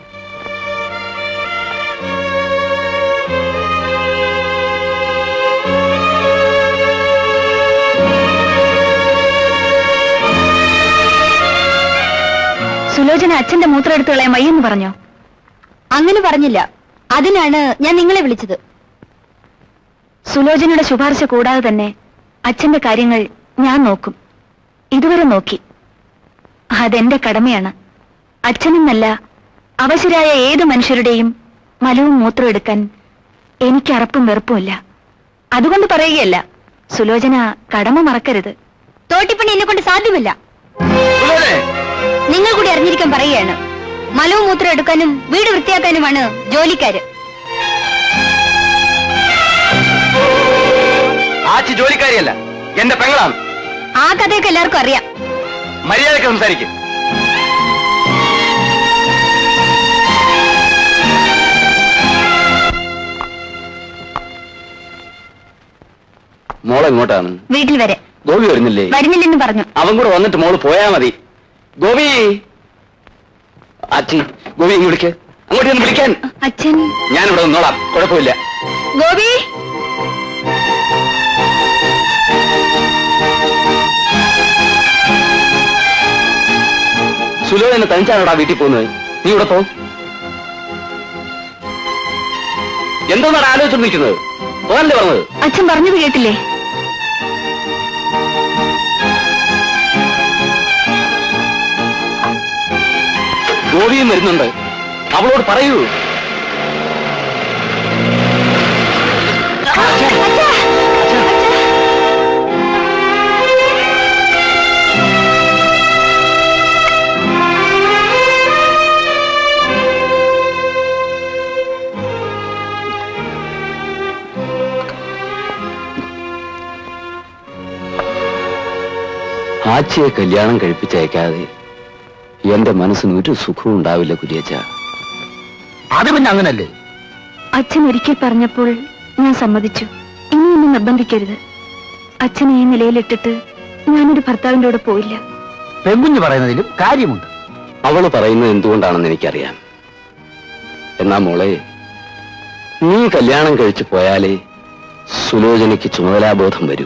സുലോചന അച്ഛന്റെ മൂത്രം എടുത്തു കളയാൻ വയ്യെന്ന് പറഞ്ഞോ അങ്ങനെ പറഞ്ഞില്ല അതിനാണ് ഞാൻ നിങ്ങളെ വിളിച്ചത് സുലോചനയുടെ ശുപാർശ കൂടാതെ തന്നെ അച്ഛന്റെ കാര്യങ്ങൾ ഞാൻ നോക്കും ഇതുവരെ നോക്കി അതെന്റെ കടമയാണ് അച്ഛനെന്നല്ല അവശരായ ഏത് മനുഷ്യരുടെയും മലവും മൂത്രവും എടുക്കാൻ എനിക്ക് അറപ്പും വെറുപ്പുമില്ല അതുകൊണ്ട് പറയുകയല്ല സുലോചന കടമ മറക്കരുത് തോട്ടിപ്പണി എന്നെ കൊണ്ട് സാധ്യമല്ല നിങ്ങൾ കൂടി അറിഞ്ഞിരിക്കാൻ പറയുകയാണ് മലവും മൂത്രം എടുക്കാനും വീട് വൃത്തിയാക്കാനുമാണ് ജോലിക്കാര് ആച്ചി ജോലിക്കാരിയല്ല എന്റെ പെങ്ങളാണ് ആ കഥയൊക്കെ എല്ലാവർക്കും അറിയാം മര്യാദക്ക് സംസാരിക്കും മോളെ എങ്ങോട്ടാണ് വീട്ടിൽ വരെ ഗോപി വരുന്നില്ലേ വരുന്നില്ലെന്ന് പറഞ്ഞു അവൻ കൂടെ വന്നിട്ട് മോള് പോയാ മതി ഗോപി ആച്ചി ഗോപി ഇങ്ങ് വിളിക്ക് അങ്ങോട്ട് ഒന്ന് വിളിക്കാൻ അച്ഛൻ ഞാൻ ഇവിടെ നിന്നോളാം കുഴപ്പമില്ല ഗോപി സുലോചന തനിച്ചാണോടാ വീട്ടിൽ പോകുന്നത് നീ ഇവിടെ പോ എന്തോന്നാണ് ആലോചിച്ചു നിൽക്കുന്നത് പോകാനല്ലേ പറഞ്ഞത് അച്ഛൻ പറഞ്ഞത് കേട്ടില്ലേ ഗോപിയും വരുന്നുണ്ട് അവളോട് പറയൂ ആച്ചിയെ കല്യാണം കഴിപ്പിച്ചയക്കാതെ എന്റെ മനസ്സിന് ഒരു സുഖവും ഉണ്ടാവില്ല കുര്യച്ച അത് പിന്നെ അങ്ങനല്ലേ അച്ഛൻ ഒരിക്കൽ പറഞ്ഞപ്പോൾ ഞാൻ സമ്മതിച്ചു ഇനി എന്നെ നിർബന്ധിക്കരുത് അച്ഛനെ ഈ നിലയിലിട്ടിട്ട് ഞാനൊരു ഭർത്താവിന്റെ കൂടെ പോയില്ല പെൺകുഞ്ഞ് പറയുന്നതിലും കാര്യമുണ്ട് അവള് പറയുന്നത് എന്തുകൊണ്ടാണെന്ന് എനിക്കറിയാം എന്നാ മോളെ നീ കല്യാണം കഴിച്ചു പോയാലേ സുലോചനയ്ക്ക് ചുമതലാബോധം വരൂ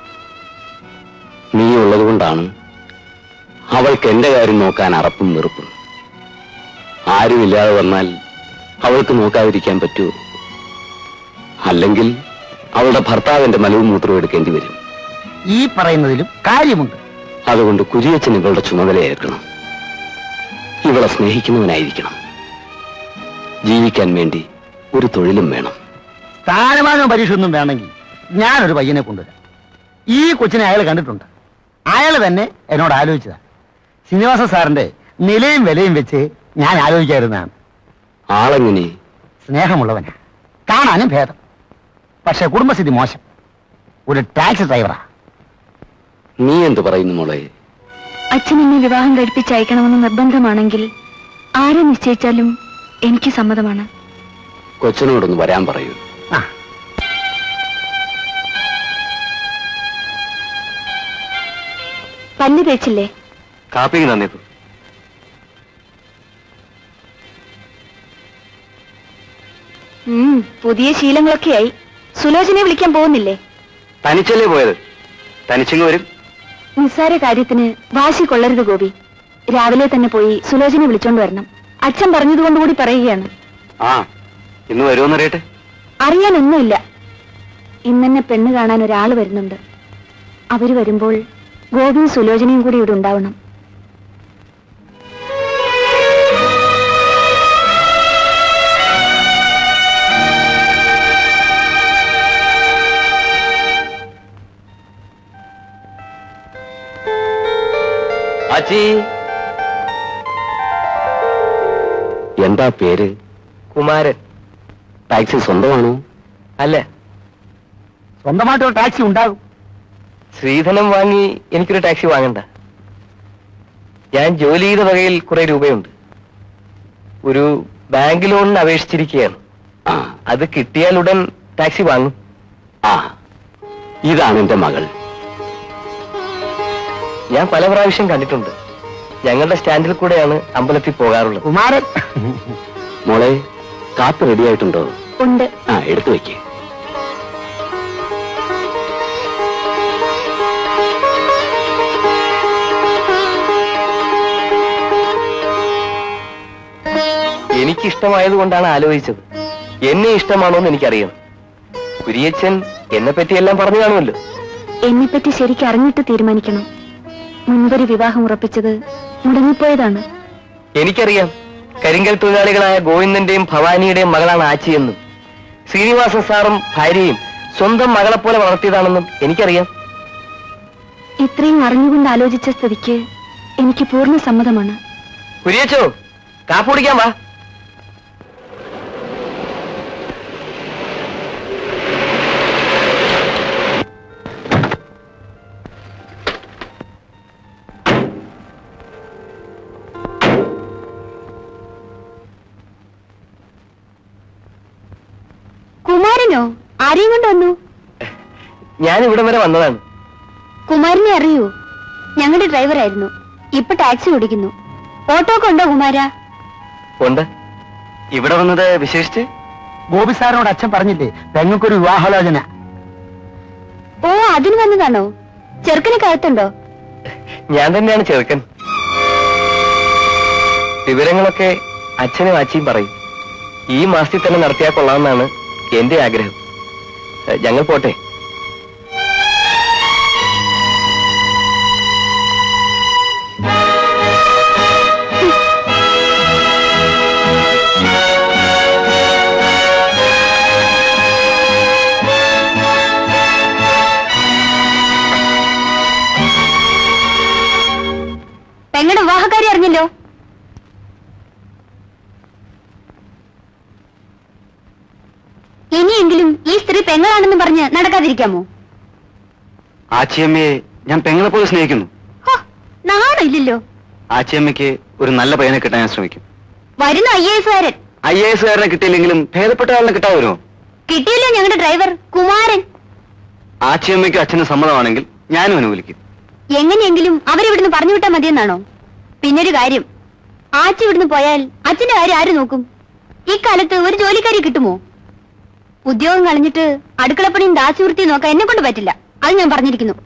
നീ ഉള്ളതുകൊണ്ടാണ് അവൾക്ക് എന്റെ കാര്യം നോക്കാൻ അറപ്പും വെറുപ്പും ആരുമില്ലാതെ വന്നാൽ അവൾക്ക് നോക്കാതിരിക്കാൻ പറ്റുമോ അല്ലെങ്കിൽ അവളുടെ ഭർത്താവിന്റെ മലവും മൂത്രവും എടുക്കേണ്ടി വരും ഈ പറയുന്നതിലും കാര്യമുണ്ട് അതുകൊണ്ട് കുരിയച്ചൻ ഇവളുടെ ചുമതലയേൽക്കണം ഇവളെ സ്നേഹിക്കുന്നവനായിരിക്കണം ജീവിക്കാൻ വേണ്ടി ഒരു തൊഴിലും വേണം സ്ഥാനമാനോ പരീക്ഷ ഒന്നും വേണമെങ്കിൽ ഞാനൊരു പയ്യനെ കൊണ്ടുവരാം ഈ കൊച്ചിനെ അയാൾ കണ്ടിട്ടുണ്ട് അയാൾ തന്നെ എന്നോട് ആലോചിച്ചതാ ശ്രീനിവാസ സാറിന്റെ നിലയും വിലയും വെച്ച് ഞാൻ ആലോചിക്കായിരുന്നതാണ് ആളെങ്ങനെ സ്നേഹമുള്ളവനാ കാണാനും ഭേദം പക്ഷെ കുടുംബസ്ഥിതി മോശം ഒരു ടാക്സി ഡ്രൈവറാ നീ എന്തു പറയുന്നു മോളെ അച്ഛൻ എന്നെ വിവാഹം കഴിപ്പിച്ചയക്കണമെന്ന് നിർബന്ധമാണെങ്കിൽ ആരെ നിശ്ചയിച്ചാലും എനിക്ക് സമ്മതമാണ് കൊച്ചനോടൊന്ന് വരാൻ പറയൂ ആ പല്ല് തേച്ചില്ലേ കാപ്പിക്ക് നന്ദിപ്പു ഉം, പുതിയ ശീലങ്ങളൊക്കെയായി സുലോചനെ വിളിക്കാൻ പോകുന്നില്ലേ തനിച്ചല്ലേ പോയത് തനിച്ചിങ് വരും നിസ്സാര കാര്യത്തിന് വാശി കൊള്ളരുത് ഗോപി രാവിലെ തന്നെ പോയി സുലോചനെ വിളിച്ചോണ്ട് വരണം അച്ഛൻ പറഞ്ഞതുകൊണ്ട് കൂടി പറയുകയാണ് ആ ഇന്ന് വരുമെന്നറിയട്ടെ അറിയാനൊന്നുമില്ല ഇന്നെന്നെ പെണ്ണ് കാണാൻ ഒരാൾ വരുന്നുണ്ട് അവര് വരുമ്പോൾ ഗോപിയും സുലോചനയും കൂടി ഇവിടെ ഉണ്ടാവണം ആച്ചി എന്താ പേര് കുമാരൻ ടാക്സി സ്വന്തമാണോ അല്ല സ്വന്തമായിട്ട് ഒരു ടാക്സി ഉണ്ടാകും ശ്രീധനം വാങ്ങി എനിക്കൊരു ടാക്സി വാങ്ങണ്ട ഞാൻ ജോലി ചെയ്ത വകയിൽ കുറെ രൂപയുണ്ട് ഒരു ബാങ്ക് ലോണിന് അപേക്ഷിച്ചിരിക്കുകയാണ് ആ അത് കിട്ടിയാൽ ഉടൻ ടാക്സി വാങ്ങും ആ ഇതാണ് എന്റെ മകൾ ഞാൻ പല പ്രാവശ്യം കണ്ടിട്ടുണ്ട് ഞങ്ങളുടെ സ്റ്റാൻഡിൽ കൂടെയാണ് അമ്പലത്തിൽ പോകാറുള്ളത് കുമാരൻ മോളെ കാപ്പ് റെഡി ആയിട്ടുണ്ടോ ഉണ്ട് ആ എടുത്തു വെക്കേ എനിക്കിഷ്ടമായത് കൊണ്ടാണ് ആലോചിച്ചത് എന്നെ ഇഷ്ടമാണോ എന്ന് എനിക്കറിയണം കുരിയച്ചൻ എന്നെ പറ്റി എല്ലാം പറഞ്ഞു കാണുമല്ലോ എന്നെപ്പറ്റി ശരിക്കും അറിഞ്ഞിട്ട് തീരുമാനിക്കണം മുൻപൊരു വിവാഹം ഉറപ്പിച്ചത് മുടങ്ങിപ്പോയതാണ് എനിക്കറിയാം കരിങ്കൽ തൊഴിലാളികളായ ഗോവിന്ദന്റെയും ഭവാനിയുടെയും മകളാണ് ആച്ചിയെന്നും ശ്രീനിവാസൻ സാറും ഭാര്യയും സ്വന്തം മകളെപ്പോലെ വളർത്തിയതാണെന്നും എനിക്കറിയാം ഇത്രയും അറിഞ്ഞുകൊണ്ട് ആലോചിച്ച സ്ഥിതിക്ക് എനിക്ക് പൂർണ്ണ സമ്മതമാണ് കുരിയച്ചോ കാപ്പ് കുടിക്കാൻ വാ കുമാരനോ ആരെയും കൊണ്ട് വന്നു ഞാൻ ഇവിടം വരെ വന്നതാണ് കുമാരനെ അറിയൂ ഞങ്ങളുടെ ഡ്രൈവറായിരുന്നു ഇപ്പൊ ടാക്സി ഓടിക്കുന്നു ഓട്ടോ കൊണ്ടോ കുമാര ഉണ്ട് ഇവിടെ വന്നത് വിശേഷിച്ച് ഗോപി സാറിനോട് അച്ഛൻ പറഞ്ഞില്ലേ പെങ്ങൾക്കൊരു വിവാഹാലോചന ഓ അതിന് വന്നതാണോ ചെറുക്കന് കഴുത്തുണ്ടോ ഞാൻ തന്നെയാണ് ചെറുക്കൻ വിവരങ്ങളൊക്കെ അച്ഛനും അച്ചിയും പറയും ഈ മാസത്തിൽ തന്നെ നടത്തിയാൽ കൊള്ളാമെന്നാണ് എന്റെ ആഗ്രഹം ഏ, ഞങ്ങൾ പോട്ടെ പെങ്ങളുടെ വിവാഹക്കാരി അറിഞ്ഞല്ലോ ഇനിയെങ്കിലും ഈ സ്ത്രീ പെങ്ങളാണെന്ന് പറഞ്ഞ് നടക്കാതിരിക്കാമോ ആച്ചിയമ്മയെ ഞാൻ പെങ്ങളെ പോലെ സ്നേഹിക്കുന്നു ഹോ, നാണില്ലല്ലോ ആച്ചിയമ്മയ്ക്ക് ഒരു നല്ല പയ്യനെ കിട്ടാൻ ഞാൻ ശ്രമിക്കും വരുന്ന ഐ എസ് കാരൻ ഐ എ എസ് കാരനെ കിട്ടിയില്ലെങ്കിലും ഭേദപ്പെട്ട ആളിനെ കിട്ടാവുമോ കിട്ടിയല്ലോ ഞങ്ങളുടെ ഡ്രൈവർ കുമാരൻ ആച്ചിയമ്മയ്ക്കും അച്ഛനും സമ്മതമാണെങ്കിൽ ഞാനും അനുകൂലിക്കും എങ്ങനെയെങ്കിലും അവരിവിടുന്ന് പറഞ്ഞു വിട്ടാൽ മതിയെന്നാണോ പിന്നൊരു കാര്യം ആച്ചി ഇവിടുന്ന് പോയാൽ അച്ഛന്റെ കാര്യം ആര് നോക്കും ഇക്കാലത്ത് ഒരു ജോലിക്കാരി കിട്ടുമോ ഉദ്യോഗം കളഞ്ഞിട്ട് അടുക്കളപ്പണിയും ദാസ്യവൃത്തിയും നോക്കാൻ എന്നെ കൊണ്ട് പറ്റില്ല അത് ഞാൻ പറഞ്ഞിരിക്കുന്നു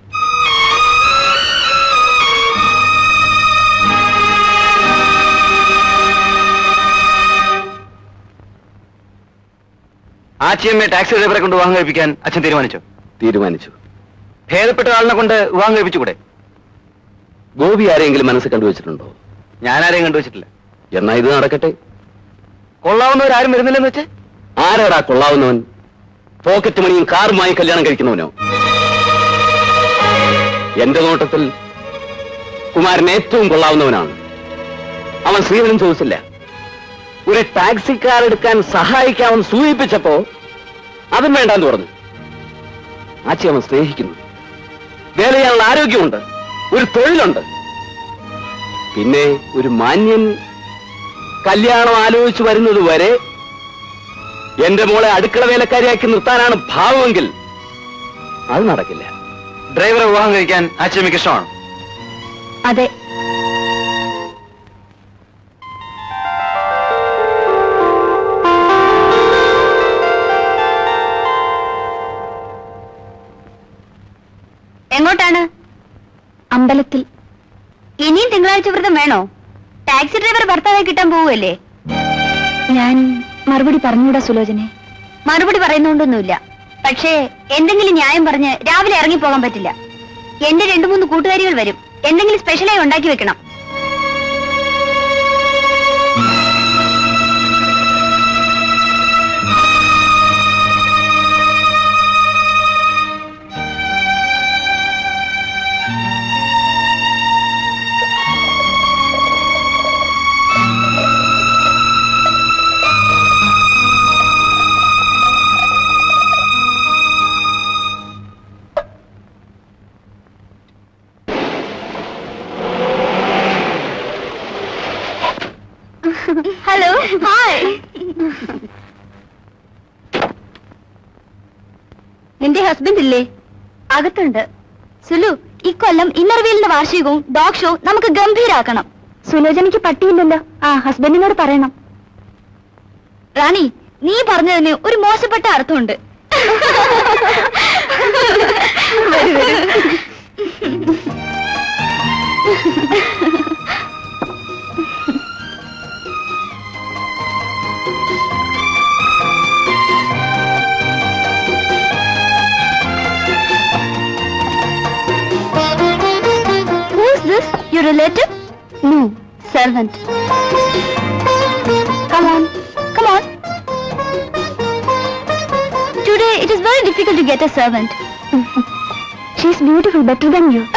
ആച്ചിയമ്മയെ ടാക്സി ഡ്രൈവറെ കൊണ്ട് വിവാഹം കഴിപ്പിക്കാൻ അച്ഛൻ തീരുമാനിച്ചു തീരുമാനിച്ചു ഭേദപ്പെട്ട ആളിനെ കൊണ്ട് വിവാഹം കഴിപ്പിച്ചുകൂടെ ഗോപി ആരെങ്കിലും മനസ്സ് കണ്ടുവച്ചിട്ടുണ്ടോ ഞാൻ ആരെയും കണ്ടുവച്ചിട്ടില്ല എന്നാ ഇത് നടക്കട്ടെ കൊള്ളാവുന്നവരാരും വരുന്നില്ലെന്ന് വെച്ച് ആരാടാ കൊള്ളാവുന്നവൻ പോക്കറ്റ് മണിയും കാറുമായി കല്യാണം കഴിക്കുന്നവനോ എന്റെ നോട്ടത്തിൽ കുമാരൻ ഏറ്റവും കൊള്ളാവുന്നവനാണ് അവൻ ശ്രീധരൻ ചോദിച്ചില്ല ഒരു ടാക്സിക്കാർ എടുക്കാൻ സഹായിക്കാമെന്ന് സൂചിപ്പിച്ചപ്പോ അതും വേണ്ടാന്ന് പറഞ്ഞു ആച്ചി അവൻ സ്നേഹിക്കുന്നു വേല ചെയ്യാനുള്ള ആരോഗ്യമുണ്ട് ഒരു തൊഴിലുണ്ട് പിന്നെ ഒരു മാന്യൻ കല്യാണം ആലോചിച്ചു വരുന്നത് വരെ എന്റെ മോളെ അടുക്കള വേലക്കാരിയാക്കി നിർത്താനാണ് ഭാവമെങ്കിൽ അത് നടക്കില്ല ഡ്രൈവറെ വിവാഹം കഴിക്കാൻ ആച്ചിയമ്മയ്ക്ക് ഇഷ്ടമാണ് അതെ എങ്ങോട്ടാണ് അമ്പലത്തിൽ ഇനിയും തിങ്കളാഴ്ച വ്രതം വേണോ ടാക്സി ഡ്രൈവർ ഭർത്താവായി കിട്ടാൻ പോവുമല്ലേ ഞാൻ മറുപടി പറഞ്ഞൂടാ സുലോചനെ മറുപടി പറയുന്നോണ്ടൊന്നുമില്ല പക്ഷേ എന്തെങ്കിലും ന്യായം പറഞ്ഞ് രാവിലെ ഇറങ്ങി പോകാൻ പറ്റില്ല എന്റെ രണ്ടു മൂന്ന് കൂട്ടുകാരികൾ വരും എന്തെങ്കിലും സ്പെഷ്യലായി ഉണ്ടാക്കി വെക്കണം ഹലോ ഹായ് നിന്റെ ഹസ്ബൻഡ് ഇല്ലേ അകത്തുണ്ട് സുലു ഇക്കൊല്ലം ഇന്നർവീലിന്റെ വാർഷികവും ഡോഗ് ഷോ നമുക്ക് ഗംഭീരാക്കണം സുലോചനയ്ക്ക് പട്ടിയില്ലല്ലോ ആ ഹസ്ബൻഡിനോട് പറയണം റാണി നീ പറഞ്ഞതിന് ഒരു മോശപ്പെട്ട അർത്ഥമുണ്ട് വരൂ, വരൂ. Your relative? No, servant. Come on, come on. Today it is very difficult to get a servant. She's beautiful, better than you.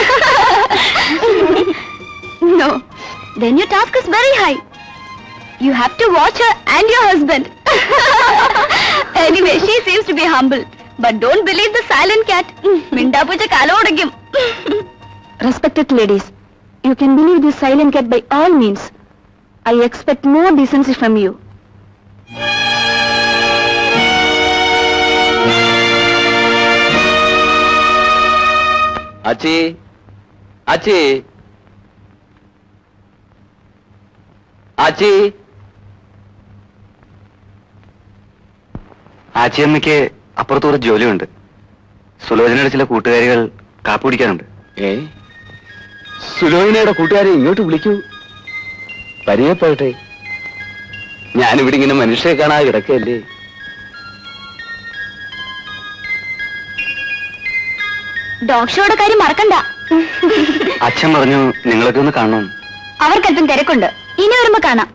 no, then your task is very high. You have to watch her and your husband. anyway, she seems to be humble. But don't believe the silent cat. മിണ്ടാപ്പൂച്ച കലോടയ്ക്കും Respected ladies, you can believe this silent cat by all means. I expect more decency from you. അച്ചി അച്ചി അച്ചി ആച്ചിയമ്മയ്ക്ക് അപ്പുറത്തൊരു ജോലിയുണ്ട് സുലോചനയുടെ ചില കൂട്ടുകാരികൾ കാപ്പി കുടിക്കാനുണ്ട് ഏ സുലോചനയുടെ കൂട്ടുകാരെ ഇങ്ങോട്ട് വിളിക്കൂ പരിചയപ്പെടട്ടെ ഞാനിവിടെ ഇങ്ങനെ മനുഷ്യരെ കാണാതെ കിടക്കല്ലേ ഡോഗ് ഷോയുടെ കാര്യം മറക്കണ്ട അച്ഛൻ പറഞ്ഞു നിങ്ങളൊക്കെ ഒന്ന് കാണണം അവർക്കല്പം തിരക്കുണ്ട് ഇനി വരുമ്പോ കാണാം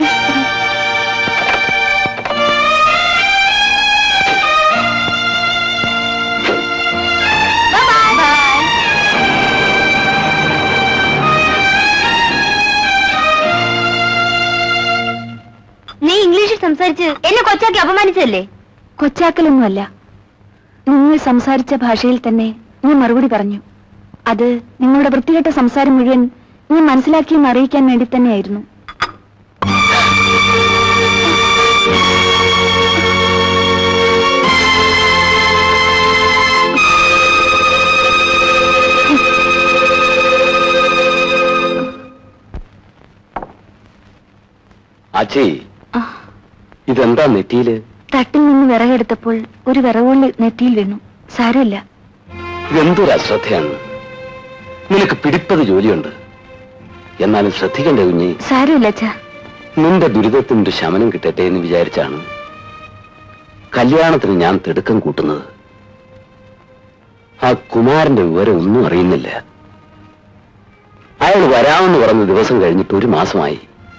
നീ ഇംഗ്ലീഷിൽ സംസാരിച്ച് എന്നെ കൊച്ചാക്കി അപമാനിച്ചതല്ലേ കൊച്ചാക്കലൊന്നുമല്ല നിങ്ങൾ സംസാരിച്ച ഭാഷയിൽ തന്നെ ഞാൻ മറുപടി പറഞ്ഞു അത് നിങ്ങളുടെ വൃത്തികെട്ട സംസാരം മുഴുവൻ ഞാൻ മനസ്സിലാക്കിയെന്ന് അറിയിക്കാൻ വേണ്ടി തന്നെയായിരുന്നു അച്ചി ആ, ഇതെന്താ നെറ്റിയില് തട്ടിൽ നിന്ന് വിറകെടുത്തപ്പോൾ ഒരു വിറവുള്ളി നെറ്റിയിൽ വീണു സാരമില്ല ഇതെന്തൊരു അശ്രദ്ധയാണ് നിനക്ക് പിടിപ്പത് ജോലിയുണ്ട് എന്നാലും ശ്രദ്ധിക്കണ്ടേ കുഞ്ഞി സാരമില്ല അച്ഛാ നിന്റെ ദുരിതത്തിന് ഒരു ശമനം കിട്ടട്ടെ എന്ന് വിചാരിച്ചാണ് കല്യാണത്തിന് ഞാൻ തിടുക്കം കൂട്ടുന്നത് ആ കുമാരന്റെ വിവരം ഒന്നും അറിയുന്നില്ല അയാൾ വരാമെന്ന് പറഞ്ഞ ദിവസം കഴിഞ്ഞിട്ട് ഒരു മാസമായി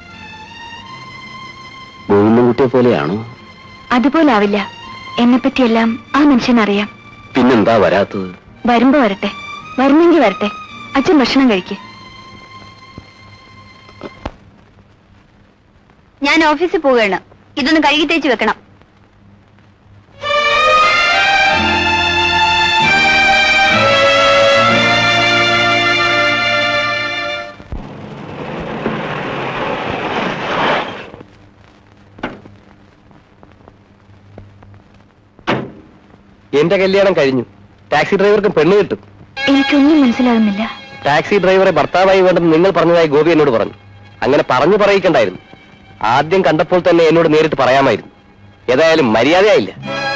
ഗോവിന്ദൻകുട്ടിയെ പോലെയാണോ അതുപോലാവില്ല എന്നെപ്പറ്റിയെല്ലാം ആ മനുഷ്യൻ അറിയാം പിന്നെന്താ വരാത്തത് വരുമ്പോ വരട്ടെ വരുന്നെങ്കിൽ വരട്ടെ അച്ഛൻ ഭക്ഷണം കഴിക്ക് ഞാൻ ഓഫീസിൽ പോവുകയാണ് ഇതൊന്ന് കഴുകി തേച്ച് വെക്കണം എന്റെ കല്യാണം കഴിഞ്ഞു ടാക്സി ഡ്രൈവർക്ക് പെണ്ണ് കിട്ടും എനിക്കൊന്നും മനസ്സിലാകുന്നില്ല ടാക്സി ഡ്രൈവറെ ഭർത്താവായി വേണ്ടെന്ന് നിങ്ങൾ പറഞ്ഞതായി ഗോപി എന്നോട് പറഞ്ഞു അങ്ങനെ പറഞ്ഞു പറയിക്കണ്ടായിരുന്നു ആദ്യം കണ്ടപ്പോൾ തന്നെ എന്നോട് നേരിട്ട് പറയാമായിരുന്നു ഏതായാലും മര്യാദയായില്ല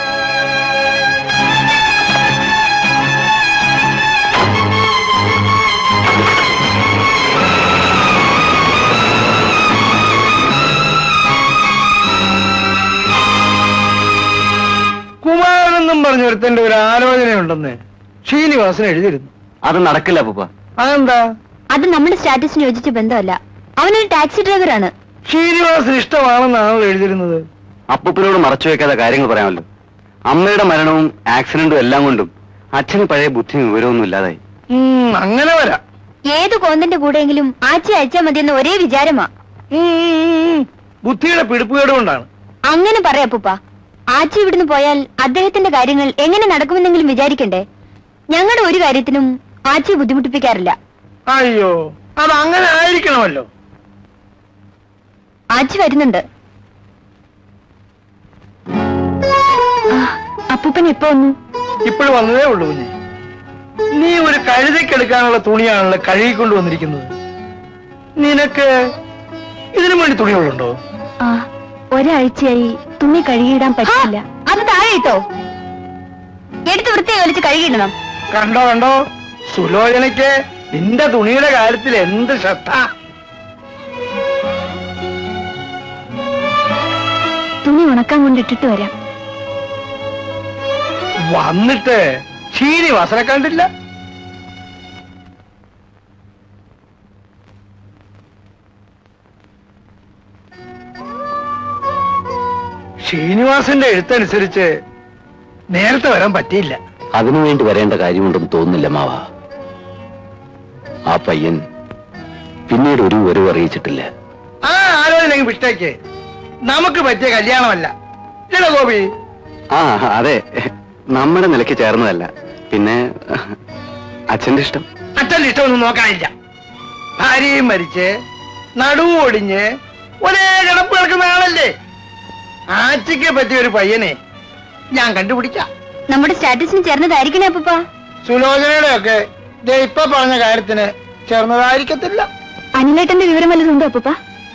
കുമാരനെന്നും പറഞ്ഞ ഒരുത്തന്റെ ഒരു ആലോചനയുണ്ടെന്ന് ശ്രീനിവാസൻ എഴുതിയിരുന്നു അത് നടക്കില്ല പൂപ്പ അതെന്താ അത് നമ്മുടെ സ്റ്റാറ്റസിന് യോജിച്ച ബന്ധമല്ല അവനൊരു ടാക്സി ഡ്രൈവറാണ് ശ്രീനിവാസൻ ഇഷ്ടമാണെന്നാണല്ലോ എഴുതിയിരുന്നത് അപ്പൂപ്പനോട് മറച്ചു വെക്കാതെ കാര്യങ്ങൾ പറയാമല്ലോ അമ്മയുടെ മരണവും ആക്സിഡന്റും എല്ലാം കൊണ്ടും അച്ഛന് പഴയ ബുദ്ധിയും വിവരമൊന്നും ഇല്ലാതായി ഉം, അങ്ങനെ വരാം ഏത് കോന്തന്റെ കൂടെയെങ്കിലും ആച്ചി അയച്ചാൽ മതിയെന്ന ഒരേ വിചാരമാ ഉം, ഉം, ഉം. ബുദ്ധിയുടെ പിടിപ്പുകേട് കൊണ്ടാണ് അങ്ങനെ പറയാപ്പൂപ്പ ആച്ചി ഇവിടുന്ന് പോയാൽ അദ്ദേഹത്തിന്റെ കാര്യങ്ങൾ എങ്ങനെ നടക്കുമെന്നെങ്കിലും വിചാരിക്കണ്ടേ ഞങ്ങളുടെ ഒരു കാര്യത്തിനും ആച്ചിയെ ബുദ്ധിമുട്ടിപ്പിക്കാറില്ല അയ്യോ അത് അങ്ങനെ ആയിരിക്കണമല്ലോ ആച്ചി വരുന്നുണ്ട് അപ്പൂപ്പൻ എപ്പോ വന്നു ഇപ്പോഴും വന്നതേ ഉള്ളൂ കുഞ്ഞെ നീ ഒരു കഴുതയ്ക്കെടുക്കാനുള്ള തുണിയാണല്ലോ കഴുകിക്കൊണ്ട് വന്നിരിക്കുന്നത് നിനക്ക് ഇതിനു വേണ്ടി തുണികളുണ്ടോ ആ ഒരാഴ്ചയായി തുണി കഴുകിയിടാൻ പറ്റില്ല അത് താഴെ ഇട്ടോ എടുത്ത് വൃത്തിയായി വലിച്ച് കഴുകിയിടണം കണ്ടോ കണ്ടോ സുലോചനയ്ക്ക് നിന്റെ തുണിയുടെ കാര്യത്തിൽ എന്ത് ശ്രദ്ധ തുണി ഉണക്കാൻ കൊണ്ടിട്ടിട്ട് വരാം വന്നിട്ട് ശ്രീനിവാസനെ കണ്ടില്ല ശ്രീനിവാസന്റെ എഴുത്തനുസരിച്ച് നേരത്തെ വരാൻ പറ്റിയില്ല അതിനുവേണ്ടി വരേണ്ട കാര്യമുണ്ടെന്ന് തോന്നുന്നില്ല മാവ ആ പയ്യൻ പിന്നീട് ഒരു വരവ് അറിയിച്ചിട്ടില്ല ആ ആലോചന വിട്ടേക്ക് നമുക്ക് പറ്റിയ കല്യാണമല്ല ഇല്ലല്ലോ ഗോപി ആ അതെ നമ്മുടെ നിലയ്ക്ക് ചേർന്നതല്ല പിന്നെ അച്ഛന്റെ ഇഷ്ടം അച്ഛന്റെ ഇഷ്ടമൊന്നും നോക്കാനില്ല ഭാര്യയും മരിച്ച് നടുവ് ഒടിഞ്ഞ് ഒരേ കിടപ്പ് കിടക്കുന്ന ആളല്ലേ ആച്ചയ്ക്ക് പറ്റിയ ഒരു പയ്യനെ ഞാൻ കണ്ടുപിടിക്കാം നമ്മുടെ സ്റ്റാറ്റസിന് ചേർന്നതായിരിക്കണേ അപ്പൂപ്പ സുലോചനയുടെ ഒക്കെ ദേ ഇപ്പൊ പറഞ്ഞ കാര്യത്തിന് ചേർന്നതായിരിക്കത്തില്ല അനിലേട്ടന്റെ വിവരം വല്ലതുണ്ടോ അപ്പൂപ്പ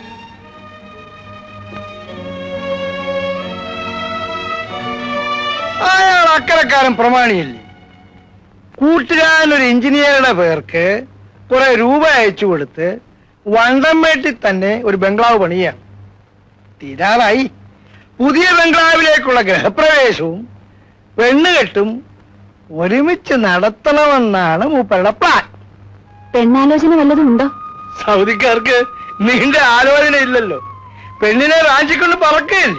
അയാൾ അക്കരക്കാരൻ പ്രമാണിയല്ലേ കൂട്ടുകാരൻ ഒരു എഞ്ചിനീയറുടെ പേർക്ക് കുറെ രൂപ അയച്ചു കൊടുത്ത് വണ്ടംമേട്ടിൽ തന്നെ ഒരു ബംഗ്ലാവ് പണിയാണ് തീരാറായി പുതിയ ബംഗ്ലാവിലേക്കുള്ള ഗ്രഹപ്രവേശവും പെണ്ണുകെട്ടും ഒരുമിച്ച് നടത്തണമെന്നാണ് മൂപ്പരുടെ പ്ലാൻ പെണ്ണാലോചന വല്ലതും ഉണ്ടോ സൗദിക്കാർക്ക് നീണ്ട ആലോചന ഇല്ലല്ലോ പെണ്ണിനെ റാഞ്ചിക്കൊണ്ട് പറക്കുകയല്ലേ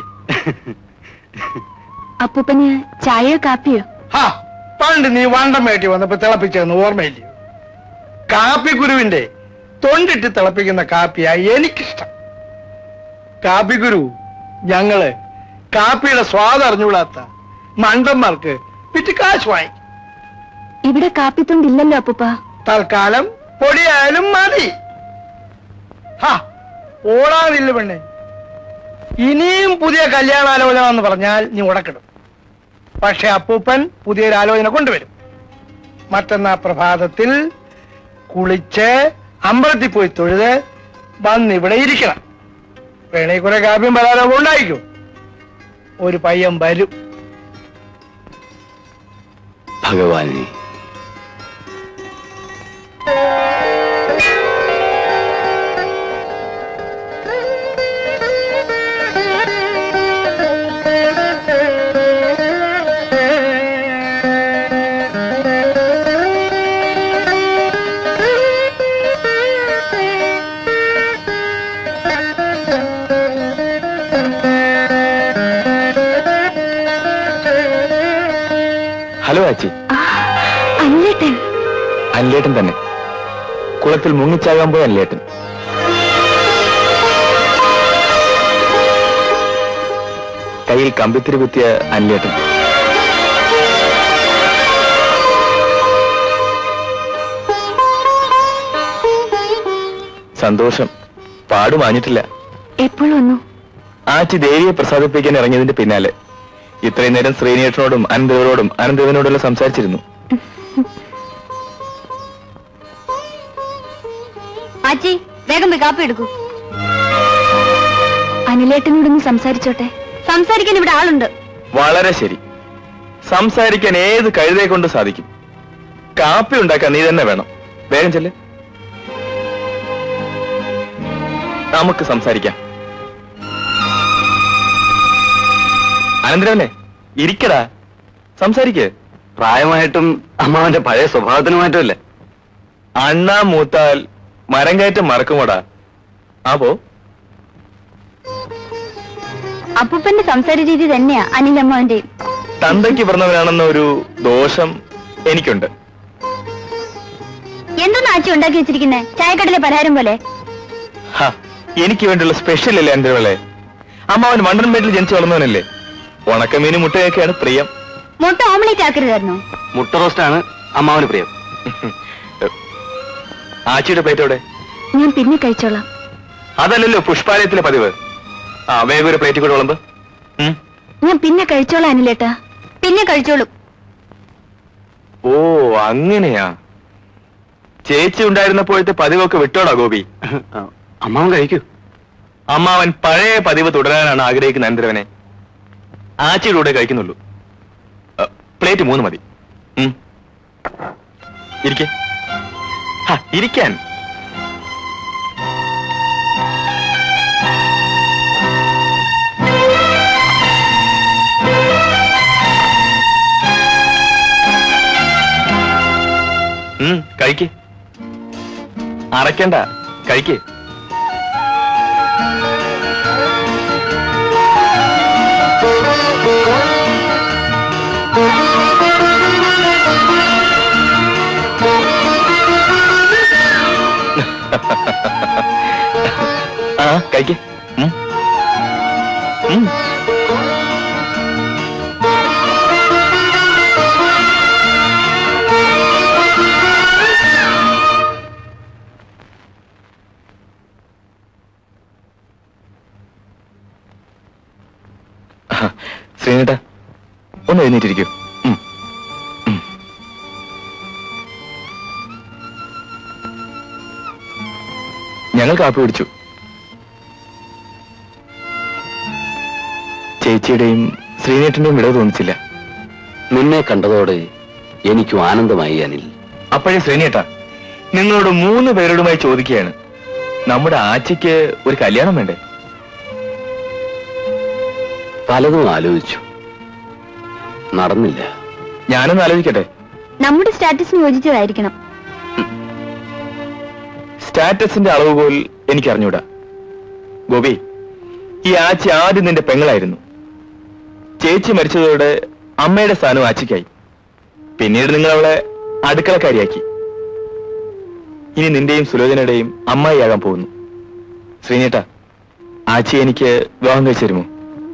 അപ്പൂപ്പന് ചായയോ കാപ്പിയോ ഹാ പണ്ട് നീ വണ്ടമേട്ടി വന്നപ്പോ തിളപ്പിച്ചതെന്ന് ഓർമ്മയില്ലേ കാപ്പിക്കുരുവിന്റെ തൊണ്ടിട്ട് തിളപ്പിക്കുന്ന കാപ്പിയാ എനിക്കിഷ്ടം കാപ്പിക്കുരു ഞങ്ങള് കാപ്പിയുടെ സ്വാദ് അറിഞ്ഞുകൂടാത്ത മണ്ടന്മാർക്ക് വിറ്റ് കാശ് വാങ്ങി ഇവിടെ കാപ്പിത്തുണ്ടില്ലല്ലോ അപ്പൂപ്പ തൽക്കാലം പൊടിയായാലും മതി ഹാ ഓടാനില്ല പെണ്ണെ ഇനിയും പുതിയ കല്യാണാലോചന എന്ന് പറഞ്ഞാൽ നീ ഉടക്കിടും പക്ഷെ അപ്പൂപ്പൻ പുതിയൊരു ആലോചന കൊണ്ടുവരും മറ്റന്നാ പ്രഭാതത്തിൽ കുളിച്ച് അമ്പലത്തിൽ പോയി തൊഴുത് വന്നിവിടെ ഇരിക്കണം വേണേ കുറെ കാപ്യം പലഹാരം ഉണ്ടായിരിക്കും ഒരു പയ്യൻ വരും ഭഗവാനെ ഹലോ ആച്ചി അനിലേട്ടൻ അനിലേട്ടൻ തന്നെ കുളത്തിൽ മുങ്ങിച്ചാകാൻ പോയ അനിലേട്ടൻ കയ്യിൽ കമ്പിത്തിരി കുത്തിയ അനിലേട്ടൻ സന്തോഷം പാടു മാഞ്ഞിട്ടില്ല എപ്പോൾ വന്നു ആച്ചി ദേവിയെ പ്രസാദിപ്പിക്കാൻ ഇറങ്ങിയതിന്റെ പിന്നാലെ ഇത്രയും നേരം ശ്രീനേട്ടനോടും അനന്തവരോടും അനന്തവനോടെല്ലാം സംസാരിച്ചിരുന്നു ആച്ചി വേഗം പോയി കാപ്പി എടുക്കൂ അനിലേട്ടനോടൊന്ന് സംസാരിച്ചോട്ടെ സംസാരിക്കാൻ ഇവിടെ ആളുണ്ട് വളരെ ശരി സംസാരിക്കാൻ ഏത് കഴുതയെ കൊണ്ട് സാധിക്കും കാപ്പി ഉണ്ടാക്കാൻ നീ തന്നെ വേണം വേഗം ചെല്ല് നമുക്ക് സംസാരിക്കാം അനന്തരവനെ ഇരിക്കടാ സംസാരിക്ക് പ്രായമായിട്ടും അമ്മാവന്റെ പഴയ സ്വഭാവത്തിന് മാറ്റമില്ല അണ്ണാ മൂത്താൽ മരം കയറ്റം മറക്കുമോടാ ആ പോ അപ്പൂപ്പന്റെ സംസാര രീതി തന്നെയാ അനിലമ്മാവന്റെയും തന്തയ്ക്ക് പറഞ്ഞവനാണെന്ന ഒരു ദോഷം എനിക്കുണ്ട് എന്താണ് ആച്ചി ഉണ്ടാക്കി വെച്ചിരിക്കുന്നേ ചായക്കടലെ പലഹാരം പോലെ ഹ, എനിക്ക് വേണ്ടിയുള്ള സ്പെഷ്യൽ അല്ലേ അന്തരവളെ അമ്മാവൻ വണ്ടൻപേട്ടിൽ ജനിച്ചു വളർന്നവനല്ലേ ഉണക്കമീനും മുട്ടയൊക്കെയാണ് പ്രിയം മുട്ട ഓംലേറ്റ് ആക്കരുതായിരുന്നോ മുട്ട റോസ്റ്റാണ് അമ്മാവന് പ്രിയം ആച്ചിയുടെ പ്ലേറ്റ് എവിടെ ഞാൻ പിന്നെ കഴിച്ചോളാം അതല്ലല്ലോ പുഷ്പാലയത്തിലെ പതിവ് ആ വേഗം ഒരു പ്ലേറ്റ് കൂടെ വിളമ്പ് ഉം. ഞാൻ പിന്നെ കഴിച്ചോളാം അനിലേട്ടാ പിന്നെ കഴിച്ചോളൂ ഓ അങ്ങനെയാ ചേച്ചി ഉണ്ടായിരുന്നപ്പോഴത്തെ പതിവൊക്കെ വിട്ടോടാ ഗോപി അമ്മാവൻ കഴിക്കൂ അമ്മാവൻ പഴയ പതിവ് തുടരാനാണ് ആഗ്രഹിക്കുന്ന അനന്തരവനെ ആച്ചിയുടെ കൂടെ കഴിക്കുന്നുള്ളൂ അ, പ്ലേറ്റ് മൂന്ന് മതി ഉം. ഇരിക്കെ ഹ, ഇരിക്കാൻ ഉം, കഴിക്ക് അറക്കണ്ട കഴിക്ക് കഴിക്ക് ഉം. ഉം. ആ, ശ്രീനേട്ടാ ഒന്ന് എഴുന്നേറ്റിരിക്കൂ ഉം. ഉം. ഞങ്ങൾ കാപ്പി പിടിച്ചു ചേച്ചിയുടെയും ശ്രീനേട്ടന്റെയും വിടവ് തോന്നിച്ചില്ല നിന്നെ കണ്ടതോടെ എനിക്കും ആനന്ദമായി അനിൽ അപ്പോഴേ ശ്രീനേട്ടാ നിങ്ങളോട് മൂന്ന് പേരോടുമായി ചോദിക്കുകയാണ് നമ്മുടെ ആച്ചയ്ക്ക് ഒരു കല്യാണം വേണ്ടേ പലതും ആലോചിച്ചു നടന്നില്ല ഞാനൊന്ന് ആലോചിക്കട്ടെ നമ്മുടെ സ്റ്റാറ്റസിന് യോജിച്ചതായിരിക്കണം സ്റ്റാറ്റസിന്റെ അളവുകോൽ എനിക്ക് അറിഞ്ഞൂടാ ഗോപി ഈ ആച്ചി ആദ്യം നിന്റെ പെങ്ങളായിരുന്നു ചേച്ചി മരിച്ചതോടെ അമ്മയുടെ സ്ഥാനം ആച്ചിക്കായി പിന്നീട് നിങ്ങൾ അവളെ അടുക്കളക്കാരിയാക്കി ഇനി നിന്റെയും സുലോചനയുടെയും അമ്മായിയാകാൻ പോകുന്നു ശ്രീനേട്ട ആച്ചി എനിക്ക് വിവാഹം കഴിച്ചു തരുമോ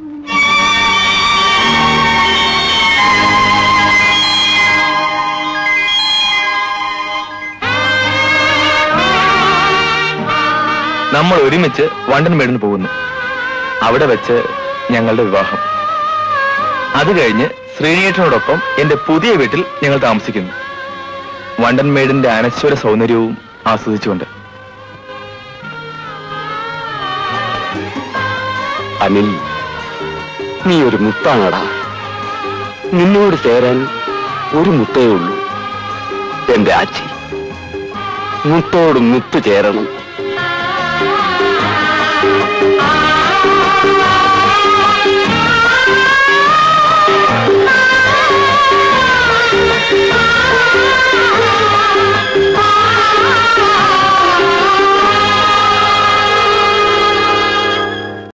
നമ്മൾ ഒരുമിച്ച് വണ്ടൻമേടിന് പോകുന്നു അവിടെ വെച്ച് ഞങ്ങളുടെ വിവാഹം അത് കഴിഞ്ഞ് ശ്രീനേട്ടനോടൊപ്പം എന്റെ പുതിയ വീട്ടിൽ ഞങ്ങൾ താമസിക്കുന്നു വണ്ടൻമേടിന്റെ അനശ്വര സൗന്ദര്യവും ആസ്വദിച്ചുകൊണ്ട് അനിൽ നീ ഒരു മുത്താണടാ നിന്നോട് ചേരാൻ ഒരു മുത്തേ ഉള്ളൂ എന്റെ ആച്ചി മുത്തോട് മുത്ത് ചേരണം ആ